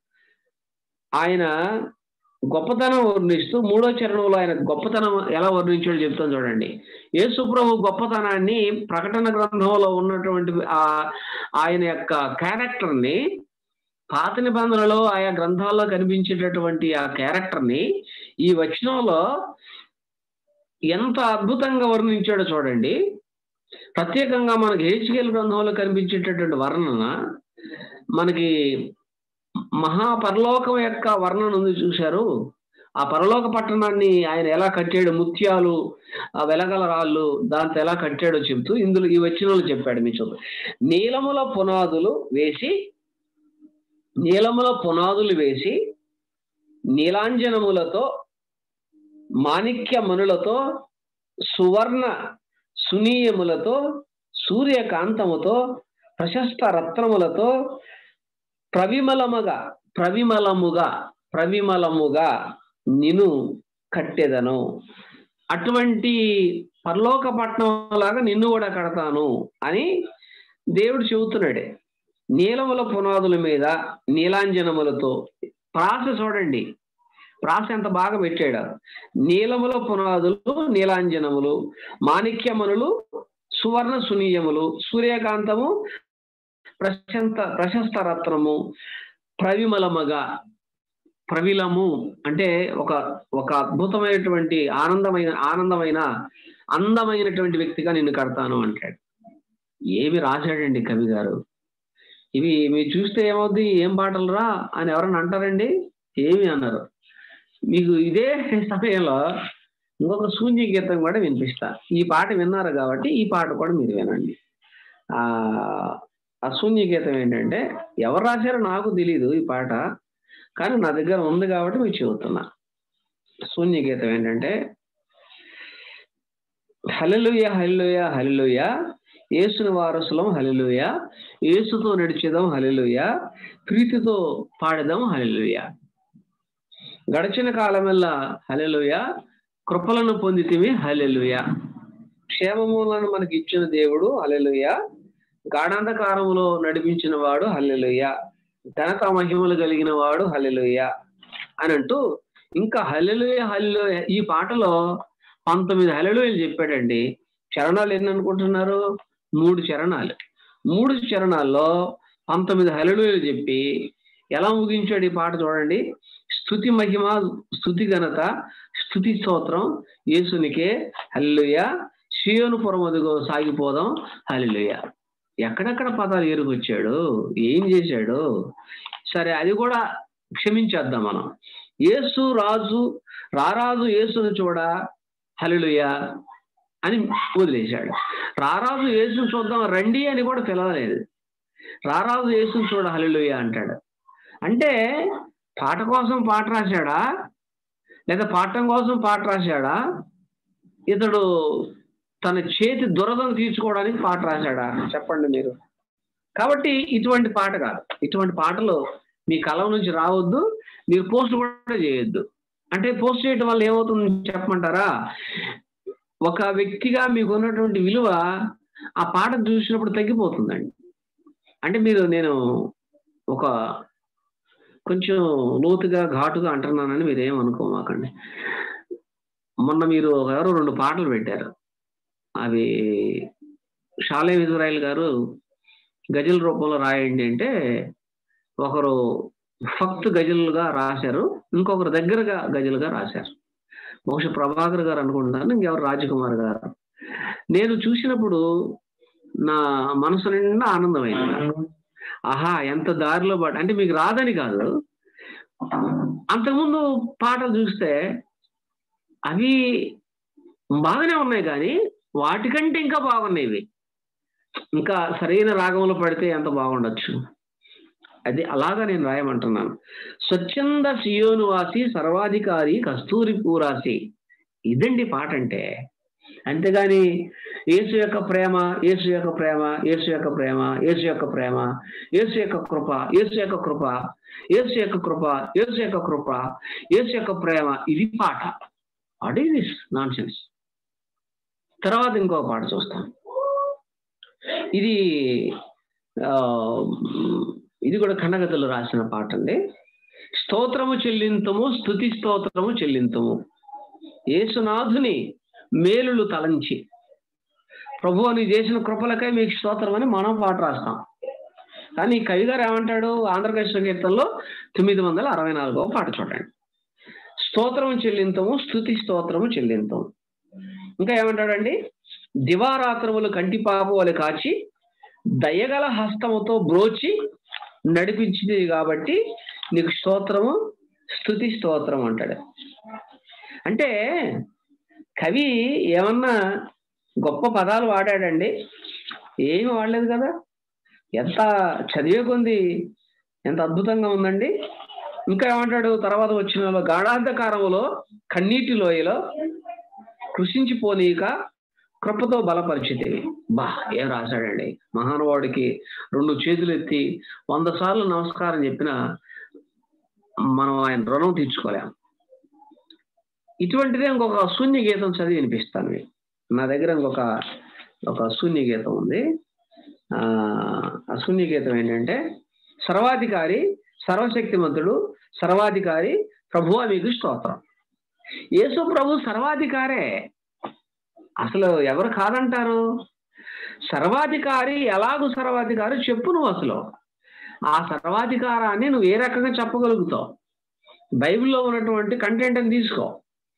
ఆయన గొప్పతనం వర్ణిస్తూ మూడో చరణంలో ఆయన గొప్పతనం ఎలా వర్ణించాడో చెప్తాను చూడండి యేసుప్రభు గొప్పతనాన్ని ప్రకటన గ్రంథంలో ఉన్నటువంటి ఆ ఆయన యొక్క క్యారెక్టర్ ని పాత నిబంధనలో ఆయా గ్రంథాల్లో కనిపించేటటువంటి ఆ క్యారెక్టర్ ని ఈ వచనంలో ఎంత అద్భుతంగా వర్ణించాడో చూడండి ప్రత్యేకంగా మనకి హెచ్కేల్ గ్రంథంలో కనిపించేటటువంటి వర్ణన మనకి మహా పరలోకం యొక్క వర్ణన ఉంది చూశారు ఆ పరలోక పట్టణాన్ని ఆయన ఎలా కట్టాడు ముత్యాలు ఆ వెలగల రాళ్ళు దాంతో ఎలా కట్టాడో చెబుతూ ఇందులో ఈ వచనంలో చెప్పాడు మీ చూపు నీలముల పునాదులు వేసి నీలముల పునాదులు వేసి నీలాంజనములతో మాణిక్య మనులతో సువర్ణ సునీయములతో సూర్యకాంతముతో ప్రశస్త రత్నములతో ప్రవిమలముగా ప్రవిమలముగా ప్రవిమలముగా నిను కట్టెదను అటువంటి పరలోక పట్టణం లాగా నిన్ను కూడా కడతాను అని దేవుడు చెబుతున్నాడే నీలముల పునాదుల మీద నీలాంజనములతో ప్రాస చూడండి ప్రాస ఎంత బాగా పెట్టాడు నీలముల పునాదులు నీలాంజనములు మాణిక్యమనులు సువర్ణ సునీయములు సూర్యకాంతము ప్రశంత ప్రశస్త రత్నము ప్రవిమలముగా ప్రవిలము అంటే ఒక ఒక అద్భుతమైనటువంటి ఆనందమైన ఆనందమైన అందమైనటువంటి వ్యక్తిగా నిన్ను కడతాను అంటాడు ఏమి రాశాడండి కవి గారు ఇవి మీరు చూస్తే ఏమవుద్ది ఏం పాటలు రా అని ఎవరన్నా అంటారండి ఏమి అన్నారు మీకు ఇదే సమయంలో ఇంకొక శూన్య గీతం కూడా వినిపిస్తా ఈ పాట విన్నారు కాబట్టి ఈ పాట కూడా మీరు వినండి ఆ ఆ శూన్య గీతం ఏంటంటే ఎవరు రాశారో నాకు తెలియదు ఈ పాట కానీ నా దగ్గర ఉంది కాబట్టి మీకు చెబుతున్నా శూన్య గీతం ఏంటంటే హలలుయ హలలుయ హలలుయ యేసుని వారసులం హలలుయ యేసుతో నడిచేదాం హలలుయ ప్రీతితో పాడదాం హలలుయ గడిచిన కాలమెల్లా హలలుయ కృపలను పొందితివి హలెలుయ క్షేమములను మనకి ఇచ్చిన దేవుడు హలెలుయ గాఢాంధకారములో నడిపించిన వాడు హల్లెలుయ ఘనత మహిమలు కలిగిన వాడు హల్లెలుయ అని అంటూ ఇంకా హల్లెలుయ హల్లెలుయ ఈ పాటలో పంతొమ్మిది హల్లెలుయలు చెప్పాడండి చరణాలు ఎన్ని అనుకుంటున్నారు మూడు చరణాలు మూడు చరణాల్లో పంతొమ్మిది హల్లెలుయలు చెప్పి ఎలా ముగించాడు ఈ పాట చూడండి స్థుతి మహిమ స్థుతి ఘనత స్థుతి స్తోత్రం యేసునికే హల్లెలుయ షియోను పురమదుగో సాగిపోదాం హల్లెలుయ ఎక్కడెక్కడ పదాలు ఏరుకొచ్చాడు ఏం చేశాడు సరే అది కూడా క్షమించేద్దాం మనం యేసు రాజు రారాజు యేసును చూడ హలిలుయ అని వదిలేశాడు రారాజు యేసును చూద్దాం రండి అని కూడా పిలవలేదు రారాజు యేసును చూడ హలిలుయ అంటాడు అంటే పాట కోసం పాట రాశాడా లేదా పాఠం కోసం పాట రాశాడా ఇతడు తన చేతి దురదను తీర్చుకోవడానికి పాట రాశాడా చెప్పండి మీరు కాబట్టి ఇటువంటి పాట కాదు ఇటువంటి పాటలు మీ కలం నుంచి రావద్దు మీరు పోస్ట్ కూడా చేయొద్దు అంటే పోస్ట్ చేయడం వల్ల ఏమవుతుంది చెప్పమంటారా ఒక వ్యక్తిగా మీకు ఉన్నటువంటి విలువ ఆ పాట చూసినప్పుడు తగ్గిపోతుందండి అంటే మీరు నేను ఒక కొంచెం లోతుగా ఘాటుగా అంటున్నానని మీరు ఏమనుకోమాకండి మొన్న మీరు ఎవరో రెండు పాటలు పెట్టారు అవి షాలేం ఇజ్రాయిల్ గారు గజల్ రూపంలో రాయండి అంటే ఒకరు ఫక్త్ గజలుగా రాశారు ఇంకొకరు దగ్గరగా గజలుగా రాశారు బహుశా ప్రభాకర్ గారు అనుకుంటాను ఇంకెవరు రాజకుమార్ గారు నేను చూసినప్పుడు నా మనసు నిండా ఆనందమైంది నాకు. ఆహా ఎంత దారిలో పాట అంటే మీకు రాదని కాదు అంతకుముందు పాటలు చూస్తే అవి బాగానే ఉన్నాయి కానీ వాటికంటే ఇంకా బాగున్నాయి ఇవి ఇంకా సరైన రాగంలో పడితే ఎంత బాగుండొచ్చు అది అలాగా నేను రాయమంటున్నాను స్వచ్ఛంద సియోను వాసి సర్వాధికారి కస్తూరి పూరాసి ఇదండి పాట అంటే అంతేగాని యేసు యొక్క ప్రేమ యేసు యొక్క ప్రేమ యేసు యొక్క ప్రేమ యేసు యొక్క ప్రేమ యేసు యొక్క కృప యేసు యొక్క కృప యేసు యొక్క కృప యేసు యొక్క కృప యేసు యొక్క ప్రేమ ఇది పాట what is this nonsense తర్వాత ఇంకో పాట చూస్తాం ఇది ఆ, ఇది కూడా ఖండగతలు రాసిన పాట అండి స్తోత్రము చెల్లింతము స్థుతి స్తోత్రము చెల్లింతము యేసునాథుని మేలులు తలంచి ప్రభు అని చేసిన కృపలకై మీకు స్తోత్రం అని మనం పాట రాస్తాం కానీ ఈ కవి గారు ఏమంటాడు ఆంధ్రప్రదేశ్ సంగీతంలో తొమ్మిది వందల అరవై నాలుగవ పాట చూడండి స్తోత్రము చెల్లింతము స్థుతి స్తోత్రము చెల్లింతము ఇంకా ఏమంటాడండి దివారాత్రములు కంటి పాపు వలె కాచి దయగల హస్తముతో బ్రోచి నడిపించింది కాబట్టి నీకు స్తోత్రము స్థుతి స్తోత్రం అంటాడు అంటే కవి ఏమన్నా గొప్ప పదాలు వాడాడండి ఏమి వాడలేదు కదా ఎంత చదివే కొంది ఎంత అద్భుతంగా ఉందండి ఇంకా ఏమంటాడు తర్వాత వచ్చిన గాఢాంధకారములో కన్నీటి లోయలో కృషించిపోనీక కృపతో బలపరిచితివి బా ఏం రాశాడండి మహానుభావుడికి రెండు చేతులు ఎత్తి వంద సార్లు నమస్కారం చెప్పిన మనం ఆయన రుణం తీర్చుకోలేం ఇటువంటిదే ఇంకొక శూన్య గీతం చదివి వినిపిస్తాను మీకు. నా దగ్గర ఇంకొక ఒక శూన్య గీతం ఉంది ఆ ఆ శూన్య గీతం ఏంటంటే సర్వాధికారి సర్వశక్తిమంతుడు సర్వాధికారి ప్రభువా మీకు స్తోత్రం యేసు ప్రభు సర్వాధికారే అసలు ఎవరు కాదంటారు సర్వాధికారి ఎలాగూ సర్వాధికారి చెప్పు నువ్వు అసలు ఆ సర్వాధికారాన్ని నువ్వు ఏ రకంగా చెప్పగలుగుతావు బైబిల్లో ఉన్నటువంటి కంటెంట్ని తీసుకో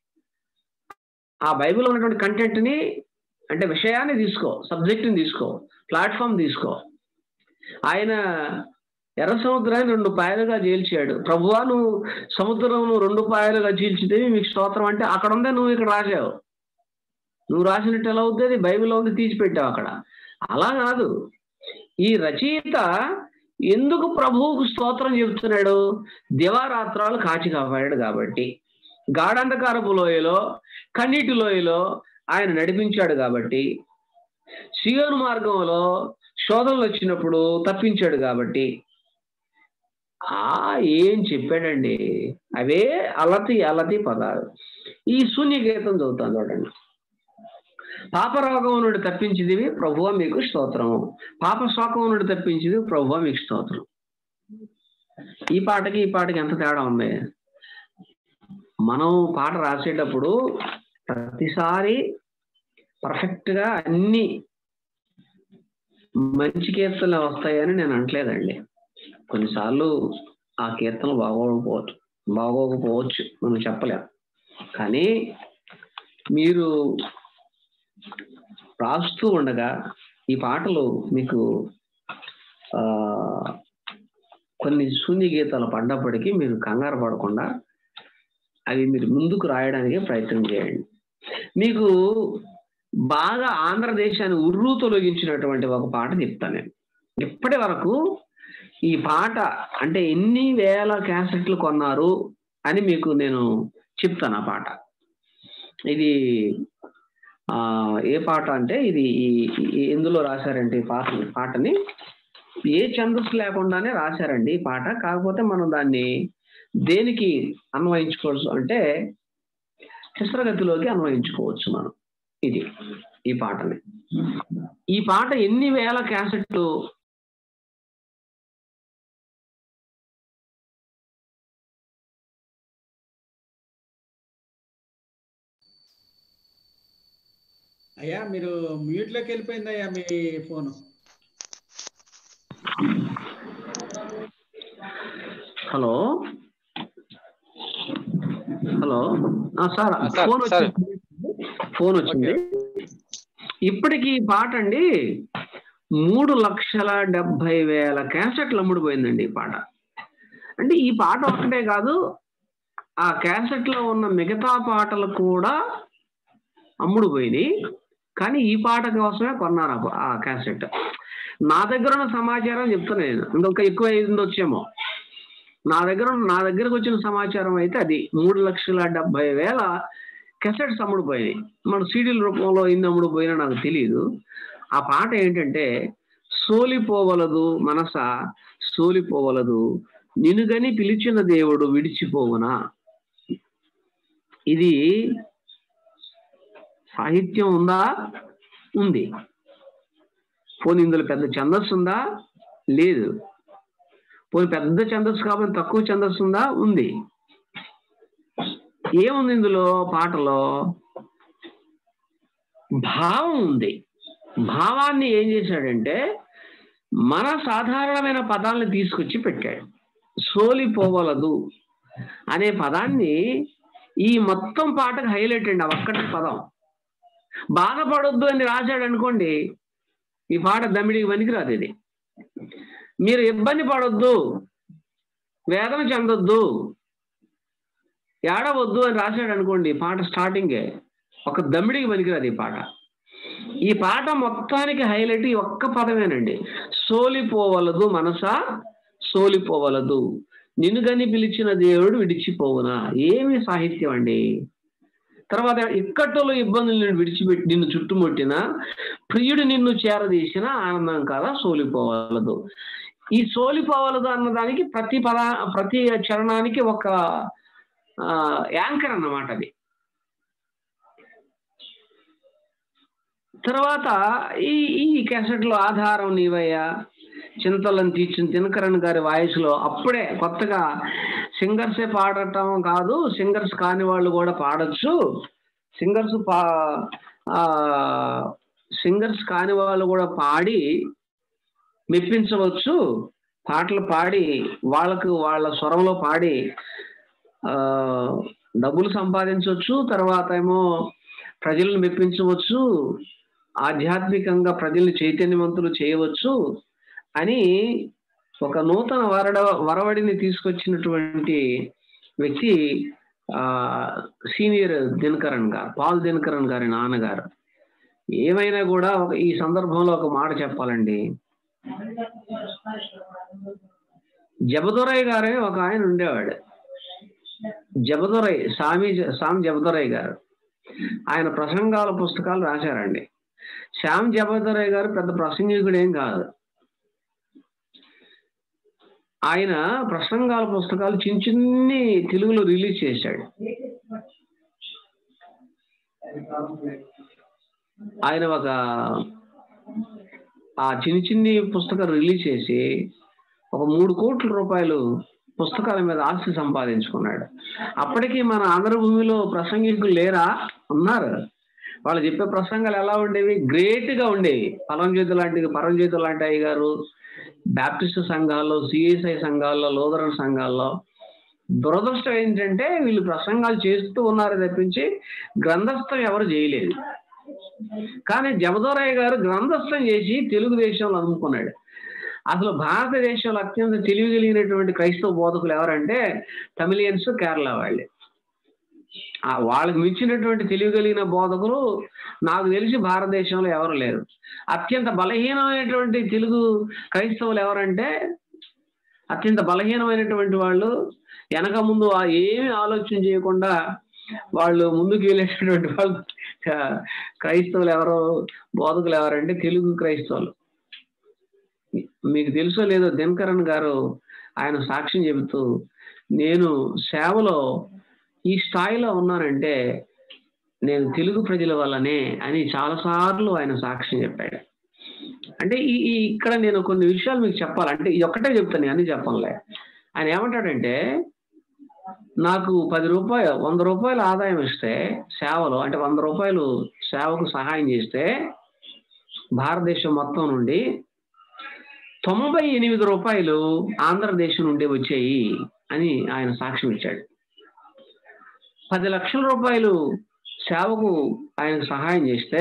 ఆ బైబిల్లో ఉన్నటువంటి కంటెంట్ని అంటే విషయాన్ని తీసుకో సబ్జెక్ట్ని తీసుకో ప్లాట్ఫామ్ తీసుకో ఆయన ఎర్ర సముద్రాన్ని రెండు పాయలుగా చీల్చాడు ప్రభువా నువ్వు సముద్రం రెండు పాయలుగా చీల్చితే మీకు స్తోత్రం అంటే అక్కడ ఉందే నువ్వు ఇక్కడ రాశావు నువ్వు రాసినట్టు ఎలా అవుతుంది బైబిల్లో ఉంది తీసిపెట్టావు అక్కడ అలా కాదు ఈ రచయిత ఎందుకు ప్రభువుకు స్తోత్రం చెబుతున్నాడు దివారాత్రాలు కాచి కాపాడాడు కాబట్టి గాఢంధకారపు లోయలో కన్నీటి లోయలో ఆయన నడిపించాడు కాబట్టి సియోను మార్గంలో శోధనలు వచ్చినప్పుడు తప్పించాడు కాబట్టి ఆ ఏం చెప్పాడండి అవే అలతి అలతి పదాలు ఈ శూన్యగీతం చదువుతాను చూడండి పాపరోగం నుండి తప్పించింది ప్రభువ మీకు స్తోత్రము పాప శోకం నుండి తప్పించింది ప్రభువ మీకు స్తోత్రం ఈ పాటకి ఈ పాటకి ఎంత తేడా ఉంది మనం పాట రాసేటప్పుడు ప్రతిసారి పర్ఫెక్ట్ గా అన్ని మంచి కీర్తనలు వస్తాయని నేను అనట్లేదండి కొన్నిసార్లు ఆ కీర్తనలు బాగోకపోవచ్చు బాగోకపోవచ్చు మనం చెప్పలేం కానీ మీరు రాస్తూ ఉండగా ఈ పాటలు మీకు ఆ కొన్ని శూన్య గీతాలు పడ్డప్పటికీ మీరు కంగారు పడకుండా అవి మీరు ముందుకు రాయడానికి ప్రయత్నం చేయండి మీకు బాగా ఆంధ్రదేశాన్ని ఉర్రూ తొలగించినటువంటి ఒక పాట చెప్తాను నేను ఇప్పటి వరకు ఈ పాట అంటే ఎన్ని వేల క్యాసెట్లు కొన్నారు అని మీకు నేను చెప్తాను ఆ పాట ఇది ఆ ఏ పాట అంటే ఇది ఈ- ఈ- ఎందులో రాశారంటే ఈ పాట పాటని ఏ ఛందస్సు లేకుండానే రాశారండి ఈ పాట కాకపోతే మనం దాన్ని దేనికి అన్వయించుకోవచ్చు అంటే చిత్రగతిలోకి అన్వయించుకోవచ్చు మనం ఇది ఈ పాటని ఈ పాట ఎన్ని వేల క్యాసెట్లు అయ్యా మీరు మ్యూట్ లోకి వెళ్ళిపోయింది అయ్యా మీ ఫోన్ హలో హలో ఆ, సార్ ఆ, సార్, ఫోన్ సార్. వచ్చింది ఫోన్ వచ్చింది ఇప్పటికి ఈ పాట అండి మూడు లక్షల డెబ్బై వేల క్యాసెట్లు అమ్ముడుపోయిందండి ఈ పాట అంటే ఈ పాట ఒక్కటే కాదు ఆ క్యాసెట్ లో ఉన్న మిగతా పాటలు కూడా అమ్ముడు పోయినాయి కానీ ఈ పాట కోసమే కొన్నారు ఆ ప- ఆ క్యాసెట్ నా దగ్గర ఉన్న సమాచారం చెప్తున్నా నేను ఇంకొక ఎక్కువ అయింది వచ్చేమో నా దగ్గర ఉన్న- నా దగ్గరకు వచ్చిన సమాచారం అయితే అది మూడు లక్షల డెబ్బై వేల కెసెట్స్ అమ్ముడు పోయినాయి మన సీడీల రూపంలో ఎన్ని అమ్ముడు పోయినా నాకు తెలియదు ఆ పాట ఏంటంటే సోలిపోవలదు మనస సోలిపోవలదు నినుగని పిలిచిన దేవుడు విడిచిపోవునా ఇది సాహిత్యం ఉందా ఉంది పోనీ ఇందులో పెద్ద ఛందస్సు ఉందా లేదు పోనీ పెద్ద ఛందస్సు కాబట్టి తక్కువ ఛందస్సు ఉందా ఉంది ఏముంది ఇందులో పాటలో భావం ఉంది భావాన్ని ఏం చేశాడంటే మన సాధారణమైన పదాలను తీసుకొచ్చి పెట్టాడు సోలిపోవలదు అనే పదాన్ని ఈ మొత్తం పాటకు హైలైట్ అండి ఆ ఒక్కటి పదం బాధపడొద్దు అని రాశాడు అనుకోండి ఈ పాట దమిడికి పనికిరాదు ఇది మీరు ఇబ్బంది పడొద్దు వేదన చెందొద్దు ఏడవద్దు అని రాశాడు అనుకోండి పాట స్టార్టింగే ఒక దమ్మిడికి పనికిరాదు ఈ పాట ఈ పాట మొత్తానికి హైలైట్ ఈ ఒక్క పదమేనండి సోలిపోవలదు మనసా సోలిపోవలదు నిన్ను గని పిలిచిన దేవుడు విడిచిపోవునా ఏమి సాహిత్యం అండి తర్వాత ఇక్కట్టులో ఇబ్బందులు నిన్ను విడిచిపెట్టి నిన్ను చుట్టుముట్టిన ప్రియుడు నిన్ను చేరదీసిన ఆనందం కదా సోలిపోవలదు ఈ సోలిపోవలదు అన్నదానికి ప్రతి పద ప్రతి చరణానికి ఒక ఆ, యాంకర్ అన్నమాట అది తర్వాత ఈ ఈ cassette లో ఆధారం నీవయ్యా చింతలను తీర్చిన దినకరణ్ గారి వాయిస్ లో అప్పుడే కొత్తగా సింగర్సే పాడటం కాదు సింగర్స్ కాని వాళ్ళు కూడా పాడొచ్చు సింగర్స్ పా సింగర్స్ కాని వాళ్ళు కూడా పాడి మెప్పించవచ్చు పాటలు పాడి వాళ్ళకు వాళ్ళ స్వరంలో పాడి ఆ డబ్బులు సంపాదించవచ్చు తర్వాత ఏమో ప్రజలను మెప్పించవచ్చు ఆధ్యాత్మికంగా ప్రజల్ని చైతన్యవంతులు చేయవచ్చు అని ఒక నూతన వరడ వరవడిని తీసుకొచ్చినటువంటి వ్యక్తి ఆ సీనియర్ దినకరణ్ గారు పాల్ దినకరణ్ గారి నాన్నగారు ఏమైనా కూడా ఒక ఈ సందర్భంలో ఒక మాట చెప్పాలండి జబదురయ్య గారే ఒక ఆయన ఉండేవాడు జబదురయ్య స్వామి స్వామి జబదురయ్య గారు ఆయన ప్రసంగాల పుస్తకాలు రాశారండి శ్యామ్ జబదురయ్య గారు పెద్ద ప్రసంగికుడు ఏం కాదు ఆయన ప్రసంగాల పుస్తకాలు చిన్న చిన్ని తెలుగులో రిలీజ్ చేశాడు ఆయన ఒక ఆ చిన్ని చిన్ని పుస్తకం రిలీజ్ చేసి ఒక మూడు కోట్ల రూపాయలు పుస్తకాల మీద ఆస్తి సంపాదించుకున్నాడు అప్పటికి మన ఆంధ్రభూమిలో ప్రసంగికులు లేరా ఉన్నారు వాళ్ళు చెప్పే ప్రసంగాలు ఎలా ఉండేవి గ్రేట్ గా ఉండేవి పరంజ్యోతి లాంటి పరంజ్యోతి లాంటి అయ్య గారు బ్యాప్టిస్ట్ సంఘాల్లో సిఎస్ఐ సంఘాల్లో లోదరన్ సంఘాల్లో దురదృష్టం ఏంటంటే వీళ్ళు ప్రసంగాలు చేస్తూ ఉన్నారు తప్పించి గ్రంథస్థం ఎవరు చేయలేదు కానీ జమదోరయ్య గారు గ్రంథస్థం చేసి తెలుగుదేశంలో అందుకున్నాడు అసలు భారతదేశంలో అత్యంత తెలివి కలిగినటువంటి క్రైస్తవ బోధకులు ఎవరంటే తమిళియన్స్ కేరళ వాళ్ళే ఆ వాళ్ళకి మించినటువంటి తెలివి కలిగిన బోధకులు నాకు తెలిసి భారతదేశంలో ఎవరు లేరు అత్యంత బలహీనమైనటువంటి తెలుగు క్రైస్తవులు ఎవరంటే అత్యంత బలహీనమైనటువంటి వాళ్ళు వెనక ముందు ఆ ఏమి ఆలోచన చేయకుండా వాళ్ళు ముందుకు వెళ్ళేటటువంటి వాళ్ళు క- క్రైస్తవులు ఎవరో బోధకులు ఎవరంటే తెలుగు క్రైస్తవులు మీకు తెలుసో లేదో దినకరణ్ గారు ఆయన సాక్ష్యం చెబుతూ నేను సేవలో ఈ స్థాయిలో ఉన్నానంటే నేను తెలుగు ప్రజల వల్లనే అని చాలాసార్లు ఆయన సాక్ష్యం చెప్పాడు అంటే ఈ ఈ ఇక్కడ నేను కొన్ని విషయాలు మీకు చెప్పాలి అంటే ఇది ఒక్కటే చెప్తాను నేను అన్ని చెప్పనులే ఆయన ఏమంటాడంటే నాకు పది రూపాయలు వంద రూపాయల ఆదాయం ఇస్తే సేవలో అంటే వంద రూపాయలు సేవకు సహాయం చేస్తే భారతదేశం మొత్తం నుండి తొంభై ఎనిమిది రూపాయలు ఆంధ్రదేశం నుండి వచ్చాయి అని ఆయన సాక్ష్యం ఇచ్చాడు పది లక్షల రూపాయలు సేవకు ఆయనకు సహాయం చేస్తే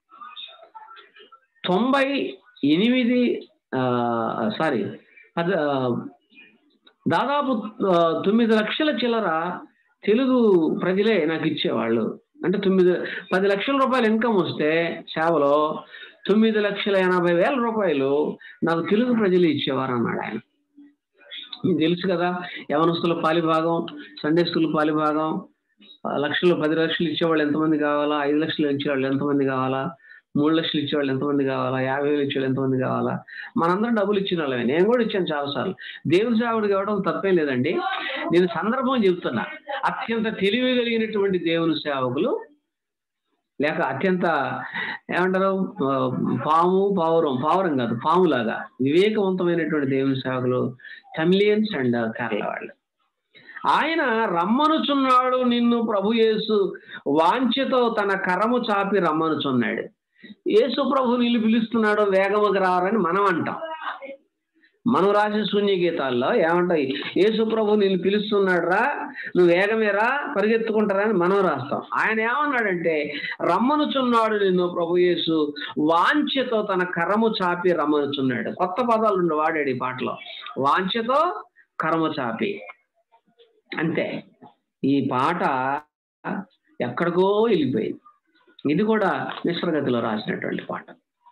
తొంభై ఎనిమిది సారీ పది ఆ, దాదాపు ఆ, తొమ్మిది లక్షల చిల్లర తెలుగు ప్రజలే నాకు ఇచ్చేవాళ్ళు అంటే తొమ్మిది పది లక్షల రూపాయలు ఇన్కమ్ వస్తే సేవలో తొమ్మిది లక్షల ఎనభై వేల రూపాయలు నాకు తెలుగు ప్రజలు ఇచ్చేవారు అన్నాడు ఆయన మీకు తెలుసు కదా యవనస్తుల పాలిభాగం సండే స్కూల్ పాలిభాగం ఆ, లక్షలు పది లక్షలు ఇచ్చేవాళ్ళు ఎంతమంది కావాలా ఐదు లక్షలు ఇచ్చేవాళ్ళు ఎంతమంది కావాలా మూడు లక్షలు ఇచ్చేవాళ్ళు ఎంతమంది కావాలా యాభై వేలు ఇచ్చేవాళ్ళు ఎంతమంది కావాలా మనందరం డబ్బులు ఇచ్చిన వాళ్ళమే నేను కూడా ఇచ్చాను చాలాసార్లు దేవుని సేవకుడు కావడం తప్పేం లేదండి నేను సందర్భం చెబుతున్నా అత్యంత తెలివి కలిగినటువంటి దేవుని సేవకులు లేక అత్యంత ఏమంటారు ఆ, పాము పావురం పావురం కాదు పాములాగా వివేకవంతమైనటువంటి దేవుని సేవకులు తమిళియన్స్ అండ్ కేరళ వాళ్ళు ఆయన రమ్మనుచున్నాడు నిన్ను ప్రభు యేసు వాంఛతో తన కరము చాపి రమ్మనుచున్నాడు యేసు ప్రభు నిన్ను పిలుస్తున్నాడు వేగముగా రారని మనం అంటాం మనం రాసే శూన్య గీతాల్లో ఏమంటాయి యేసు ప్రభు నిన్ను పిలుస్తున్నాడు రా నువ్వు వేగమేరా పరిగెత్తుకుంటారా అని మనం రాస్తాం ఆయన ఏమన్నాడంటే రమ్మనుచున్నాడు నిన్ను ప్రభు యేసు వాంఛతో తన కరము చాపి రమ్మనుచున్నాడు కొత్త పదాలు రెండు వాడాడు ఈ పాటలో వాంఛతో కరము చాపి అంతే ఈ పాట ఎక్కడికో వెళ్ళిపోయింది ఇది కూడా నిస్వరగతిలో రాసినటువంటి పాట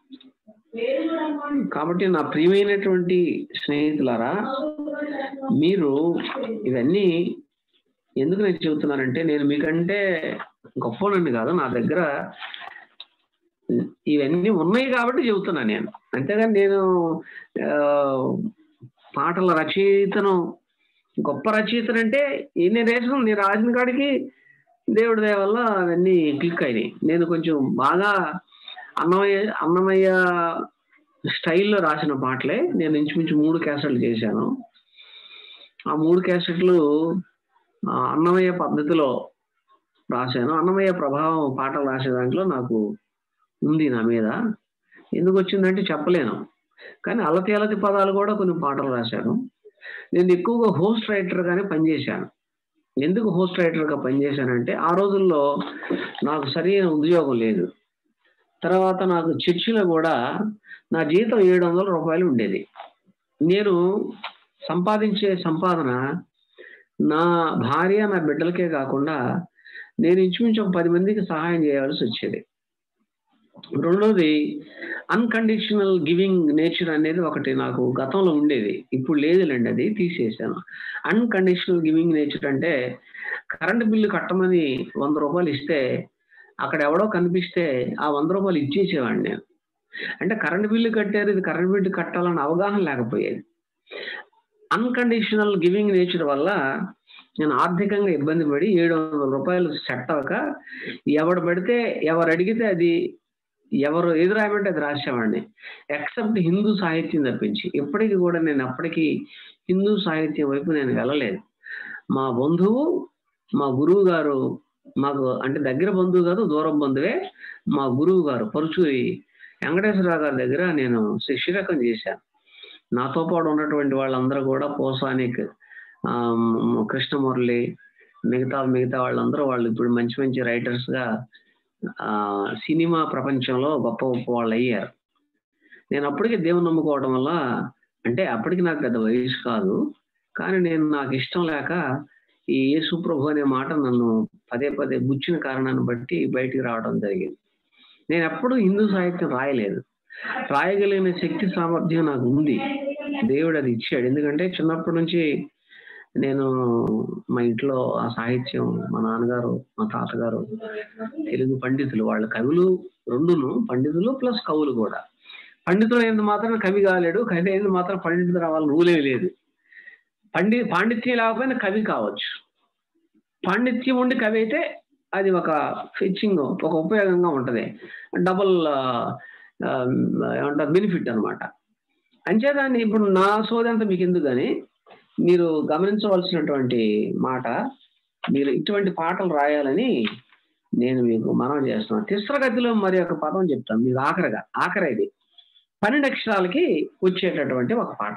కాబట్టి నా ప్రియమైనటువంటి స్నేహితులారా మీరు ఇవన్నీ ఎందుకు నేను చెబుతున్నానంటే నేను మీకంటే గొప్పనండి కాదు నా దగ్గర ఇవన్నీ ఉన్నాయి కాబట్టి చెబుతున్నాను నేను అంతేగాని నేను ఆ, పాటల రచయితను గొప్ప రచయితను అంటే నేను రేసిన నేను రాసిన కాడికి దేవుడి దయ వల్ల అవన్నీ క్లిక్ అయినాయి నేను కొంచెం బాగా అన్నమయ్య అన్నమయ్య స్టైల్లో రాసిన పాటలే నేను ఇంచుమించు మూడు క్యాసెట్లు చేశాను ఆ మూడు క్యాసెట్లు ఆ, అన్నమయ్య పద్ధతిలో రాశాను అన్నమయ్య ప్రభావం పాటలు రాసే దాంట్లో నాకు ఉంది నా మీద ఎందుకు వచ్చిందంటే చెప్పలేను కానీ అలతి అలతి పదాలు కూడా కొన్ని పాటలు రాశాను నేను ఎక్కువగా హోస్ట్ రైటర్గానే పనిచేశాను ఎందుకు హోస్ట్ రైటర్గా పనిచేశానంటే ఆ రోజుల్లో నాకు సరైన ఉద్యోగం లేదు తర్వాత నాకు చర్చిలో కూడా నా జీతం ఏడు వందల రూపాయలు ఉండేది నేను సంపాదించే సంపాదన నా భార్య నా బిడ్డలకే కాకుండా నేను ఇంచుమించు ఒక పది మందికి సహాయం చేయాల్సి వచ్చేది రెండోది అన్కండిషనల్ గివింగ్ నేచర్ అనేది ఒకటి నాకు గతంలో ఉండేది ఇప్పుడు లేదులేండి అది తీసేసాను అన్కండిషనల్ గివింగ్ నేచర్ అంటే కరెంట్ బిల్లు కట్టమని వంద రూపాయలు ఇస్తే అక్కడ ఎవడో కనిపిస్తే ఆ వంద రూపాయలు ఇచ్చేసేవాడిని నేను అంటే కరెంట్ బిల్లు కట్టారు ఇది కరెంట్ బిల్లు కట్టాలన్న అవగాహన లేకపోయేది అన్కండిషనల్ గివింగ్ నేచర్ వల్ల నేను ఆర్థికంగా ఇబ్బంది పడి ఏడు వందల రూపాయలు సెట్ అవ్వక ఎవడు పెడితే ఎవరు అడిగితే అది ఎవరు ఎదురు రాయమంటే అది రాసేవాడిని ఎక్సెప్ట్ హిందూ సాహిత్యం తప్పించి ఇప్పటికీ కూడా నేను అప్పటికి హిందూ సాహిత్యం వైపు నేను వెళ్ళలేదు మా బంధువు మా గురువు గారు మాకు అంటే దగ్గర బంధువు కాదు దూరం బంధువే మా గురువు గారు పరుచూరి వెంకటేశ్వరరావు గారి దగ్గర నేను శిష్యరకం చేశాను నాతో పాటు ఉన్నటువంటి వాళ్ళందరూ కూడా పోసానిక్ ఆ, కృష్ణమురళి మిగతా మిగతా వాళ్ళందరూ వాళ్ళు ఇప్పుడు మంచి మంచి రైటర్స్ గా ఆ సినిమా ప్రపంచంలో గొప్ప గొప్ప వాళ్ళు అయ్యారు నేను అప్పటికే దేవుని నమ్ముకోవడం వల్ల అంటే అప్పటికి నాకు పెద్ద వయసు కాదు కానీ నేను నాకు ఇష్టం లేక ఈ యేసు ప్రభు అనే మాట నన్ను పదే పదే బుచ్చిన కారణాన్ని బట్టి బయటికి రావడం జరిగింది నేను ఎప్పుడు హిందూ సాహిత్యం రాయలేదు రాయగలిగిన శక్తి సామర్థ్యం నాకు ఉంది దేవుడు అది ఇచ్చాడు ఎందుకంటే చిన్నప్పటి నుంచి నేను మా ఇంట్లో ఆ సాహిత్యం మా నాన్నగారు మా తాతగారు తెలుగు పండితులు వాళ్ళ కవులు రెండును పండితులు ప్లస్ కవులు కూడా పండితులు అయినంత మాత్రం కవి కాలేడు కవి అయినంత మాత్రం పండితులు రావాలని రూలే లేదు పండి పాండిత్యం లేకపోయినా కవి కావచ్చు పాండిత్యం ఉండి కవి అయితే అది ఒక ఫెచ్చింగ్ ఒక ఉపయోగంగా ఉంటది డబుల్ ఏమంటారు బెనిఫిట్ అనమాట అంచేదాన్ని ఇప్పుడు నా సోదంతా మీకు ఎందుకు కానీ మీరు గమనించవలసినటువంటి మాట మీరు ఇటువంటి పాటలు రాయాలని నేను మీకు మనం చేస్తున్నాను తిస్రగతిలో మరి ఒక పదం చెప్తాను మీకు ఆఖరిగా ఆఖరి ఇది పన్నెండు అక్షరాలకి వచ్చేటటువంటి ఒక పాట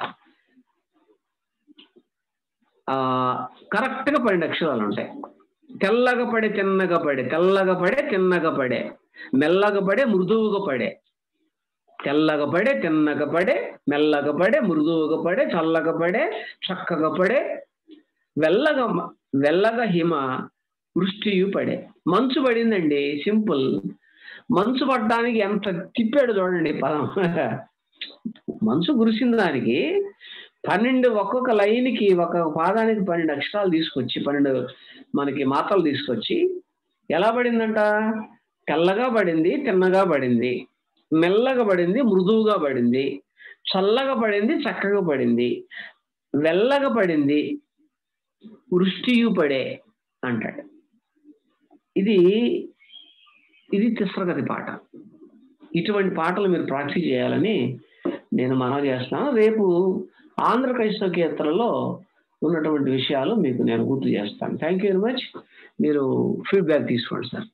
ఆ కరెక్ట్ గా పన్నెండు అక్షరాలు ఉంటాయి తెల్లగా పడే తిన్నగా పడే తెల్లగా పడే తిన్నగా పడే మెల్లగా పడే మృదువుగా పడే తెల్లగా పడే తిన్నగా పడే మెల్లగా పడే మృదువుగా పడే చల్లగా పడే చక్కగా పడే వెల్లగా వెల్లగా హిమ వృష్టియు పడే మంచు పడిందండి సింపుల్ మంచు పడ్డానికి ఎంత తిప్పాడు చూడండి పదం మంచు కురిసిన దానికి పన్నెండు ఒక్కొక్క లైన్కి ఒక్కొక్క పాదానికి పన్నెండు అక్షరాలు తీసుకొచ్చి పన్నెండు మనకి మాత్రలు తీసుకొచ్చి ఎలా పడిందంట తెల్లగా పడింది తిన్నగా పడింది మెల్లగా పడింది మృదువుగా పడింది చల్లగా పడింది చక్కగా పడింది వెల్లగా పడింది వృష్టియు పడే అంటాడు ఇది ఇది తిస్రగతి పాట ఇటువంటి పాటలు మీరు ప్రాక్టీస్ చేయాలని నేను మనవి చేస్తున్నాను రేపు ఆంధ్ర క్రైస్తవ కీర్తనలో ఉన్నటువంటి విషయాలు మీకు నేను గుర్తు చేస్తాను థ్యాంక్ యూ వెరీ మచ్ మీరు ఫీడ్బ్యాక్ తీసుకోండి సార్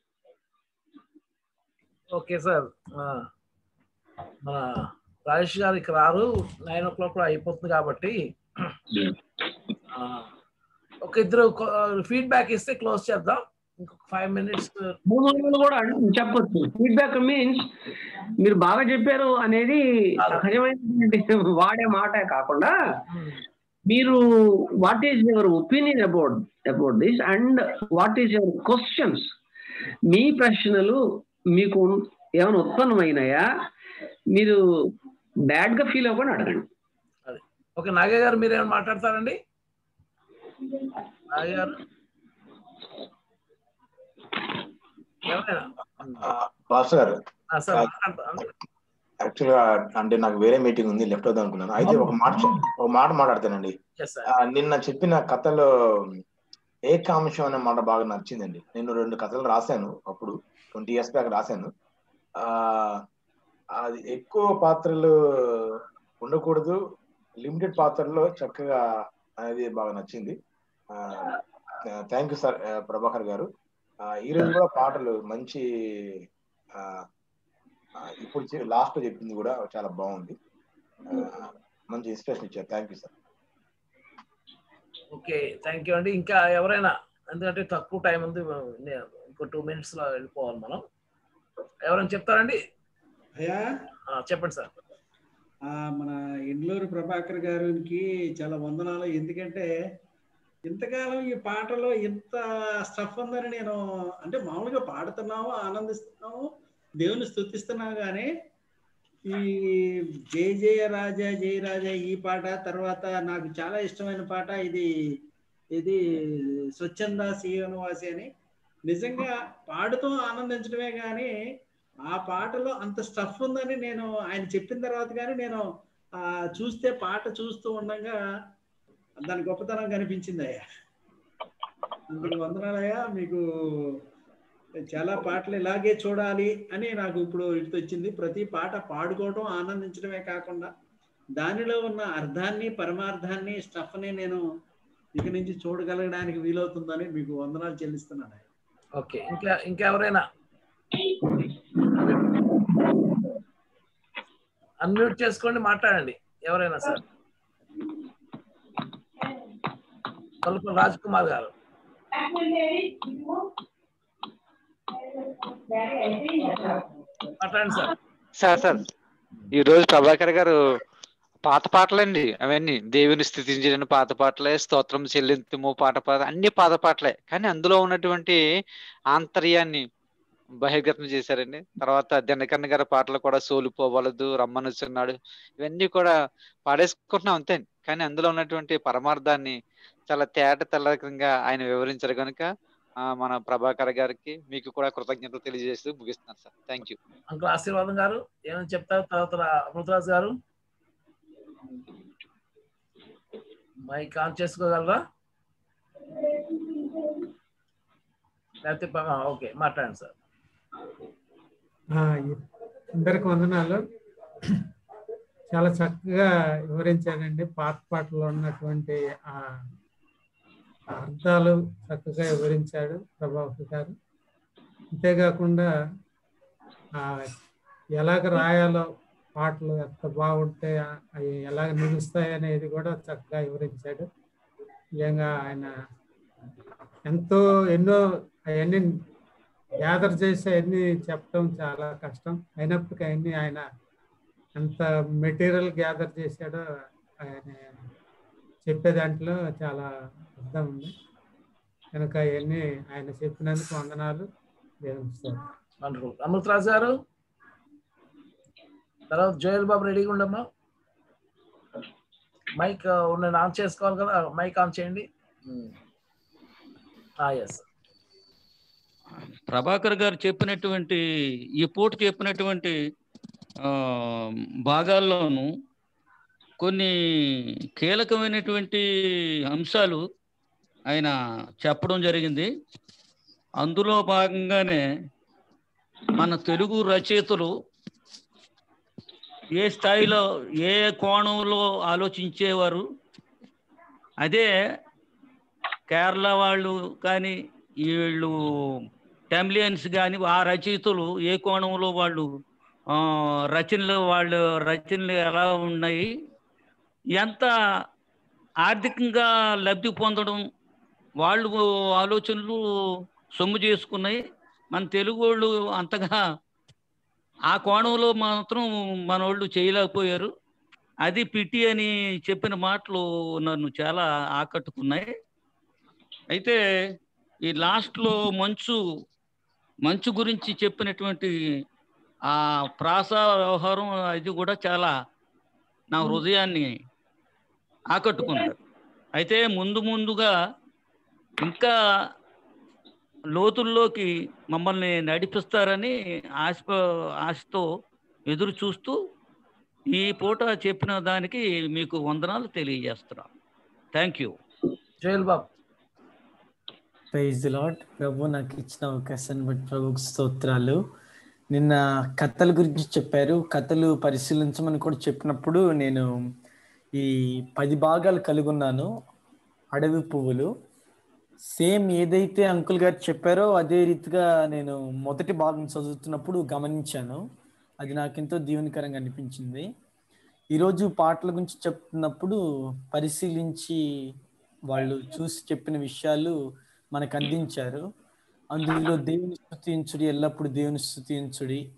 ఓకే సార్ ఆ, మన రాజేష్ గారు ఇక్కడ రారు నైన్ ఓ క్లాక్ కూడా అయిపోతుంది కాబట్టి ఆ, ఒక ఇద్దరు ఫీడ్బ్యాక్ ఇస్తే క్లోజ్ చేద్దాం ఇంకొక ఫైవ్ మినిట్స్ మూడు వందలు కూడా చెప్పొచ్చు ఫీడ్బ్యాక్ మీన్స్ మీరు బాగా చెప్పారు అనేది సహజమైనటువంటి వాడే మాటే కాకుండా మీరు what is your opinion about about this and what is your questions మీ ప్రశ్నలు మీకు ఏమైనా ఉత్పన్నమైనాయా మీరు బ్యాడ్ గా ఫీల్ అవ్వకుండా అడగండి ఓకే నాగయ్య గారు మీరు ఏమైనా మాట్లాడతారండి నాగయ్య గారు ఎవరైనా పాస్టర్ గారు ఆ, సార్ మాట్లాడతారు యాక్చువల్ గా అంటే నాకు వేరే మీటింగ్ ఉంది లెఫ్ట్ అవుదాం అనుకున్నాను అయితే ఒక మాట చెప్- ఒక మాట మాట్లాడతానండి Yes, sir. ఆ, నిన్న చెప్పిన కథలో ఏకాంశం అనే మాట బాగా నచ్చిందండి నేను రెండు కథలు రాశాను అప్పుడు ట్వంటీ ఇయర్స్ బ్యాక్ రాశాను ఆ అది ఎక్కువ పాత్రలు ఉండకూడదు లిమిటెడ్ పాత్రలో చక్కగా అనేది బాగా నచ్చింది థ్యాంక్ యూ సార్ ప్రభాకర్ గారు ఆ, ఈ రోజు కూడా పాటలు మంచి ఆ, ఆ, ఇప్పుడు లాస్ట్ లో చెప్పింది కూడా చాలా బాగుంది ఆ, మంచి ఇన్స్పిరేషన్ ఇచ్చారు thank you sir okay thank you అండి ఇంకా ఎవరైనా ఎందుకంటే తక్కువ టైం ఉంది నే- ఇంకో టూ మినిట్స్ లో వెళ్ళిపోవాలి మనం ఎవరైనా చెప్తారండి అయ్యా ఆ, చెప్పండి సార్ ఆ, మన ఇంట్లో నెల్లూరు ప్రభాకర్ గారికి చాలా వందనాలు ఎందుకంటే ఇంతకాలం ఈ పాటలో ఇంత స్టఫ్ ఉందని నేను అంటే మామూలుగా పాడుతున్నాము ఆనందిస్తున్నాము దేవుని స్తుతిస్తున్నాము కానీ ఈ జయ జయ రాజా జయ రాజా ఈ పాట తర్వాత నాకు చాలా ఇష్టమైన పాట ఇది ఇది స్వచ్ఛంద సీవనవాసి అని నిజంగా పాడుతూ ఆనందించడమే కానీ ఆ పాటలో అంత స్టఫ్ ఉందని నేను ఆయన చెప్పిన తర్వాత కానీ నేను ఆ చూస్తే పాట చూస్తూ ఉండగా దాని గొప్పతనం కనిపించింది అయ్యా అందుకు వందనాలయ్యా మీకు చాలా పాటలు ఇలాగే చూడాలి అని నాకు ఇప్పుడు ఇటు వచ్చింది ప్రతి పాట పాడుకోవడం ఆనందించడమే కాకుండా దానిలో ఉన్న అర్థాన్ని పరమార్థాన్ని స్టఫ్ని నేను ఇక నుంచి చూడగలగడానికి వీలవుతుందని మీకు వందనాలు చెల్లిస్తున్నాను ఓకే ఇంకా ఇంకెవరైనా అన్మ్యూట్ చేసుకోండి మాట్లాడండి ఎవరైనా సార్ కొలుపు రాజ్ కుమార్ గారు మాట్లాడండి సార్ సార్ సార్ ఈ రోజు ప్రభాకర్ గారు పాత పాటలండి అవన్నీ దేవుని స్థితించిన పాత పాటలే స్తోత్రం చెల్లింతుము పాట పాట అన్ని పాత పాటలే కానీ అందులో ఉన్నటువంటి ఆంతర్యాన్ని బహిర్గతం చేశారండి తర్వాత దినకన్న గారి పాటలు కూడా సోలిపోవలదు రమ్మనుచున్నాడు ఇవన్నీ కూడా పాడేసుకుంటున్నాం అంతే కానీ అందులో ఉన్నటువంటి పరమార్థాన్ని చాలా తేట తెల్లకంగా ఆయన వివరించారు కనుక ఆ, మన ప్రభాకర్ గారికి మీకు కూడా కృతజ్ఞతలు తెలియజేస్తూ ముగిస్తున్నాను సార్ థ్యాంక్ యూ అంకుల్ ఆశీర్వాదం గారు ఏమైనా చెప్తారు తర్వాత రా- అమృతరాజు గారు మైక్ ఆన్ చేసుకోగలరా లేకపోతే ప- ఆ, ఓకే మాట్లాడండి సార్ ఆ, అందరికి వందనాలు చాలా చక్కగా వివరించారండి పాత పాటలో ఉన్నటువంటి ఆ అర్థాలు చక్కగా వివరించాడు ప్రభాకర్ గారు అంతేకాకుండా ఆ ఎలాగ రాయాలో పాటలు ఎంత బాగుంటే అవి ఎలాగ నిలుస్తాయి అనేది కూడా చక్కగా వివరించాడు నిజంగా ఆయన ఎంతో ఎన్నో అవన్నీ గ్యాదర్ చేసి అన్ని చెప్పడం చాలా కష్టం అయినప్పటికీ అన్ని ఆయన ఎంత మెటీరియల్ గ్యాదర్ చేశాడో ఆయన చెప్పే దాంట్లో చాలా అర్థం ఉంది కనుక అవన్నీ ఆయన చెప్పినందుకు వందనాలు దేవునికి స్తోత్రం. వండర్ఫుల్ అమృతరాజు గారు తర్వాత జోయల్ బాబు రెడీగా ఉండమ్మా మైక్ ఉన్న ఆన్ చేసుకోవాలి కదా మైక్ ఆన్ చేయండి ఎస్ ప్రభాకర్ గారు చెప్పినటువంటి ఈ పూట చెప్పినటువంటి ఆ, భాగాల్లోనూ కొన్ని కీలకమైనటువంటి అంశాలు ఆయన చెప్పడం జరిగింది అందులో భాగంగానే మన తెలుగు రచయితలు ఏ స్థాయిలో ఏ కోణంలో ఆలోచించేవారు అదే కేరళ వాళ్ళు కానీ వీళ్ళు టెంబ్లియన్స్ కానీ ఆ రచయితలు ఏ కోణంలో వాళ్ళు ఆ, రచనలు వాళ్ళు రచనలు ఎలా ఉన్నాయి ఎంత ఆర్థికంగా లబ్ధి పొందడం వాళ్ళు ఆలోచనలు సొమ్ము చేసుకున్నాయి మన తెలుగు వాళ్ళు అంతగా ఆ కోణంలో మాత్రం మన వాళ్ళు చేయలేకపోయారు అది పిటి అని చెప్పిన మాటలు నన్ను చాలా ఆకట్టుకున్నాయి అయితే ఈ లాస్ట్లో మంచు మంచు గురించి చెప్పినటువంటి ఆ ప్రాస వ్యవహారం అది కూడా చాలా నా హృదయాన్ని ఆకట్టుకున్నారు అయితే ముందు ముందుగా ఇంకా లోతుల్లోకి మమ్మల్ని నడిపిస్తారని ఆశ ఆశతో ఎదురు చూస్తూ ఈ పూట చెప్పిన దానికి మీకు వందనాలు తెలియజేస్తున్నాను thank you Joel Babu praise Lord ప్రభు నాకు ఇచ్చిన అవకాశాన్ని బట్టి ప్రభుకు స్తోత్రాలు నిన్న కథల గురించి చెప్పారు కథలు పరిశీలించమని కూడా చెప్పినప్పుడు నేను ఈ పది భాగాలు కలిగి ఉన్నాను అడవి పువ్వులు సేమ్ ఏదైతే అంకుల్ గారు చెప్పారో అదే రీతిగా నేను మొదటి భాగం చదువుతున్నప్పుడు గమనించాను అది నాకెంతో దీవెనకరంగా అనిపించింది ఈరోజు పాటల గురించి చెప్తున్నప్పుడు పరిశీలించి వాళ్ళు చూసి చెప్పిన విషయాలు మనకు అందించారు అందులో దేవుని స్థుతించుడి ఎల్లప్పుడు దేవుని స్థుతించుడి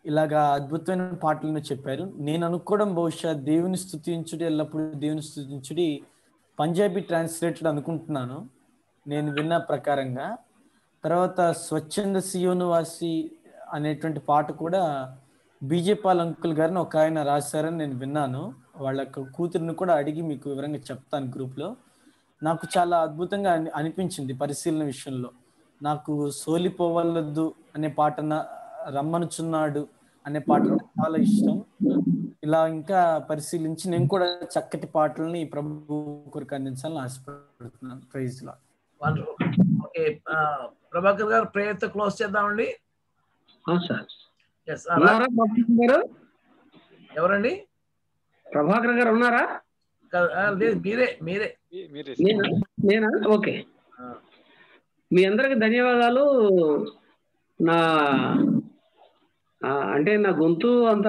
ఇలాగా అద్భుతమైన పాటలను చెప్పారు నేను అనుకోవడం బహుశా దేవుని స్థుతించుడి ఎల్లప్పుడూ దేవుని స్థుతించుడి పంజాబీ ట్రాన్స్లేటెడ్ అనుకుంటున్నాను నేను విన్న ప్రకారంగా తర్వాత స్వచ్ఛంద సియోను వాసి అనేటువంటి పాట కూడా బీజేపాల్ అంకుల్ గారిని ఒక ఆయన రాశారని నేను విన్నాను వాళ్ళ యొక్క కూతురిని కూడా అడిగి మీకు వివరంగా చెప్తాను గ్రూప్లో నాకు చాలా అద్భుతంగా అని అనిపించింది పరిశీలన విషయంలో నాకు సోలిపోవలద్దు అనే పాట నా- రమ్మనుచున్నాడు అనే పాట నాకు చాలా ఇష్టం ఇలా ఇంకా పరిశీలించి నేను కూడా చక్కటి పాటలని ఈ ప్రభు కొరకు అందించాలని ఆశపడుతున్నాను ప్రైజ్ లా ఓకే ఆ, ప్రభాకర్ గారు ప్రేయర్ తో క్లోజ్ చేద్దామండి సార్ ఎస్ ఉన్నారా ప్రభాకర్ గారు ఎవరండి ప్రభాకర్ గారు ఉన్నారా కా- ఆ, లేదు మీరే మీరే నేనా నేనా ఓకే మీ అందరికి ధన్యవాదాలు నా ఆ, అంటే నా గొంతు అంత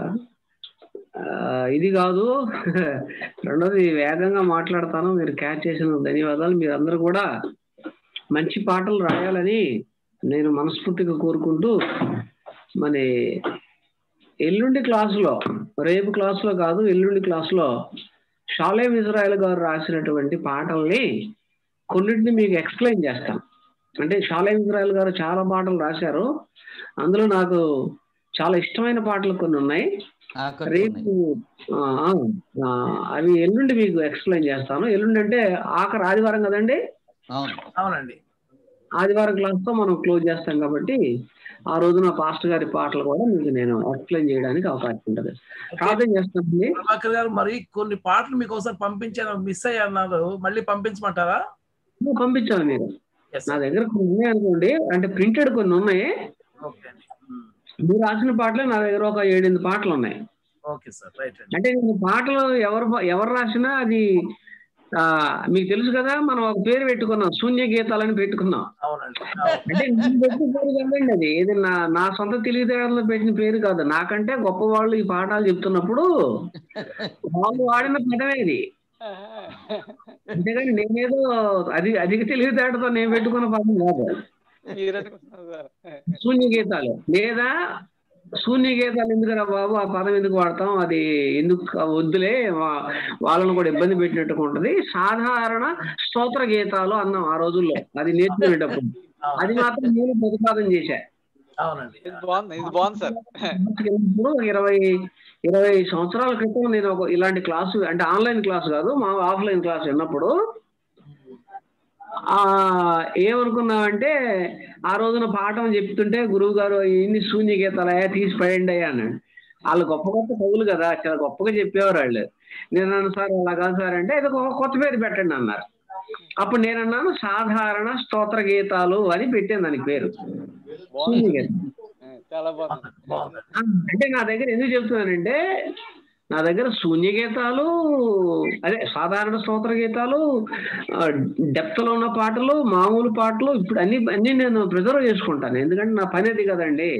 ఆ, ఇది కాదు రెండోది వేగంగా మాట్లాడతాను మీరు క్యాచ్ చేసినందుకు ధన్యవాదాలు మీరు అందరూ కూడా మంచి పాటలు రాయాలని నేను మనస్ఫూర్తిగా కోరుకుంటూ మరి ఎల్లుండి క్లాసులో రేపు క్లాసులో కాదు ఎల్లుండి క్లాసులో షాలేం ఇజ్రాయల్ గారు రాసినటువంటి పాటల్ని కొన్నిటిని మీకు ఎక్స్ప్లెయిన్ చేస్తాను అంటే షాలేం ఇజ్రాయల్ గారు చాలా పాటలు రాశారు అందులో నాకు చాలా ఇష్టమైన పాటలు కొన్ని ఉన్నాయి రేపు ఆ, ఆ, అవి ఎల్లుండి మీకు ఎక్స్ప్లెయిన్ చేస్తాను ఎల్లుండి అంటే ఆఖరి ఆదివారం కదండి అవునండి ఆదివారం క్లాస్ తో మనం క్లోజ్ చేస్తాం కాబట్టి ఆ రోజున పాస్టర్ గారి పాటలు కూడా మీకు నేను ఎక్స్ప్లెయిన్ చేయడానికి అవకాశం ఉంటుంది ప్రార్థన చేస్తానండి ప్రభాకర్ గారు మరి కొన్ని పాటలు మీకు ఒకసారి పంపించాను మిస్ అయ్యన్నారు మళ్ళీ పంపించమంటారా పంపించాను మీరు నా దగ్గర కొన్ని ఉన్నాయి అనుకోండి అంటే ప్రింటెడ్ కొన్ని ఉన్నాయి ఓకే అండి మీరు రాసిన పాటలు నా దగ్గర ఒక ఏడెనిమిది పాటలు ఉన్నాయి ఓకే సార్ రైట్ అండి అంటే నేను పాటలు ఎవరు ఎవరు రాసినా అది ఆ, మీకు తెలుసు కదా మనం ఒక పేరు పెట్టుకున్నాం శూన్య గీతాలని పెట్టుకున్నాం అవునండి అంటే నేను పెట్టిన పేరు కాదండి అది ఇది నా నా సొంత తెలివితేటలో పెట్టిన పేరు కాదు నాకంటే గొప్ప వాళ్ళు ఈ పాఠాలు చెప్తున్నప్పుడు వాళ్ళు వాడిన పదమే ఇది అంతేగాని నేనేదో అది అధిక తెలివితేటతో నేను పెట్టుకున్న పదం కాదు శూన్య గీతాలు లేదా శూన్య గీతాలు ఎందుకురా బాబు ఆ పదం ఎందుకు వాడతాం అది ఎందుకు వద్దులే వా- వాళ్ళని కూడా ఇబ్బంది పెట్టినట్టుగా ఉంటది సాధారణ స్తోత్ర గీతాలు అన్నాం ఆ రోజుల్లో అది నేర్చుకునేటప్పుడు అది మాత్రం నేను ప్రతిపాదన చేశా అవునండి ఇది బాగుంది ఇది బాగుంది సార్ ఇప్పుడు ఇరవై ఇరవై సంవత్సరాల క్రితం నేను ఒక ఇలాంటి క్లాసు అంటే ఆన్లైన్ క్లాస్ కాదు మా ఆఫ్లైన్ క్లాస్ విన్నప్పుడు ఆ ఏమనుకున్నామంటే ఆ రోజున పాఠం చెప్తుంటే గురువు గారు ఎన్ని శూన్య గీతాలయా తీసి పడేయండి అయ్యా అన్నాడు వాళ్ళు గొప్ప గొప్ప కవులు కదా చాలా గొప్పగా చెప్పేవారు వాళ్ళు నేను అన్నాను సార్ అలా కాదు సార్ అంటే ఏదో ఒక కొత్త పేరు పెట్టండి అన్నారు అప్పుడు నేను అన్నాను సాధారణ స్తోత్ర గీతాలు అని పెట్టాను దానికి పేరు శూన్య గీతం చాలా బాగుంది ఆ, అంటే నా దగ్గర ఎందుకు చెప్తున్నానంటే నా దగ్గర శూన్య గీతాలు అదే సాధారణ స్తోత్ర గీతాలు డెప్త్ లో ఉన్న పాటలు మామూలు పాటలు ఇప్పుడు అన్ని అన్ని నేను ప్రిజర్వ్ చేసుకుంటాను ఎందుకంటే నా పని అది కదండి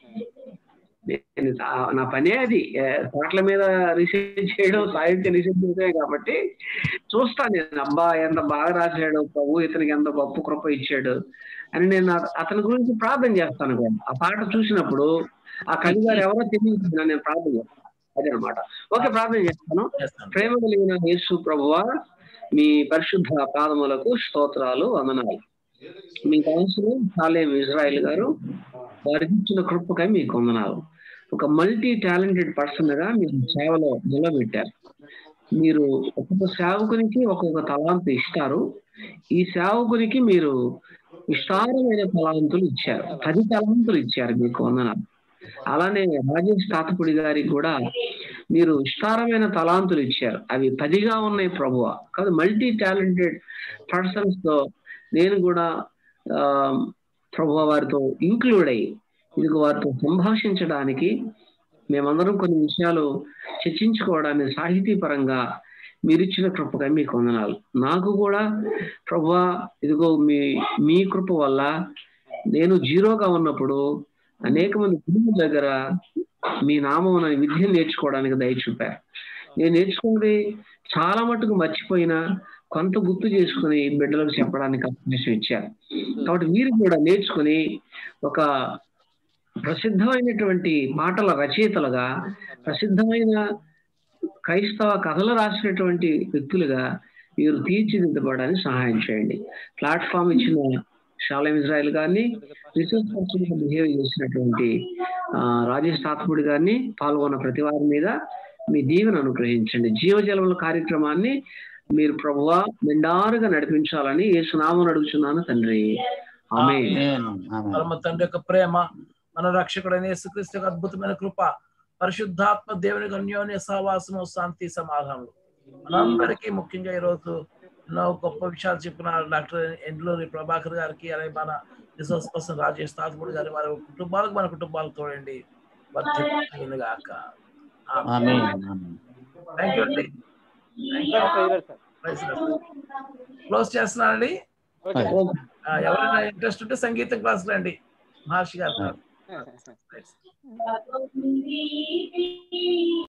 నేను ఆ- నా పనే అది ఏ, పాటల మీద రీసెర్చ్ చేయడం సాహిత్య రీసెర్చ్ చేయడమే కాబట్టి చూస్తాను నేను అబ్బా ఎంత బాగా రాశాడు ప్రభు ఇతనికి ఎంత గొప్ప కృప ఇచ్చాడు అని నేను అత- అతని గురించి ప్రార్థన చేస్తాను కూడా. ఆ పాట చూసినప్పుడు ఆ కవి గారు ఎవరో తెలియదు నేను ప్రార్థన చేస్తాను అదే అనమాట ఓకే ప్రార్థన చేస్తాను ప్రేమ కలిగిన యేసు ప్రభువా మీ పరిశుద్ధ పాదములకు స్తోత్రాలు వందనాలు మీ కౌన్సిల్ సాలేం ఇజ్రాయిల్ గారు వారికి ఇచ్చిన కృపకై మీకు వందనాలు ఒక మల్టీ టాలెంటెడ్ పర్సన్ గా మీరు సేవలో నిలబెట్టారు మీరు ఒక్కొక్క సేవకునికి ఒక్కొక్క తలాంతు ఇస్తారు ఈ సేవకునికి మీరు విస్తారమైన తలాంతులు ఇచ్చారు పది తలాంతులు ఇచ్చారు మీకు వందనాలు అలానే రాజేష్ తాతపుడి గారికి కూడా మీరు విస్తారమైన తలాంతులు ఇచ్చారు అవి పదిగా ఉన్నాయి ప్రభువ కాదు మల్టీ టాలెంటెడ్ పర్సన్స్ తో నేను కూడా ఆ, ప్రభువ వారితో ఇంక్లూడ్ అయ్యి ఇది వారితో సంభాషించడానికి మేమందరం కొన్ని విషయాలు చర్చించుకోవడానికి సాహితీపరంగా మీరిచ్చిన కృపగా మీకు వందనాలు నాకు కూడా ప్రభువా ఇదిగో మీ మీ కృప వల్ల నేను జీరోగా ఉన్నప్పుడు అనేక మంది గురువుల దగ్గర మీ నామం విద్యను నేర్చుకోవడానికి దయ చూపారు నేను నేర్చుకున్నది చాలా మటుకు మర్చిపోయినా కొంత గుర్తు చేసుకుని బిడ్డలకు చెప్పడానికి అవకాశం ఇచ్చారు కాబట్టి మీరు కూడా నేర్చుకుని ఒక ప్రసిద్ధమైనటువంటి పాటల రచయితలుగా ప్రసిద్ధమైన క్రైస్తవ కథలు రాసినటువంటి వ్యక్తులుగా మీరు తీర్చిదిద్దబడడానికి సహాయం చేయండి ప్లాట్ఫామ్ ఇచ్చిన షాలేం ఇజ్రాయల్ గారిని రీసెర్చ్ పర్సన్ గా బిహేవ్ చేసినటువంటి ఆ, రాజేష్ తాత్ముడి గారిని పాల్గొన్న ప్రతి వారి మీద మీ దీవెన అనుగ్రహించండి జీవజలముల కార్యక్రమాన్ని మీరు ప్రభువా మెండారుగా నడిపించాలని ఏ సునామం అడుగుతున్నాను తండ్రి ఆమె పరమ తండ్రి యొక్క ప్రేమ మన రక్షకుడైన యేసుక్రీస్తు యొక్క అద్భుతమైన కృప పరిశుద్ధాత్మ దేవుని యొక్క అన్యోన్య సహవాసము శాంతి సమాధానం మనందరికీ ముఖ్యంగా ఈరోజు ఎన్నో గొప్ప విషయాలు చెప్పిన డాక్టర్ ఎండ్లూరి ప్రభాకర్ గారికి అలాగే మన రిసోర్స్ పర్సన్ రాజేష్ తాత్ముడి గారి వారి కుటుంబాలకు మన కుటుంబాలకు తోడండి గాక ఆమేన్. థ్యాంక్ యూ అండి క్లోజ్ చేస్తున్నానండి ఆ, ఎవరైనా ఇంట్రెస్ట్ ఉంటే సంగీతం క్లాసులు అండి మహర్షి గారు